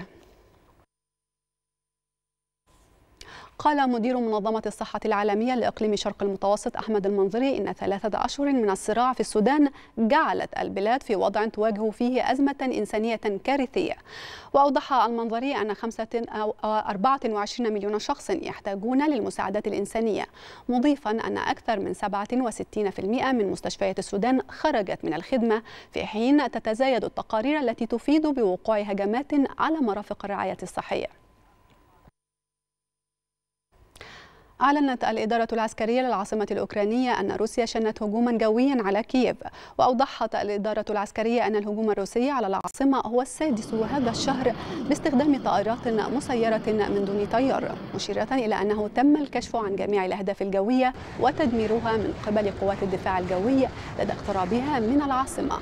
قال مدير منظمة الصحة العالمية لإقليم شرق المتوسط أحمد المنظري إن ثلاثة أشهر من الصراع في السودان جعلت البلاد في وضع تواجه فيه أزمة إنسانية كارثية وأوضح المنظري أن 24 مليون شخص يحتاجون للمساعدات الإنسانية مضيفا أن أكثر من 67% من مستشفيات السودان خرجت من الخدمة في حين تتزايد التقارير التي تفيد بوقوع هجمات على مرافق الرعاية الصحية أعلنت الإدارة العسكرية للعاصمة الأوكرانية أن روسيا شنت هجوما جويا على كييف وأوضحت الإدارة العسكرية أن الهجوم الروسي على العاصمة هو السادس هذا الشهر باستخدام طائرات مسيرة من دون طيار مشيرة إلى أنه تم الكشف عن جميع الأهداف الجوية وتدميرها من قبل قوات الدفاع الجوي لدى اقترابها من العاصمة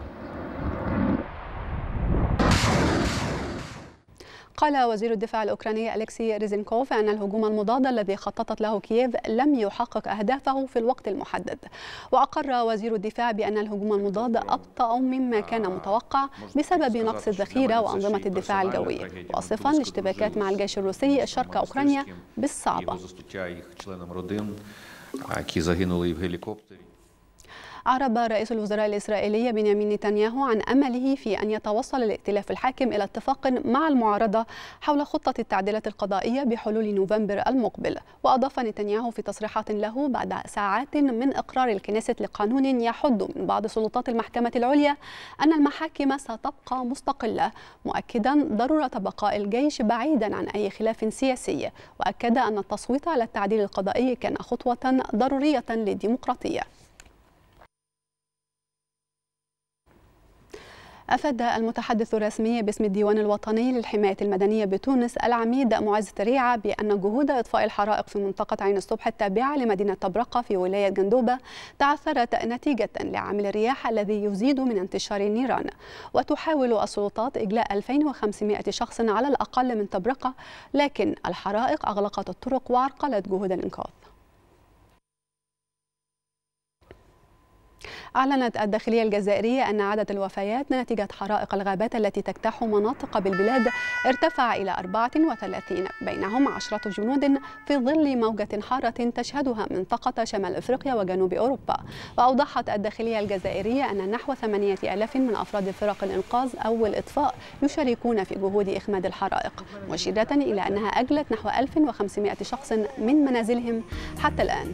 قال وزير الدفاع الأوكراني أليكسي ريزينكوف أن الهجوم المضاد الذي خططت له كييف لم يحقق أهدافه في الوقت المحدد وأقر وزير الدفاع بأن الهجوم المضاد أبطأ مما كان متوقع بسبب نقص الذخيرة وأنظمة الدفاع الجوي واصفا الاشتباكات مع الجيش الروسي شرق أوكرانيا بالصعبة Зустрічає їх членам родин, а, які загинули в гелікоптері. أعرب رئيس الوزراء الإسرائيلي بنيامين نتنياهو عن أمله في أن يتوصل الائتلاف الحاكم إلى اتفاق مع المعارضة حول خطة التعديلات القضائية بحلول نوفمبر المقبل وأضاف نتنياهو في تصريحات له بعد ساعات من إقرار الكنيسة لقانون يحد من بعض سلطات المحكمة العليا أن المحاكم ستبقى مستقلة مؤكدا ضرورة بقاء الجيش بعيدا عن أي خلاف سياسي وأكد أن التصويت على التعديل القضائي كان خطوة ضرورية للديمقراطية أفاد المتحدث الرسمي باسم الديوان الوطني للحماية المدنية بتونس العميد معز تريعة بأن جهود إطفاء الحرائق في منطقة عين الصبح التابعة لمدينة طبرقة في ولاية جندوبة تعثرت نتيجة لعامل الرياح الذي يزيد من انتشار النيران وتحاول السلطات إجلاء 2500 شخص على الأقل من طبرقة لكن الحرائق أغلقت الطرق وعرقلت جهود الإنقاذ أعلنت الداخلية الجزائرية أن عدد الوفيات نتيجة حرائق الغابات التي تجتاح مناطق بالبلاد ارتفع إلى 34 بينهم عشرة جنود في ظل موجة حارة تشهدها منطقة شمال أفريقيا وجنوب أوروبا وأوضحت الداخلية الجزائرية أن نحو 8000 من أفراد فرق الإنقاذ أو الإطفاء يشاركون في جهود إخماد الحرائق مشيرة إلى أنها أجلت نحو 1500 شخص من منازلهم حتى الآن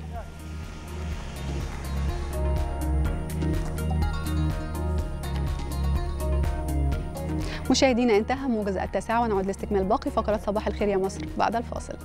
مشاهدينا انتهى موجز التاسعة ونعود لاستكمال باقي فقرات صباح الخير يا مصر بعد الفاصل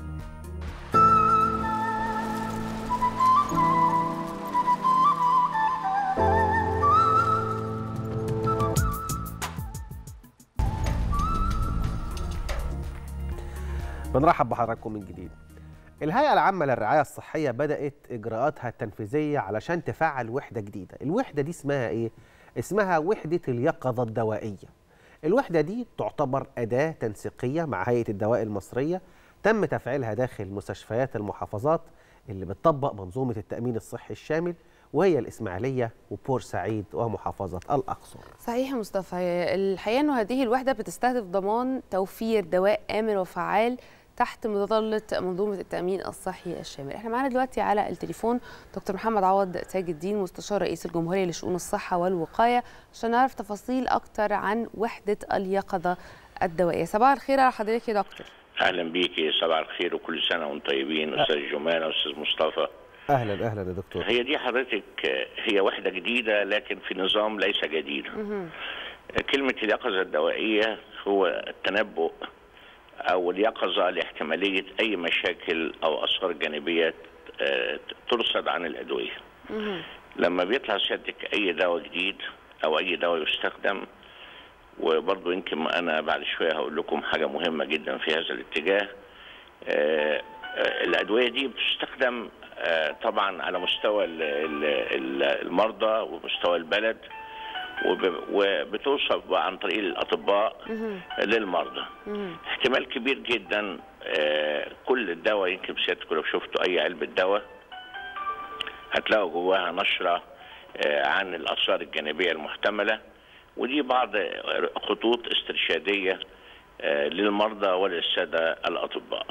بنرحب بحضراتكم من جديد الهيئة العامة للرعاية الصحية بدأت إجراءاتها التنفيذية علشان تفعل وحدة جديدة الوحدة دي اسمها إيه؟ اسمها وحدة اليقظة الدوائية الوحدة دي تعتبر أداة تنسيقية مع هيئة الدواء المصرية تم تفعيلها داخل مستشفيات المحافظات اللي بتطبق منظومة التأمين الصحي الشامل وهي الإسماعيلية وبورسعيد ومحافظة الأقصر صحيح يا مصطفى الحقيقه انه هذه الوحده بتستهدف ضمان توفير دواء امن وفعال تحت مظله منظومه التامين الصحي الشامل احنا معانا دلوقتي على التليفون دكتور محمد عوض تاج الدين مستشار رئيس الجمهوريه لشؤون الصحه والوقايه عشان نعرف تفاصيل اكتر عن وحده اليقظه الدوائيه صباح الخير على حضرتك يا دكتور اهلا بيكي صباح الخير وكل سنه وانتم طيبين استاذ جمانه استاذ مصطفى أهلا أهلا يا دكتور هي دي حضرتك آه، هي وحده جديده لكن في نظام ليس جديدا كلمه اليقظه الدوائيه هو التنبؤ او اليقظه لاحتماليه اي مشاكل او اثار جانبيه آه، ترصد عن الادويه لما بيطلع سيادتك اي دواء جديد او اي دواء يستخدم وبرضه يمكن انا بعد شويه هقول لكم حاجه مهمه جدا في هذا الاتجاه آه، آه، الادويه دي بتستخدم آه، طبعا على مستوى ال- ال- ال- المرضى ومستوى البلد وب- وبتوصف بقى عن طريق الاطباء للمرضى احتمال كبير جدا آه، كل الدواء يمكن سيادتكم لو شفتوا اي علبه دواء هتلاقوا جواها نشره آه، عن الاثار الجانبيه المحتمله ودي بعض خطوط استرشاديه آه، للمرضى وللساده الاطباء.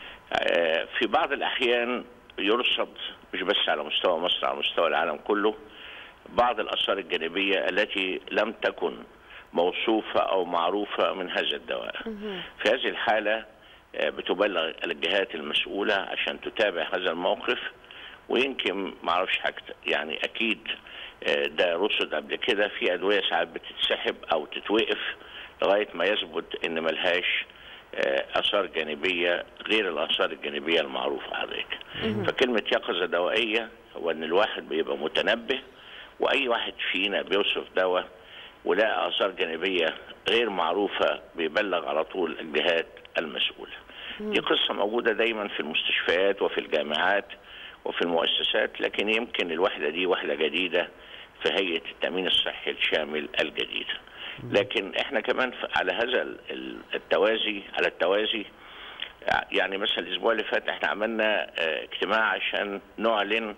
آه، في بعض الاحيان يرصد مش بس على مستوى مصر على مستوى العالم كله بعض الاثار الجانبيه التي لم تكن موصوفه او معروفه من هذا الدواء. في هذه الحاله آه، بتبلغ الجهات المسؤوله عشان تتابع هذا الموقف ويمكن ما اعرفش حاجه يعني اكيد آه، ده رصد قبل كده في ادويه ساعات بتتسحب او تتوقف لغايه ما يثبت ان ملهاش آه، اثار جانبيه غير الاثار الجانبيه المعروفه حضرتك. فكلمه يقظه دوائيه هو ان الواحد بيبقى متنبه واي واحد فينا بيوصف دواء ولقى اثار جانبيه غير معروفه بيبلغ على طول الجهات المسؤوله. دي قصه موجوده دايما في المستشفيات وفي الجامعات وفي المؤسسات لكن يمكن الوحده دي وحده جديده في هيئه التامين الصحي الشامل الجديده. لكن احنا كمان ف- على هذا ال- ال- التوازي على التوازي يعني مثلا الاسبوع اللي فات احنا عملنا آه، اجتماع عشان نعلن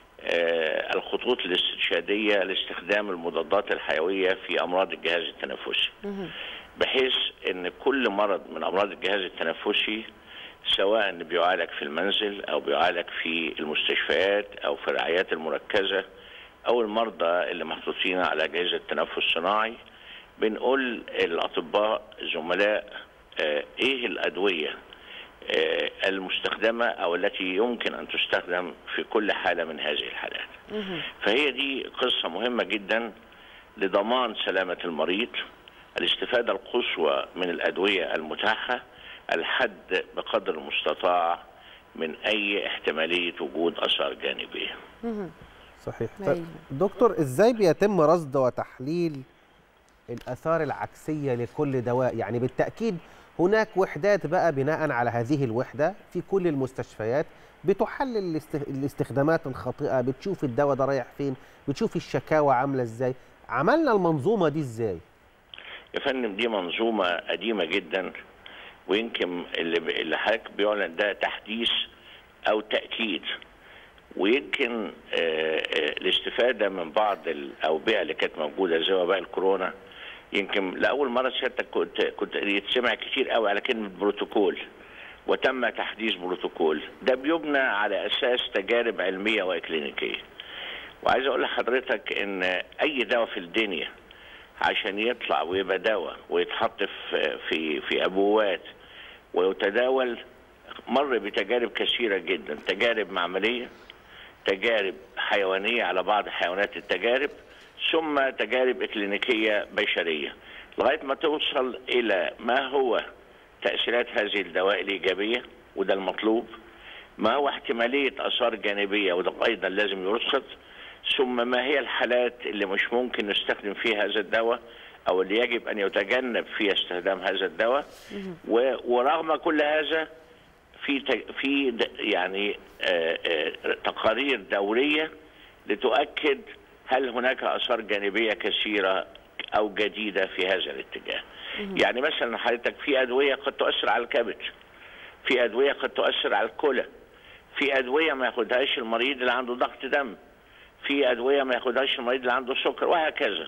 آه، الخطوط الاسترشاديه لاستخدام المضادات الحيويه في امراض الجهاز التنفسي بحيث ان كل مرض من امراض الجهاز التنفسي سواء بيعالج في المنزل او بيعالج في المستشفيات او في الرعايات المركزه او المرضى اللي محطوطين على اجهزه تنفس صناعي بنقول الاطباء الزملاء آه، ايه الادويه آه، المستخدمه او التي يمكن ان تستخدم في كل حاله من هذه الحالات. فهي دي قصه مهمه جدا لضمان سلامه المريض الاستفاده القصوى من الادويه المتاحه الحد بقدر المستطاع من اي احتماليه وجود اثار جانبيه. صحيح أيوة. طيب دكتور ازاي بيتم رصد وتحليل الاثار العكسيه لكل دواء يعني بالتاكيد هناك وحدات بقى بناء على هذه الوحده في كل المستشفيات بتحلل الاست- الاستخدامات الخاطئه بتشوف الدواء ده رايح فين بتشوف الشكاوى عامله ازاي عملنا المنظومه دي ازاي يا فندم دي منظومه قديمه جدا ويمكن اللي اللي حضرتك بيعلن ده تحديث او تاكيد ويمكن آه، آه، الاستفاده من بعض الاوبئه اللي كانت موجوده زي وباء الكورونا يمكن لاول مره سيادتك كنت كنت يتسمع كتير قوي على كلمه بروتوكول وتم تحديث بروتوكول ده بيبنى على اساس تجارب علميه واكلينيكيه وعايز اقول لحضرتك ان اي دواء في الدنيا عشان يطلع ويبقى دواء ويتحط في في في ابوات ويتداول مر بتجارب كثيره جدا تجارب معمليه تجارب حيوانيه على بعض حيوانات التجارب ثم تجارب اكلينيكيه بشريه لغايه ما توصل الى ما هو تاثيرات هذه الدواء الايجابيه وده المطلوب ما هو احتماليه اثار جانبيه وده ايضا لازم يرصد ثم ما هي الحالات اللي مش ممكن نستخدم فيها هذا الدواء او اللي يجب ان يتجنب فيها استخدام هذا الدواء و- ورغم كل هذا في ت- في د- يعني آه، آه، تقارير دوريه لتؤكد هل هناك اثار جانبيه كثيره او جديده في هذا الاتجاه. يعني مثلا حضرتك في ادويه قد تؤثر على الكبد. في ادويه قد تؤثر على الكلى. في ادويه ما ياخدهاش المريض اللي عنده ضغط دم. في ادويه ما ياخدهاش المريض اللي عنده سكر وهكذا.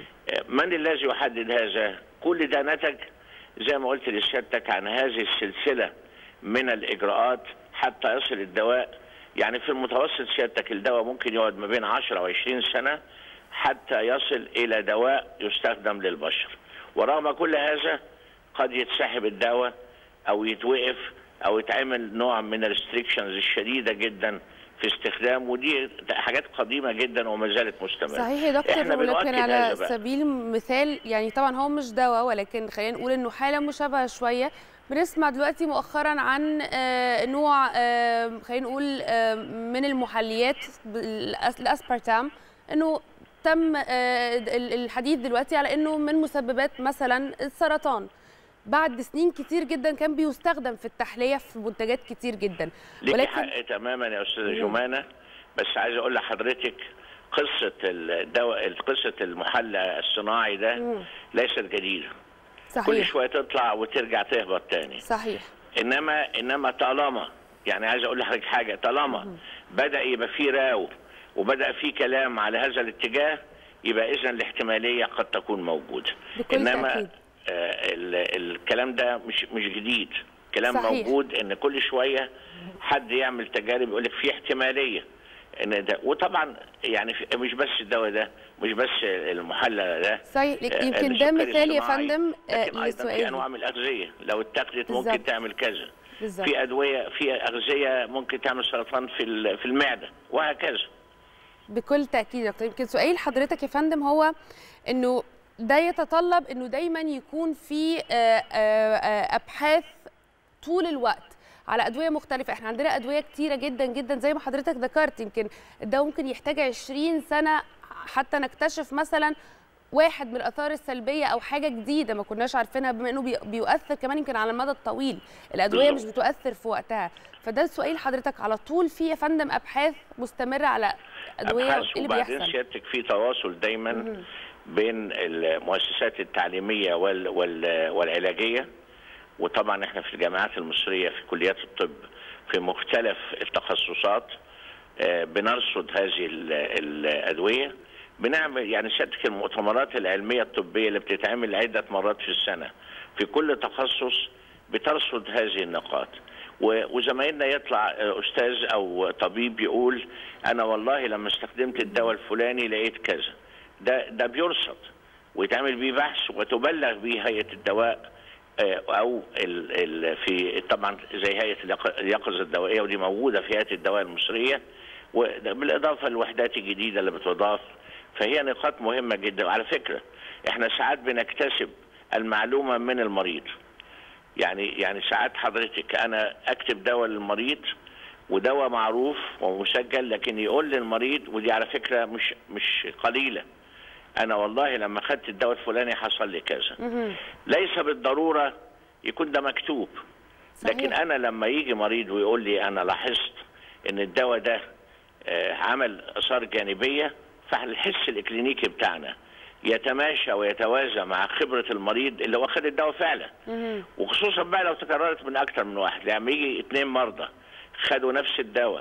من الذي يحدد هذا؟ كل ده نتج زي ما قلت لسيادتك عن هذه السلسله من الاجراءات حتى يصل الدواء يعني في المتوسط سيادتك الدواء ممكن يقعد ما بين 10 و 20 سنه حتى يصل الى دواء يستخدم للبشر ورغم كل هذا قد يتسحب الدواء او يتوقف او يتعمل نوع من الريستريكشنز الشديده جدا في استخدام ودي حاجات قديمه جدا وما زالت مستمره صحيح يا دكتور إحنا ولكن بنؤكد على هذا بقى. سبيل المثال يعني طبعا هو مش دواء ولكن خلينا نقول انه حاله مشابهه شويه بنسمع دلوقتي مؤخرا عن آه، نوع آه، خلينا نقول آه، من المحليات بالأس- الاسبرتام انه تم آه، ال- الحديث دلوقتي على انه من مسببات مثلا السرطان بعد سنين كتير جدا كان بيستخدم في التحليه في منتجات كتير جدا ليكي حق تماما يا استاذه جمانه بس عايز اقول لحضرتك قصه الدواء قصه المحلى الصناعي ده ليست جديده كل صحيح شويه تطلع وترجع تهبط تاني صحيح انما انما طالما يعني عايز اقول لحضرتك حاجه طالما بدا يبقى في راو وبدا في كلام على هذا الاتجاه يبقى اذا الاحتماليه قد تكون موجوده بكل انما تأكيد. آه ال- الكلام ده مش مش جديد كلام صحيح. موجود ان كل شويه حد يعمل تجارب يقول لك في احتماليه ان ده وطبعا يعني في- مش بس الدواء ده مش بس المحلى ده صحيح آه، يمكن ده السكري مثال يا الصناعي، فندم آه، لكن ايضا في لسؤالي انواع من الاغذيه لو اتاخدت بالظبط. ممكن تعمل كذا بالظبط في ادويه في اغذيه ممكن تعمل سرطان في ال- في المعده وهكذا بكل تاكيد يا دكتور يمكن سؤال حضرتك يا فندم هو انه ده يتطلب انه دايما يكون في آه، آه، آه، ابحاث طول الوقت على ادويه مختلفه احنا عندنا ادويه كتيره جدا جدا زي ما حضرتك ذكرت يمكن الدواء ممكن يحتاج 20 سنه حتى نكتشف مثلا واحد من الاثار السلبيه او حاجه جديده ما كناش عارفينها بما انه بي- بيؤثر كمان يمكن على المدى الطويل الادويه مش بالظبط. بتؤثر في وقتها فده السؤال حضرتك على طول في يا فندم ابحاث مستمره على ادويه ابحاث ايه اللي وبعدين بيحصل سيادتك في تواصل دايما بين المؤسسات التعليميه وال وال والعلاجيه وطبعا احنا في الجامعات المصريه في كليات الطب في مختلف التخصصات آه، بنرصد هذه ال- الادويه بنعمل يعني سيادتك المؤتمرات العلميه الطبيه اللي بتتعمل عده مرات في السنه في كل تخصص بترصد هذه النقاط و- وزمايلنا يطلع آه، استاذ او طبيب يقول انا والله لما استخدمت الدواء الفلاني لقيت كذا ده ده بيرصد ويتعمل بيه بحث وتبلغ به هيئه الدواء آه، او ال ال في طبعا زي هيئه اليق- اليقظه الدوائيه ودي موجوده في هيئه الدواء المصريه وبالاضافه للوحدات الجديده اللي بتضاف فهي نقاط مهمه جدا وعلى فكره احنا ساعات بنكتسب المعلومه من المريض يعني يعني ساعات حضرتك انا اكتب دواء للمريض ودواء معروف ومسجل لكن يقول للمريض ودي على فكره مش مش قليله انا والله لما خدت الدواء الفلاني حصل لي كذا ليس بالضروره يكون ده مكتوب لكن انا لما يجي مريض ويقول لي انا لاحظت ان الدواء ده آه، عمل اثار جانبيه فالحس الاكلينيكي بتاعنا يتماشى ويتوازى مع خبره المريض اللي هو خد الدواء فعلا وخصوصا بقى لو تكررت من اكتر من واحد لما يجي اثنين مرضى خدوا نفس الدواء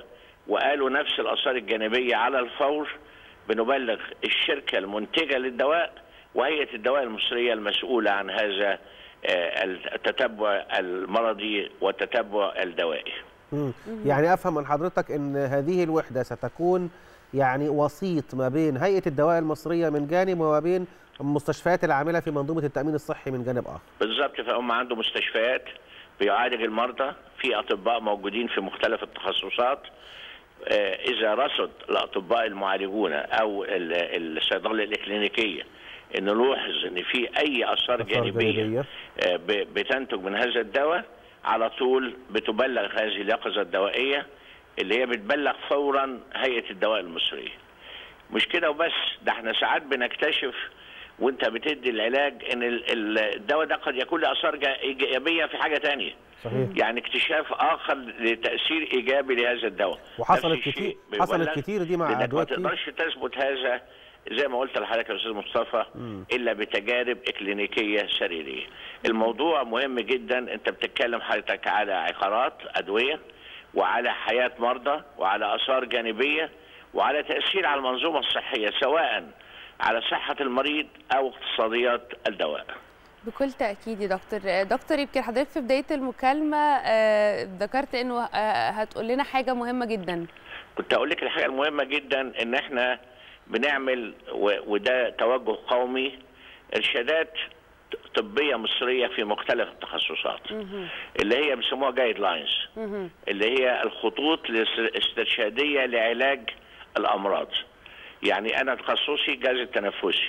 وقالوا نفس الاثار الجانبيه على الفور بنبلغ الشركه المنتجه للدواء وهيئه الدواء المصريه المسؤوله عن هذا آه، التتبع المرضي والتتبع الدوائي. مم. يعني افهم من حضرتك ان هذه الوحده ستكون يعني وسيط ما بين هيئه الدواء المصريه من جانب وما بين المستشفيات العامله في منظومه التامين الصحي من جانب اخر. بالظبط فهم عنده مستشفيات بيعالج المرضى في اطباء موجودين في مختلف التخصصات آه، اذا رصد الاطباء المعالجون او ال- الصيدله الاكلينيكيه ان نلاحظ ان في اي اثار جانبيه جانبية. آه، ب- بتنتج من هذا الدواء على طول بتبلغ هذه اليقظه الدوائيه اللي هي بتبلغ فورا هيئه الدواء المصريه. مش كده وبس ده احنا ساعات بنكتشف وانت بتدي العلاج ان ال- ال- الدواء ده قد يكون له اثار جا- ايجابيه في حاجه تانية صحيح. يعني اكتشاف اخر لتاثير ايجابي لهذا الدواء وحصلت نفس الشيء كتير حصلت بيبلغ كتير دي مع لانك ما ادوات كتير. تقدرش تثبت هذا زي ما قلت لحضرتك يا استاذ مصطفى الا بتجارب اكلينيكيه سريريه. الموضوع مهم جدا انت بتتكلم حضرتك على عقارات ادويه وعلى حياه مرضى وعلى اثار جانبيه وعلى تاثير على المنظومه الصحيه سواء على صحه المريض او اقتصاديات الدواء. بكل تأكيد يا دكتور آه، دكتور يمكن حضرتك في بداية المكالمة آه، ذكرت انه آه، هتقول لنا حاجة مهمة جدا كنت اقول لك الحاجه المهمه جدا ان احنا بنعمل و- وده توجه قومي ارشادات طبيه مصريه في مختلف التخصصات اللي هي بيسموها جايد لاينز اللي هي الخطوط الاسترشاديه لعلاج الامراض يعني انا تخصصي الجهاز التنفسي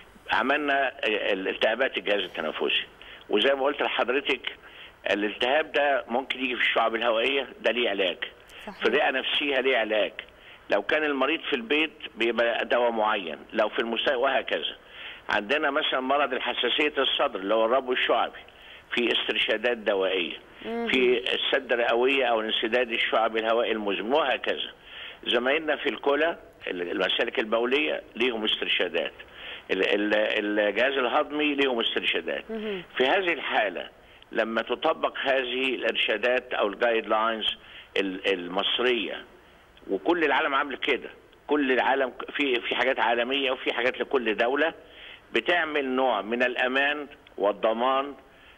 عملنا الالتهابات الجهاز التنفسي وزي ما قلت لحضرتك الالتهاب ده ممكن يجي في الشعب الهوائيه ده ليه علاج في الرئه نفسها ليه علاج لو كان المريض في البيت بيبقى دواء معين لو في المستشفى وهكذا عندنا مثلا مرض الحساسيه الصدر اللي هو الربو الشعبي في استرشادات دوائيه في السد الرئويه او انسداد الشعب الهوائي المزمن وهكذا زمايلنا في الكلى المسالك البوليه ليهم استرشادات ال- ال- الجهاز الهضمي ليهم استرشادات في هذه الحاله لما تطبق هذه الارشادات او الجايد لاينز المصريه وكل العالم عامل كده كل العالم في في حاجات عالميه وفي حاجات لكل دوله بتعمل نوع من الامان والضمان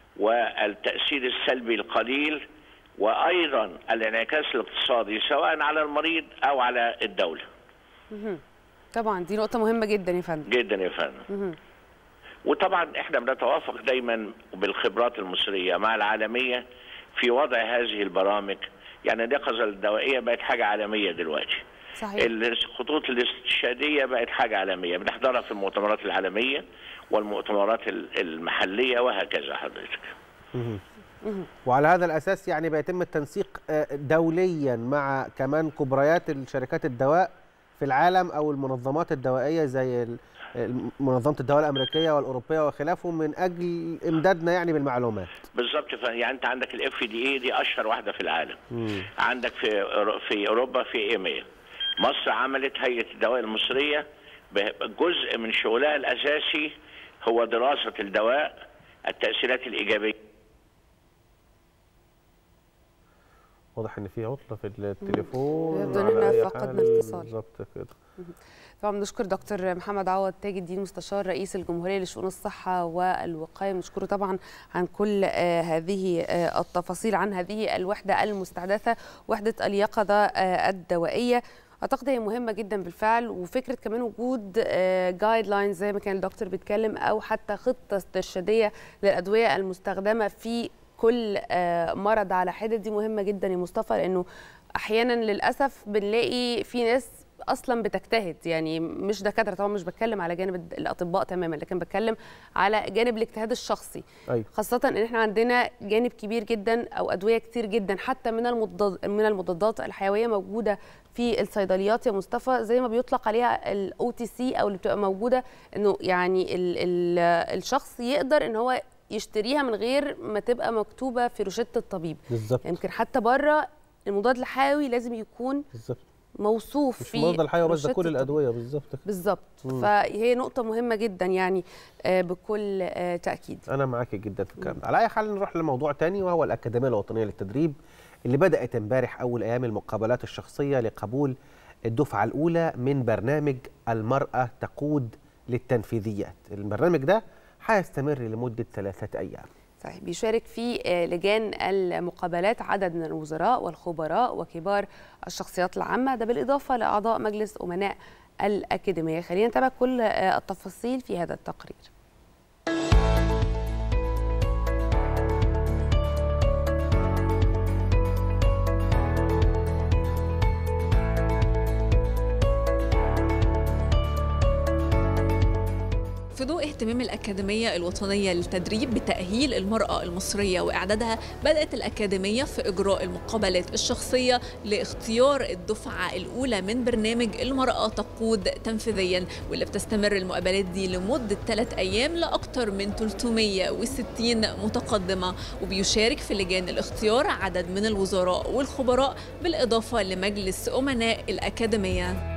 والتاثير السلبي القليل وايضا الانعكاس الاقتصادي سواء على المريض او على الدوله مهم. طبعا دي نقطة مهمة جدا يا فندم جدا يا فندم مهم. وطبعا احنا بنتوافق دايما بالخبرات المصريه مع العالميه في وضع هذه البرامج يعني اليقظه الدوائيه بقت حاجه عالميه دلوقتي صحيح الخطوط الاستشهاديه بقت حاجه عالميه بنحضرها في المؤتمرات العالميه والمؤتمرات ال- المحليه وهكذا حضرتك مهم. مهم. وعلى هذا الاساس يعني بيتم التنسيق آه، دوليا مع كمان كبريات الشركات الدواء في العالم او المنظمات الدوائيه زي ال- ال- منظمه الدواء الامريكيه والاوروبيه وخلافه من اجل امدادنا يعني بالمعلومات. بالظبط ف- يعني انت عندك الاف دي اي دي اشهر واحده في العالم مم. عندك في أورو- في اوروبا في ايميل مصر عملت هيئه الدواء المصريه ب- جزء من شغلها الاساسي هو دراسه الدواء التاثيرات الايجابيه واضح ان في عطله في التليفون يبدو إن على إحنا أي فقدنا حال. الاتصال. بالظبط كده. طبعا بنشكر دكتور محمد عوض تاج الدين مستشار رئيس الجمهوريه لشؤون الصحه والوقايه بنشكره طبعا عن كل آه، هذه آه، التفاصيل عن هذه الوحده المستحدثه وحده اليقظه آه، الدوائيه اعتقد هي مهمه جدا بالفعل وفكره كمان وجود جايد لاينز زي ما كان الدكتور بيتكلم او حتى خطه استرشاديه للادويه المستخدمه في كل آه، مرض على حده دي مهمه جدا يا مصطفى لانه احيانا للاسف بنلاقي في ناس اصلا بتجتهد يعني مش دكاتره طبعا مش بتكلم على جانب الد- الاطباء تماما لكن بتكلم على جانب الاجتهاد الشخصي ايوه خاصة ان احنا عندنا جانب كبير جدا او ادوية كتير جدا حتى من المضاد من المضادات الحيوية موجودة في الصيدليات يا مصطفى زي ما بيطلق عليها الاو تي سي او اللي بتبقى موجودة انه يعني ال ال الشخص يقدر ان هو يشتريها من غير ما تبقى مكتوبة في روشتة الطبيب بالظبط يمكن حتى بره المضاد الحيوي لازم يكون بالظبط موصوف مش في مرضى الحيوه بس ده روشتة كل الطبيب. الادويه بالظبط كده. بالظبط مم. فهي نقطة مهمة جدا يعني آه، بكل آه، تأكيد انا معاك جدا في الكلام ده على اي حال نروح لموضوع تاني وهو الاكاديميه الوطنيه للتدريب اللي بدأت امبارح أول أيام المقابلات الشخصية لقبول الدفعة الأولى من برنامج المرأة تقود للتنفيذيات البرنامج ده هيستمر لمدة ثلاثة أيام صحيح بيشارك في آه، لجان المقابلات عدد من الوزراء والخبراء وكبار الشخصيات العامة ده بالإضافة لأعضاء مجلس أمناء الأكاديمية خلينا نتابع كل آه، التفاصيل في هذا التقرير في ضوء اهتمام الأكاديمية الوطنية للتدريب بتأهيل المرأة المصرية وإعدادها بدأت الأكاديمية في إجراء المقابلات الشخصية لاختيار الدفعة الأولى من برنامج المرأة تقود تنفيذيا واللي بتستمر المقابلات دي لمدة ثلاث أيام لأكثر من 360 متقدمة وبيشارك في لجان الاختيار عدد من الوزراء والخبراء بالإضافة لمجلس أمناء الأكاديمية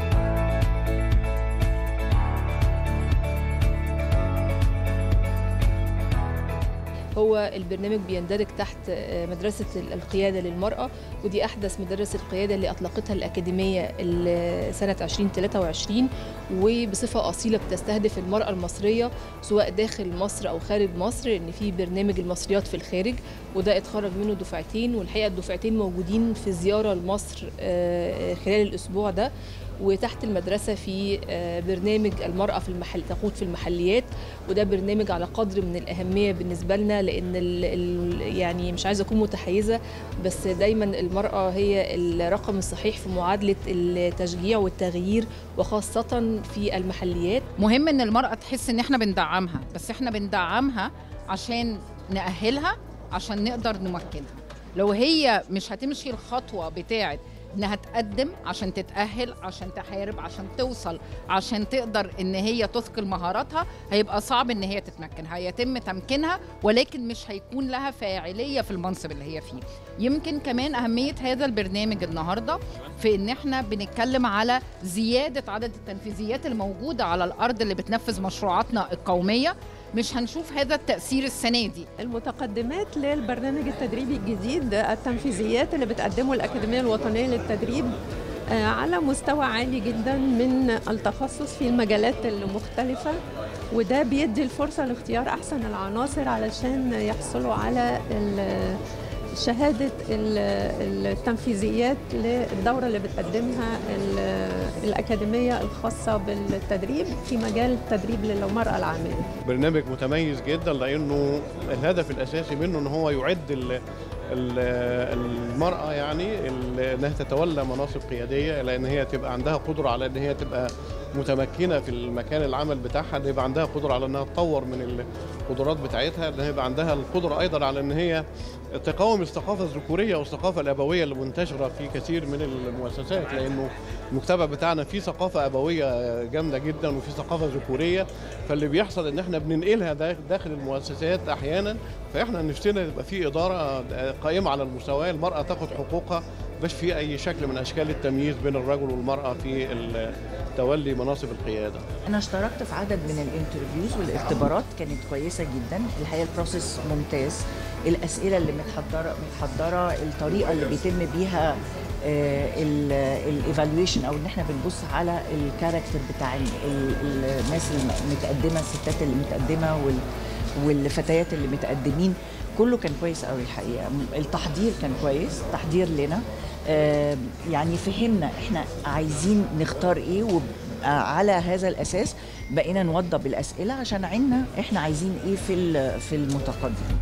هو البرنامج بيندرج تحت آه، مدرسة القيادة للمرأة ودي أحدث مدرسة القيادة اللي أطلقتها الأكاديمية ال- سنة 2023 وبصفة أصيلة بتستهدف المرأة المصرية سواء داخل مصر أو خارج مصر إن في برنامج المصريات في الخارج وده اتخرج منه دفعتين والحقيقة الدفعتين موجودين في زيارة لمصر آه، خلال الأسبوع ده وتحت المدرسة في آه، برنامج المرأة في المحل تقود في المحليات وده برنامج على قدر من الأهمية بالنسبة لنا لأن ال ال يعني مش عايزة أكون متحيزة بس دايما المرأة هي الرقم الصحيح في معادلة التشجيع والتغيير وخاصة في المحليات مهم ان المرأة تحس ان احنا بندعمها بس احنا بندعمها عشان نأهلها عشان نقدر نمكنها لو هي مش هتمشي الخطوة بتاعت انها تقدم عشان تتأهل عشان تحارب عشان توصل عشان تقدر ان هي تثقل مهاراتها هيبقى صعب ان هي تتمكن هيتم تمكينها ولكن مش هيكون لها فاعلية في المنصب اللي هي فيه يمكن كمان أهمية هذا البرنامج النهاردة في ان احنا بنتكلم على زيادة عدد التنفيذيات الموجودة على الأرض اللي بتنفذ مشروعاتنا القومية مش هنشوف هذا التأثير السنة دي المتقدمات للبرنامج التدريبي الجديد التنفيذيات اللي بتقدمه الأكاديمية الوطنية للتدريب آه، على مستوى عالي جدا من التخصص في المجالات المختلفة وده بيدي الفرصة لاختيار أحسن العناصر علشان يحصلوا على ال- شهادة ال- التنفيذيات للدورة اللي بتقدمها ال- الأكاديمية الخاصة بالتدريب في مجال التدريب للمرأة العاملة برنامج متميز جدا لانه الهدف الاساسي منه ان هو يعد ال- ال- المراه يعني ال- انها تتولى مناصب قياديه لان هي تبقى عندها قدره على ان هي تبقى متمكنه في المكان العمل بتاعها ان يبقى عندها قدره على انها تطور من القدرات بتاعتها ان يبقى عندها القدره ايضا على ان هي تقاوم الثقافه الذكوريه والثقافه الابويه اللي منتشره في كثير من المؤسسات لانه المجتمع بتاعنا فيه ثقافه ابويه جامده جدا وفي ثقافه ذكوريه فاللي بيحصل ان احنا بننقلها دا- داخل المؤسسات احيانا فاحنا نفسنا يبقى في اداره قائمه على المساواه المراه تاخد حقوقها مش في اي شكل من اشكال التمييز بين الرجل والمراه في ال- تولي مناصب القياده انا اشتركت في عدد من الانترفيوز والاختبارات كانت كويسه جدا الحقيقه البروسيس ممتاز الاسئله اللي متحضره متحضره الطريقه اللي بيتم بيها الايفالويشن او ان احنا بنبص على الكاركتر بتاع ال- ال- الناس المتقدمه الستات اللي متقدمه وال والفتيات اللي متقدمين كله كان كويس قوي الحقيقه التحضير كان كويس تحضير لنا آه، يعني فهمنا احنا عايزين نختار ايه وعلى هذا الاساس بقينا نوضب الاسئله عشان عنا احنا عايزين ايه في ال- في المتقدم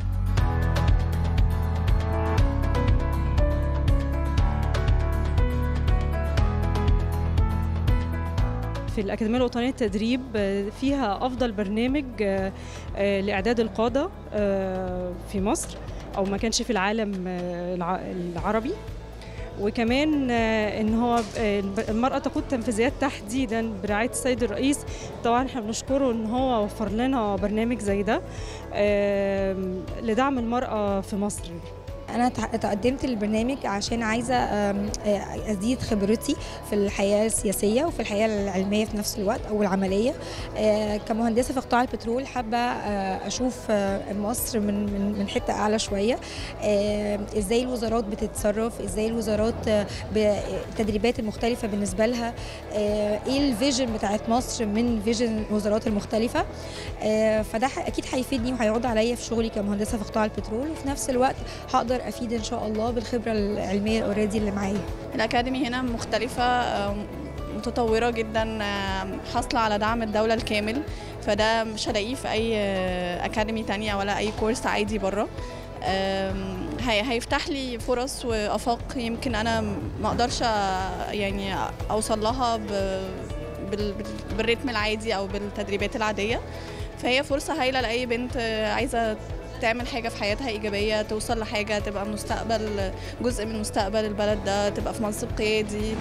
في الأكاديمية الوطنية للتدريب آه، فيها أفضل برنامج آه، آه، لإعداد القادة آه، في مصر أو ما كانش في العالم آه، الع- العربي وكمان آه، ان هو آه، المراه تقود تنفيذيات تحديدا برعايه السيد الرئيس طبعا احنا بنشكره ان هو وفر لنا برنامج زي ده آه، لدعم المراه في مصر انا تع- تقدمت للبرنامج عشان عايزه آم، آه، ازيد خبرتي في الحياه السياسيه وفي الحياه العلميه في نفس الوقت او العمليه آه، كمهندسه في قطاع البترول حابه آه، اشوف آه، مصر من من من حته اعلى شويه آه، ازاي الوزارات بتتصرف ازاي الوزارات آه، ب- التدريبات المختلفه بالنسبه لها آه، ايه الفيجن بتاعت مصر من فيجن الوزارات المختلفه آه، فده ح- اكيد هيفيدني وهيعود عليا في شغلي كمهندسه في قطاع البترول وفي نفس الوقت هقدر افيد ان شاء الله بالخبره العلميه اوريدي اللي معايا الأكاديمي هنا مختلفة آه، متطورة جدا آه، حاصلة على دعم الدولة الكامل فده مش هلاقيه في أي آه، أكاديمي تانية ولا أي كورس عادي بره آم، هي- هيفتح لي فرص وآفاق يمكن أنا ما أقدرش آه، يعني أوصل لها ب- بال- بال- بالريتم العادي أو بالتدريبات العادية فهي فرصة هايلة لأي بنت آه، عايزة تعمل حاجة في حياتها إيجابية توصل لحاجة تبقى مستقبل جزء من مستقبل البلد ده تبقى في منصب قيادي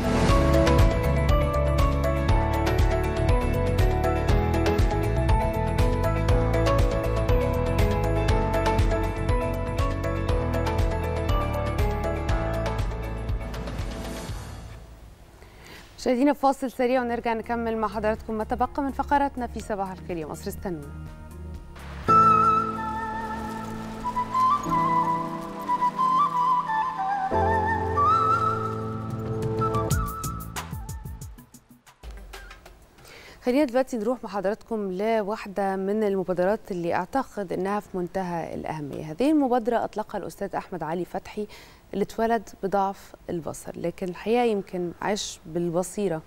مشاهدينا فاصل سريع ونرجع نكمل مع حضراتكم ما تبقى من فقراتنا في صباح الخير يا مصر استنونا خلينا دلوقتي نروح مع حضراتكم لواحدة من المبادرات اللي أعتقد أنها في منتهى الأهمية هذه المبادرة أطلقها الأستاذ أحمد علي فتحي اللي اتولد بضعف البصر لكن الحقيقة يمكن عاش بالبصيرة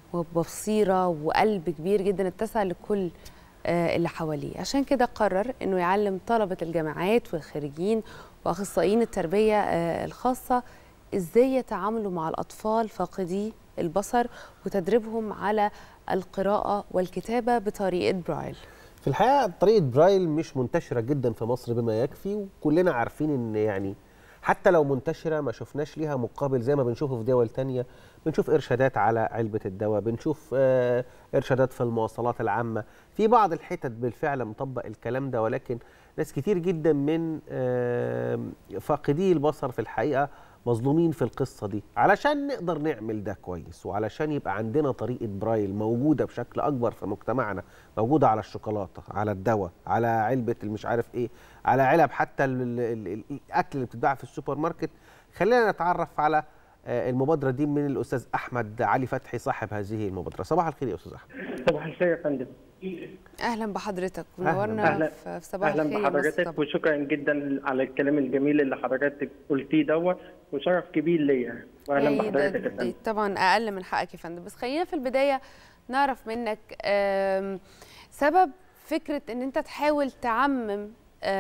وبصيرة وقلب كبير جدا اتسع لكل آه، اللي حواليه عشان كده قرر أنه يعلم طلبة الجامعات والخريجين وأخصائيين التربية آه، الخاصة إزاي يتعاملوا مع الأطفال فاقدي البصر وتدريبهم على القراءة والكتابة بطريقة برايل في الحقيقه طريقه برايل مش منتشره جدا في مصر بما يكفي وكلنا عارفين ان يعني حتى لو منتشره ما شفناش ليها مقابل زي ما بنشوفه في دول تانية بنشوف ارشادات على علبه الدواء بنشوف آه، ارشادات في المواصلات العامه في بعض الحتت بالفعل مطبق الكلام ده ولكن ناس كتير جدا من آه، فاقدي البصر في الحقيقه مظلومين في القصه دي علشان نقدر نعمل ده كويس وعلشان يبقى عندنا طريقه برايل موجوده بشكل اكبر في مجتمعنا موجوده على الشوكولاته على الدواء على علبه المش عارف ايه على علب حتى ال- ال- ال- الاكل اللي بتتباع في السوبر ماركت خلينا نتعرف على آه، المبادره دي من الاستاذ احمد علي فتحي صاحب هذه المبادره صباح الخير يا استاذ احمد صباح الخير يا فندم أهلا بحضرتك أهلاً. منورنا أهلاً. في في صباح اهلا الخير يا مصر بحضرتك وشكرا جدا على الكلام الجميل اللي حضرتك قلتيه دوت وشرف كبير ليا واهلا يعني ده- بحضرتك يا دي فندم طبعا اقل من حقك يا فندم بس خلينا في البدايه نعرف منك آم، سبب فكره ان انت تحاول تعمم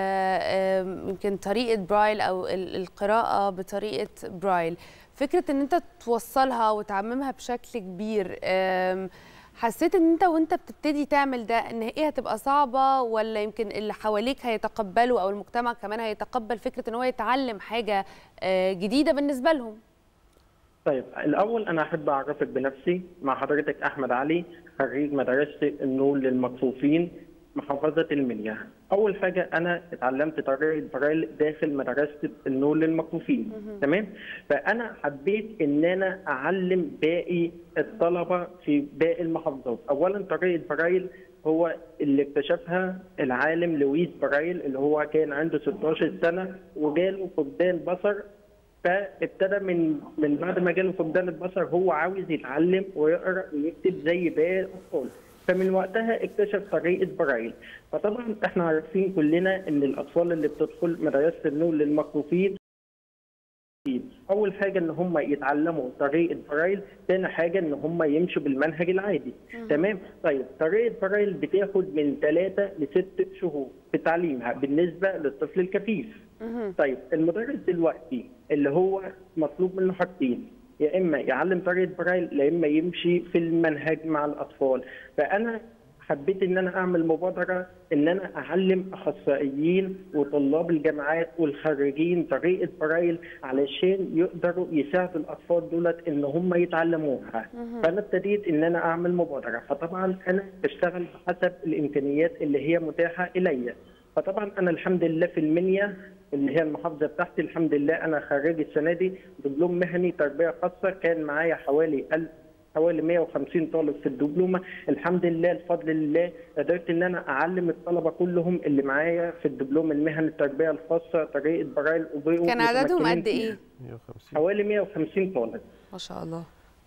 آه، آم، يمكن طريقه برايل او ال- القراءه بطريقه برايل فكره ان انت توصلها وتعممها بشكل كبير آم، حسيت ان انت وانت بتبتدي تعمل ده ان هي هتبقى صعبه ولا يمكن اللي حواليك هيتقبلوا او المجتمع كمان هيتقبل فكره ان هو يتعلم حاجه آه، جديده بالنسبه لهم طيب الاول انا احب اعرفك بنفسي مع حضرتك احمد علي خريج مدرسه النور للمكفوفين محافظه المنيا اول حاجه انا اتعلمت طريقه برايل داخل مدرسه النور للمكفوفين تمام فانا حبيت ان انا اعلم باقي الطلبه في باقي المحافظات اولا طريقه برايل هو اللي اكتشفها العالم لويس برايل اللي هو كان عنده 16 سنه وجاله فقدان بصر فابتدى من من بعد ما جاله فقدان البصر هو عاوز يتعلم ويقرا ويكتب زي باقي الاطفال فمن وقتها اكتشف طريقه برايل فطبعا احنا عارفين كلنا ان الاطفال اللي بتدخل مدرسه النور للمكفوفين اول حاجه ان هم يتعلموا طريقه برايل ثاني حاجه ان هم يمشوا بالمنهج العادي تمام طيب طريقه برايل بتاخد من ثلاثة لست شهور في تعليمها بالنسبه للطفل الكفيف طيب المدرس دلوقتي اللي هو مطلوب منه حاجتين يا اما يعلم طريقه برايل يا اما يمشي في المنهج مع الاطفال فانا حبيت ان انا اعمل مبادره ان انا اعلم اخصائيين وطلاب الجامعات والخريجين طريقه برايل علشان يقدروا يساعدوا الاطفال دولت ان هم يتعلموها مهم. فانا ابتديت ان انا اعمل مبادره فطبعا انا بشتغل بحسب الامكانيات اللي هي متاحه الي فطبعا انا الحمد لله في المنيا اللي هي المحافظه بتاعتي الحمد لله انا خريج السنه دي دبلوم مهني تربيه خاصه كان معايا حوالي 1000 حوالي 150 طالب في الدبلومه الحمد لله بفضل الله قدرت ان انا اعلم الطلبه كلهم اللي معايا في الدبلوم المهني التربيه الخاصه طريقه برايل وبيئو كان عددهم متمكنين قد ايه؟ حوالي 150 طالب ما شاء الله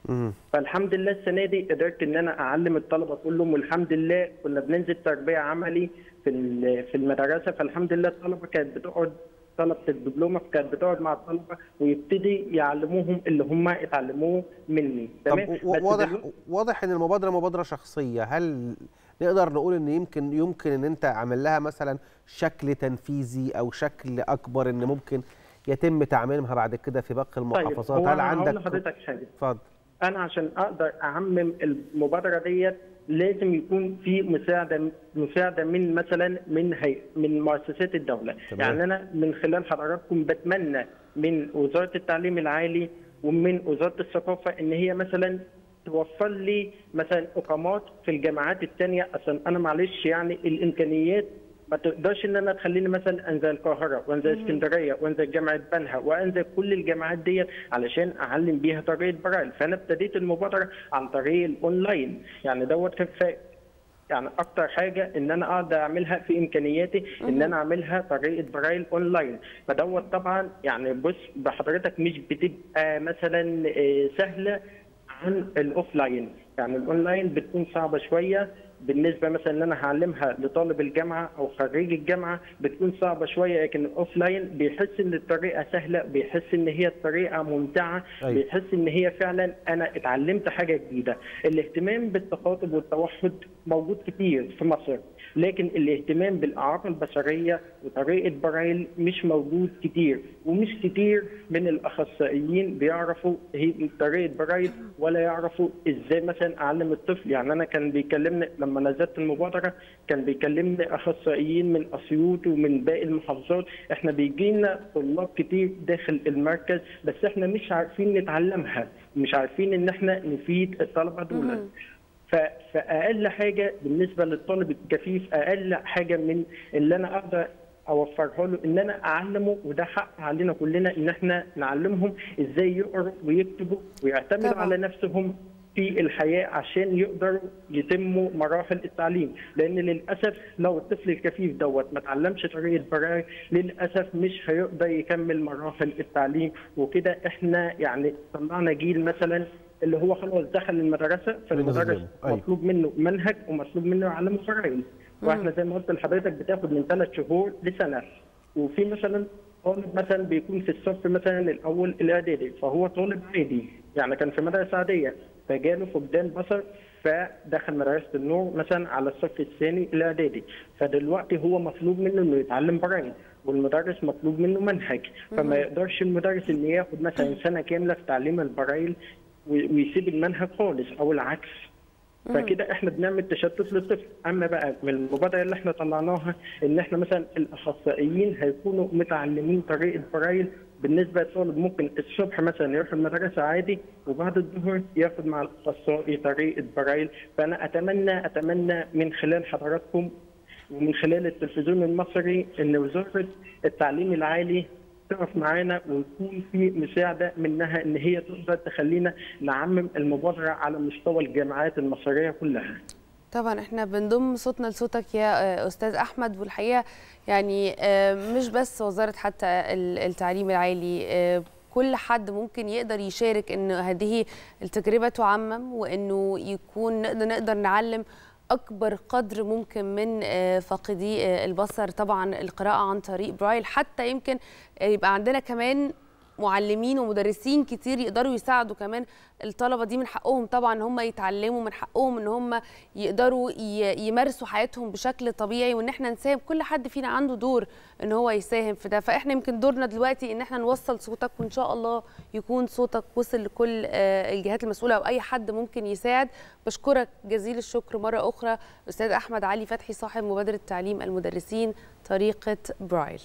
فالحمد لله السنه دي قدرت ان انا اعلم الطلبه كلهم والحمد لله كنا بننزل تربيه عملي في ال- في المدرسه فالحمد لله الطلبه كانت بتقعد طلبه الدبلومه كانت بتقعد مع الطلبه ويبتدي يعلموهم اللي هم اتعلموه مني طب تمام و- بس واضح دلوقتي- واضح ان المبادره مبادره شخصيه هل نقدر نقول ان يمكن يمكن ان انت عامل لها مثلا شكل تنفيذي او شكل اكبر ان ممكن يتم تعميمها بعد كده في باقي المحافظات هو هل أنا هقول عندك لحضرتك حاجه اتفضل انا عشان اقدر اعمم المبادره ديت لازم يكون في مساعده مساعده من مثلا من هي من مؤسسات الدوله تمام. يعني انا من خلال حضراتكم بتمنى من وزاره التعليم العالي ومن وزاره الثقافه ان هي مثلا توفر لي مثلا اقامات في الجامعات الثانيه عشان انا معلش يعني الامكانيات ما تقدرش ان انا تخليني مثلا انزل القاهره وانزل مهم. اسكندريه وانزل جامعه بنها وانزل كل الجامعات ديت علشان اعلم بيها طريقه برايل فانا ابتديت المبادره عن طريق الاونلاين يعني دوت كان فا- يعني اكتر حاجه ان انا اقدر اعملها في امكانياتي ان مهم. انا اعملها طريقه برايل اونلاين فدوت طبعا يعني بص بحضرتك مش بتبقى مثلا آه، سهله عن الاوفلاين يعني الاونلاين بتكون صعبه شويه بالنسبه مثلا ان انا هعلمها لطالب الجامعه او خريج الجامعه بتكون صعبه شويه لكن الاوفلاين بيحس ان الطريقه سهله بيحس ان هي الطريقه ممتعه أيوة. بيحس ان هي فعلا انا اتعلمت حاجه جديده الاهتمام بالتخاطب والتوحد موجود كتير في مصر لكن الاهتمام بالاعراض البشريه وطريقه برايل مش موجود كتير ومش كتير من الاخصائيين بيعرفوا هي طريقه برايل ولا يعرفوا ازاي مثلا اعلم الطفل يعني انا كان بيكلمني لما نزلت المبادره كان بيكلمني اخصائيين من اسيوط ومن باقي المحافظات احنا بيجي لنا طلاب كتير داخل المركز بس احنا مش عارفين نتعلمها مش عارفين ان احنا نفيد الطلبه دول ف- فاقل حاجه بالنسبه للطالب الكفيف اقل حاجه من اللي انا اقدر اوفرها له ان انا اعلمه وده حق علينا كلنا ان احنا نعلمهم ازاي يقروا ويكتبوا ويعتمدوا طبعاً. على نفسهم في الحياه عشان يقدروا يتموا مراحل التعليم لان للاسف لو الطفل الكفيف دوت ما اتعلمش طريقه براءه للاسف مش هيقدر يكمل مراحل التعليم وكده احنا يعني طلعنا جيل مثلا اللي هو خلاص دخل المدرسه فالمدرس بنظلمه. أيوة. مطلوب منه منهج ومطلوب منه يعلمه برايل واحنا زي ما قلت لحضرتك بتاخد من ثلاث شهور لسنه وفي مثلا طالب مثلا بيكون في الصف مثلا الاول الاعدادي فهو طالب عادي يعني كان في مدرسه عاديه فجاله فقدان بصر فدخل مدرسه النور مثلا على الصف الثاني الاعدادي فدلوقتي هو مطلوب منه انه يتعلم برايل والمدرس مطلوب منه منهج فما مهم. يقدرش المدرس انه ياخد مثلا سنه كامله في تعليم البرايل وي- ويسيب المنهج خالص او العكس مم. فكده احنا بنعمل تشتت للطفل اما بقى من المبادره اللي احنا طلعناها ان احنا مثلا الاخصائيين هيكونوا متعلمين طريقه برايل بالنسبه للطالب ممكن الصبح مثلا يروح المدرسه عادي وبعد الظهر ياخد مع الاخصائي طريقه برايل فانا اتمنى اتمنى من خلال حضراتكم ومن خلال التلفزيون المصري ان وزاره التعليم العالي تقف معانا ويكون في مساعده منها ان هي تقدر تخلينا نعمم المبادره على مستوى الجامعات المصريه كلها. طبعا احنا بنضم صوتنا لصوتك يا آه، استاذ احمد والحقيقه يعني آه، مش بس وزاره حتى ال- التعليم العالي آه، كل حد ممكن يقدر يشارك ان هذه التجربه تعمم وانه يكون نقدر نقدر نعلم اكبر قدر ممكن من آه، فاقدي آه، البصر طبعا القراءه عن طريق برايل حتى يمكن آه، يبقى عندنا كمان معلمين ومدرسين كتير يقدروا يساعدوا كمان الطلبه دي من حقهم طبعا ان هم يتعلموا من حقهم ان هم يقدروا ي- يمارسوا حياتهم بشكل طبيعي وان احنا نساهم كل حد فينا عنده دور ان هو يساهم في ده فاحنا يمكن دورنا دلوقتي ان احنا نوصل صوتك وان شاء الله يكون صوتك وصل لكل آه، الجهات المسؤوله او اي حد ممكن يساعد بشكرك جزيل الشكر مره اخرى استاذ احمد علي فتحي صاحب مبادره تعليم المدرسين طريقه برايل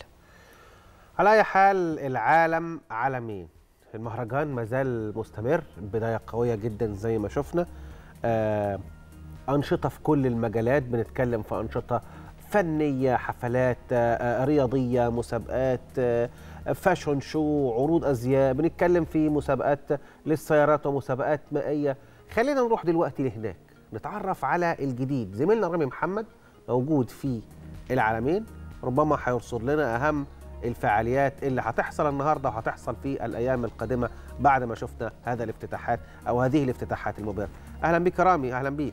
على اي حال العالم عالمين المهرجان مازال مستمر بدايه قويه جدا زي ما شفنا آه، انشطه في كل المجالات بنتكلم في انشطه فنيه حفلات آه، رياضيه مسابقات آه، فاشون شو عروض ازياء بنتكلم في مسابقات للسيارات ومسابقات مائيه خلينا نروح دلوقتي لهناك نتعرف على الجديد زميلنا رامي محمد موجود في العالمين ربما هيرصد لنا اهم الفعاليات اللي هتحصل النهارده وهتحصل في الايام القادمه بعد ما شفنا هذا الافتتاحات او هذه الافتتاحات المبهره اهلا بك رامي اهلا بيك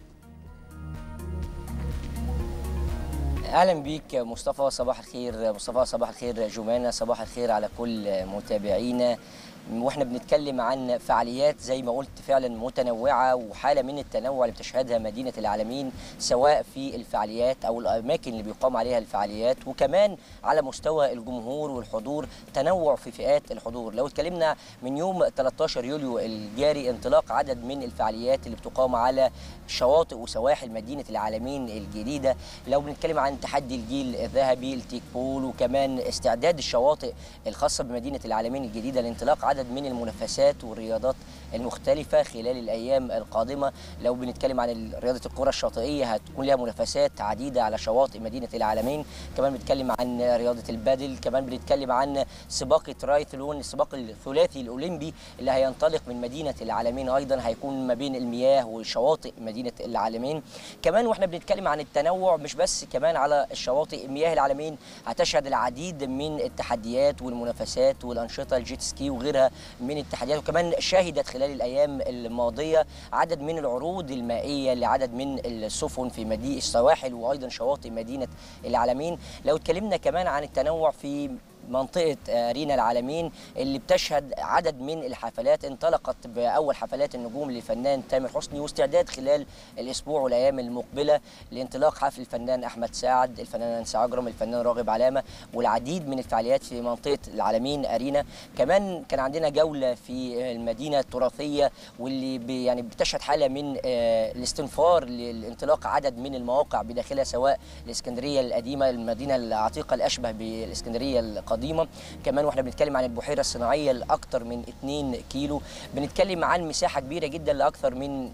اهلا بيك مصطفى صباح الخير مصطفى صباح الخير جمانه صباح الخير على كل متابعينا واحنا بنتكلم عن فعاليات زي ما قلت فعلا متنوعه وحاله من التنوع اللي بتشهدها مدينه العالمين سواء في الفعاليات او الاماكن اللي بيقام عليها الفعاليات وكمان على مستوى الجمهور والحضور تنوع في فئات الحضور لو اتكلمنا من يوم 13 يوليو الجاري انطلاق عدد من الفعاليات اللي بتقام على شواطئ وسواحل مدينه العالمين الجديده لو بنتكلم عن تحدي الجيل الذهبي التيك بول وكمان استعداد الشواطئ الخاصه بمدينه العالمين الجديده لانطلاق عدد من المنافسات والرياضات المختلفه خلال الايام القادمه لو بنتكلم عن رياضه الكره الشاطئيه هتكون لها منافسات عديده على شواطئ مدينه العالمين كمان بنتكلم عن رياضه البادل كمان بنتكلم عن سباق ترايثلون السباق الثلاثي الاولمبي اللي هينطلق من مدينه العالمين ايضا هيكون ما بين المياه وشواطئ مدينه العالمين كمان واحنا بنتكلم عن التنوع مش بس كمان على الشواطئ مياه العالمين هتشهد العديد من التحديات والمنافسات والانشطه الجيت سكي وغيرها من التحديات وكمان شهدت خلال الايام الماضيه عدد من العروض المائيه لعدد من السفن في مدينه السواحل وايضا شواطئ مدينه العالمين لو اتكلمنا كمان عن التنوع في منطقة أرينا العالمين اللي بتشهد عدد من الحفلات انطلقت بأول حفلات النجوم للفنان تامر حسني واستعداد خلال الأسبوع والأيام المقبلة لانطلاق حفل الفنان أحمد سعد الفنان أنسى عجرم الفنان راغب علامة والعديد من الفعاليات في منطقة العالمين أرينا كمان كان عندنا جولة في المدينة التراثية واللي بي يعني بتشهد حالة من آه، الاستنفار لانطلاق عدد من المواقع بداخلها سواء الإسكندرية القديمة المدينة العتيقة الأشبه بالإسكندرية القديمة كمان واحنا بنتكلم عن البحيرة الصناعية لأكثر من 2 كيلو بنتكلم عن مساحة كبيرة جدا لأكثر من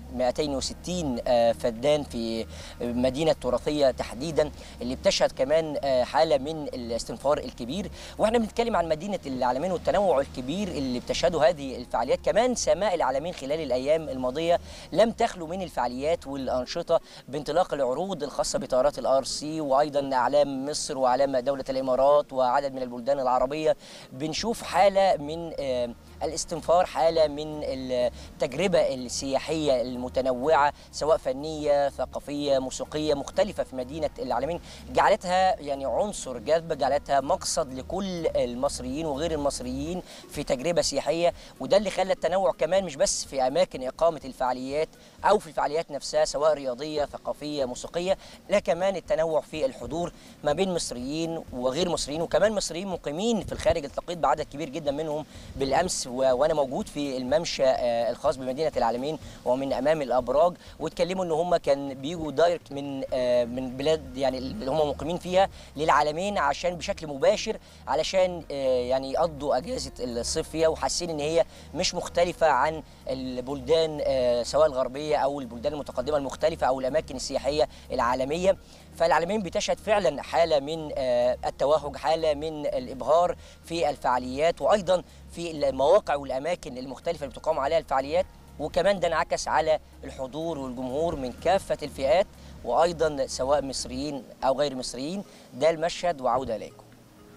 260 آه، فدان في مدينة تراثية تحديدا اللي بتشهد كمان آه، حالة من الاستنفار الكبير واحنا بنتكلم عن مدينة العالمين والتنوع الكبير اللي بتشهده هذه الفعاليات كمان سماء العالمين خلال الأيام الماضية لم تخلو من الفعاليات والأنشطة بانطلاق العروض الخاصة بطيارات الار سي وأيضا أعلام مصر وأعلام دولة الإمارات وعدد من البلدان العربية بنشوف حالة من آه، الاستنفار حالة من التجربة السياحية المتنوعة سواء فنية ثقافية موسيقية مختلفة في مدينة العالمين جعلتها يعني عنصر جذب جعلتها مقصد لكل المصريين وغير المصريين في تجربة سياحية وده اللي خلى التنوع كمان مش بس في أماكن إقامة الفعاليات أو في الفعاليات نفسها سواء رياضية ثقافية موسيقية لا كمان التنوع في الحضور ما بين مصريين وغير مصريين وكمان مصريين مقيمين في الخارج التقيت بعدد كبير جدا منهم بالامس و... وانا موجود في الممشى آه، الخاص بمدينه العالمين ومن امام الابراج واتكلموا ان هم كان بيجوا دايركت من آه، من بلاد يعني اللي هم مقيمين فيها للعالمين عشان بشكل مباشر علشان آه، يعني يقضوا اجازه الصيف فيها وحاسين ان هي مش مختلفه عن البلدان آه، سواء الغربيه او البلدان المتقدمه المختلفه او الاماكن السياحيه العالميه فالعالمين بتشهد فعلا حاله من آه، التوهج حاله من الابهار في الفعاليات وايضا في المواقع والاماكن المختلفه اللي بتقام عليها الفعاليات وكمان ده انعكس على الحضور والجمهور من كافه الفئات وايضا سواء مصريين او غير مصريين ده المشهد وعوده اليكم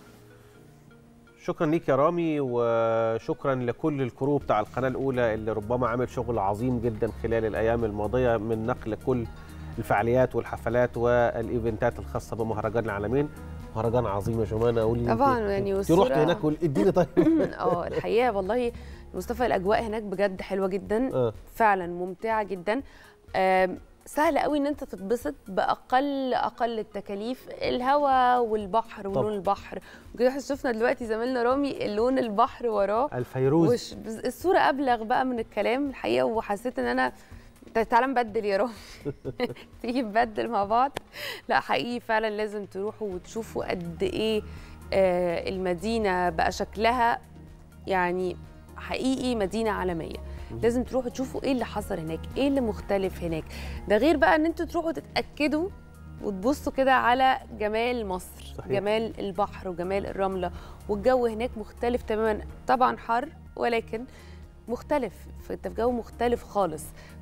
شكرا ليك يا رامي وشكرا لكل الكرو بتاع القناه الاولى اللي ربما عمل شغل عظيم جدا خلال الايام الماضيه من نقل كل الفعاليات والحفلات والايفنتات الخاصه بمهرجان العالمين مهرجان عظيم يا جمانه قولي طبعاً، انت- يعني انت رحت والصورة- هناك وال- اديني طيب اه الحقيقه والله مصطفى الاجواء هناك بجد حلوه جدا آه. فعلا ممتعه جدا آم، سهل قوي ان انت تتبسط باقل اقل التكاليف الهواء والبحر ولون البحر وكده احنا شفنا دلوقتي زميلنا رامي لون البحر وراه الفيروز. وش بز- الصوره ابلغ بقى من الكلام الحقيقه وحسيت ان انا ت- تعالى نبدل يا رامي تيجي نبدل مع بعض لا حقيقي فعلا لازم تروحوا وتشوفوا قد ايه آه، المدينه بقى شكلها يعني حقيقي مدينه عالميه لازم تروحوا تشوفوا ايه اللي حصل هناك ايه اللي مختلف هناك ده غير بقى ان انتوا تروحوا تتاكدوا وتبصوا كده على جمال مصر صحيح. جمال البحر وجمال الرمله والجو هناك مختلف تماما طبعا حر ولكن مختلف انت في جو مختلف خالص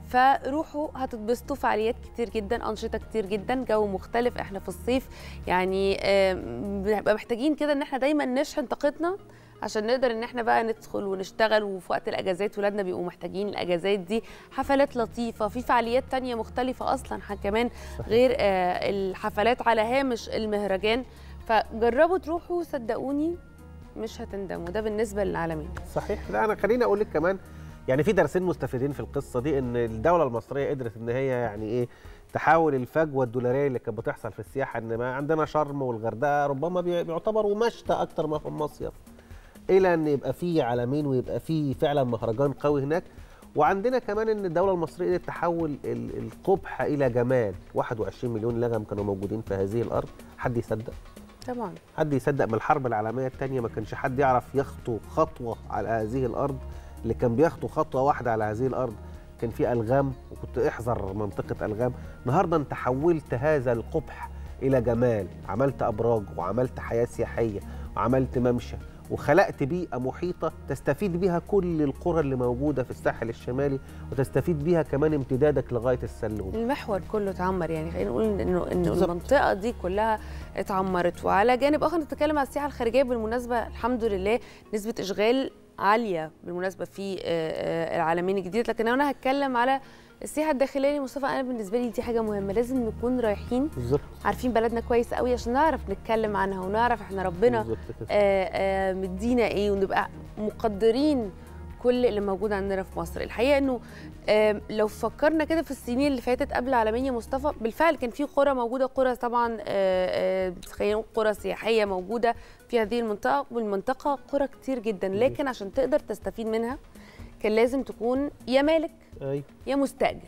فروحوا هتتبسطوا فعاليات كتير جدا انشطه كتير جدا جو مختلف احنا في الصيف يعني آم، بنبقى محتاجين كده ان احنا دايما نشحن طاقتنا عشان نقدر ان احنا بقى ندخل ونشتغل وفي وقت الاجازات ولادنا بيبقوا محتاجين الاجازات دي حفلات لطيفه في فعاليات تانية مختلفه اصلا ح- كمان غير آه، الحفلات على هامش المهرجان فجربوا تروحوا صدقوني مش هتندموا ده بالنسبه للعالمين صحيح لا انا خليني اقول لك كمان يعني في درسين مستفيدين في القصه دي ان الدوله المصريه قدرت ان هي يعني ايه تحاول الفجوه الدولاريه اللي كانت بتحصل في السياحه ان ما عندنا شرم والغردقه ربما بي- بيعتبروا مشتى اكتر ما هم مصيف الى ان يبقى في عالمين ويبقى في فعلا مهرجان قوي هناك وعندنا كمان ان الدوله المصريه قدرت تحول ال- القبح الى جمال 21 مليون لغم كانوا موجودين في هذه الارض حد يصدق طبعا حد يصدق من الحرب العالميه الثانيه ما كانش حد يعرف يخطو خطوه على هذه الارض اللي كان بيخطو خطوه واحده على هذه الارض كان في الغام وكنت احذر منطقه الغام النهارده انت حولت هذا القبح الى جمال عملت ابراج وعملت حياه سياحيه وعملت ممشى وخلقت بيئه محيطه تستفيد بيها كل القرى اللي موجوده في الساحل الشمالي وتستفيد بيها كمان امتدادك لغايه السلوم المحور كله اتعمر يعني خلينا نقول انه انه بالظبط. المنطقه دي كلها اتعمرت وعلى جانب اخر نتكلم على السياحه الخارجيه بالمناسبه الحمد لله نسبه اشغال عاليه بالمناسبه في آه، آه، العالمين الجديد لكن انا هتكلم على السياحه الداخليه مصطفى انا بالنسبه لي دي حاجه مهمه لازم نكون رايحين بالظبط عارفين بلدنا كويس قوي عشان نعرف نتكلم عنها ونعرف احنا ربنا بالظبط كده. آه، آه، مدينا ايه ونبقى مقدرين كل اللي موجود عندنا في مصر الحقيقه انه آم، لو فكرنا كده في السنين اللي فاتت قبل العالمين يا مصطفى بالفعل كان في قرى موجوده قرى طبعا آه، آه، خلينا نقول قرى سياحيه موجوده في هذه المنطقه والمنطقه قرى كتير جدا لكن عشان تقدر تستفيد منها كان لازم تكون يا مالك ايوه يا مستاجر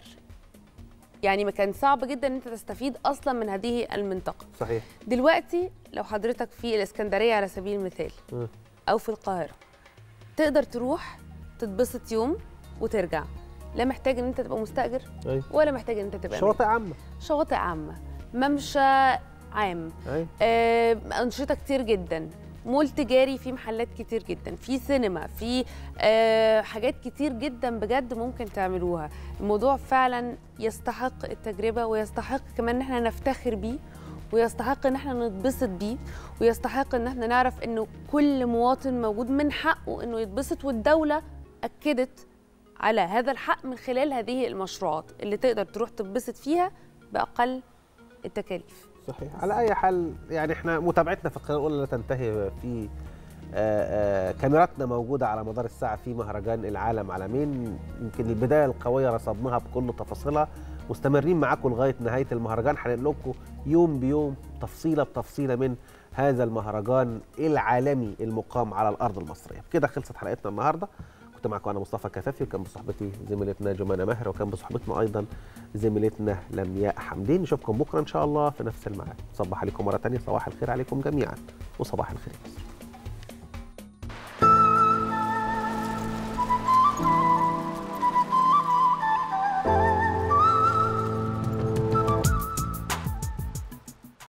يعني ما كان صعب جدا ان انت تستفيد اصلا من هذه المنطقه صحيح دلوقتي لو حضرتك في الاسكندريه على سبيل المثال مم. او في القاهره تقدر تروح تتبسط يوم وترجع لا محتاج ان انت تبقى مستاجر ايوه ولا محتاج ان انت تبقى شواطئ مالك. عامه شواطئ عامه ممشى عام ايوه آه، انشطه كتير جدا مول تجاري فيه محلات كتير جدا في سينما في آه، حاجات كتير جدا بجد ممكن تعملوها الموضوع فعلا يستحق التجربه ويستحق كمان ان احنا نفتخر بيه ويستحق ان احنا نتبسط بيه ويستحق ان احنا نعرف انه كل مواطن موجود من حقه انه يتبسط والدوله اكدت على هذا الحق من خلال هذه المشروعات اللي تقدر تروح تتبسط فيها باقل التكاليف صحيح على اي حال يعني احنا متابعتنا في القناه الاولى لا تنتهي في آه، آه، كاميراتنا موجوده على مدار الساعه في مهرجان العالم عالمين يمكن البدايه القويه رصدناها بكل تفاصيلها مستمرين معاكم لغايه نهايه المهرجان هنقول لكم يوم بيوم تفصيله بتفصيله من هذا المهرجان العالمي المقام على الارض المصريه كده خلصت حلقتنا النهارده كنت معكم انا مصطفى كفافي وكان بصحبتي زميلتنا جمانه ماهر وكان بصحبتنا ايضا زميلتنا لمياء حمدين نشوفكم بكره ان شاء الله في نفس الميعاد صباح عليكم مره ثانيه صباح الخير عليكم جميعا وصباح الخير يا مصر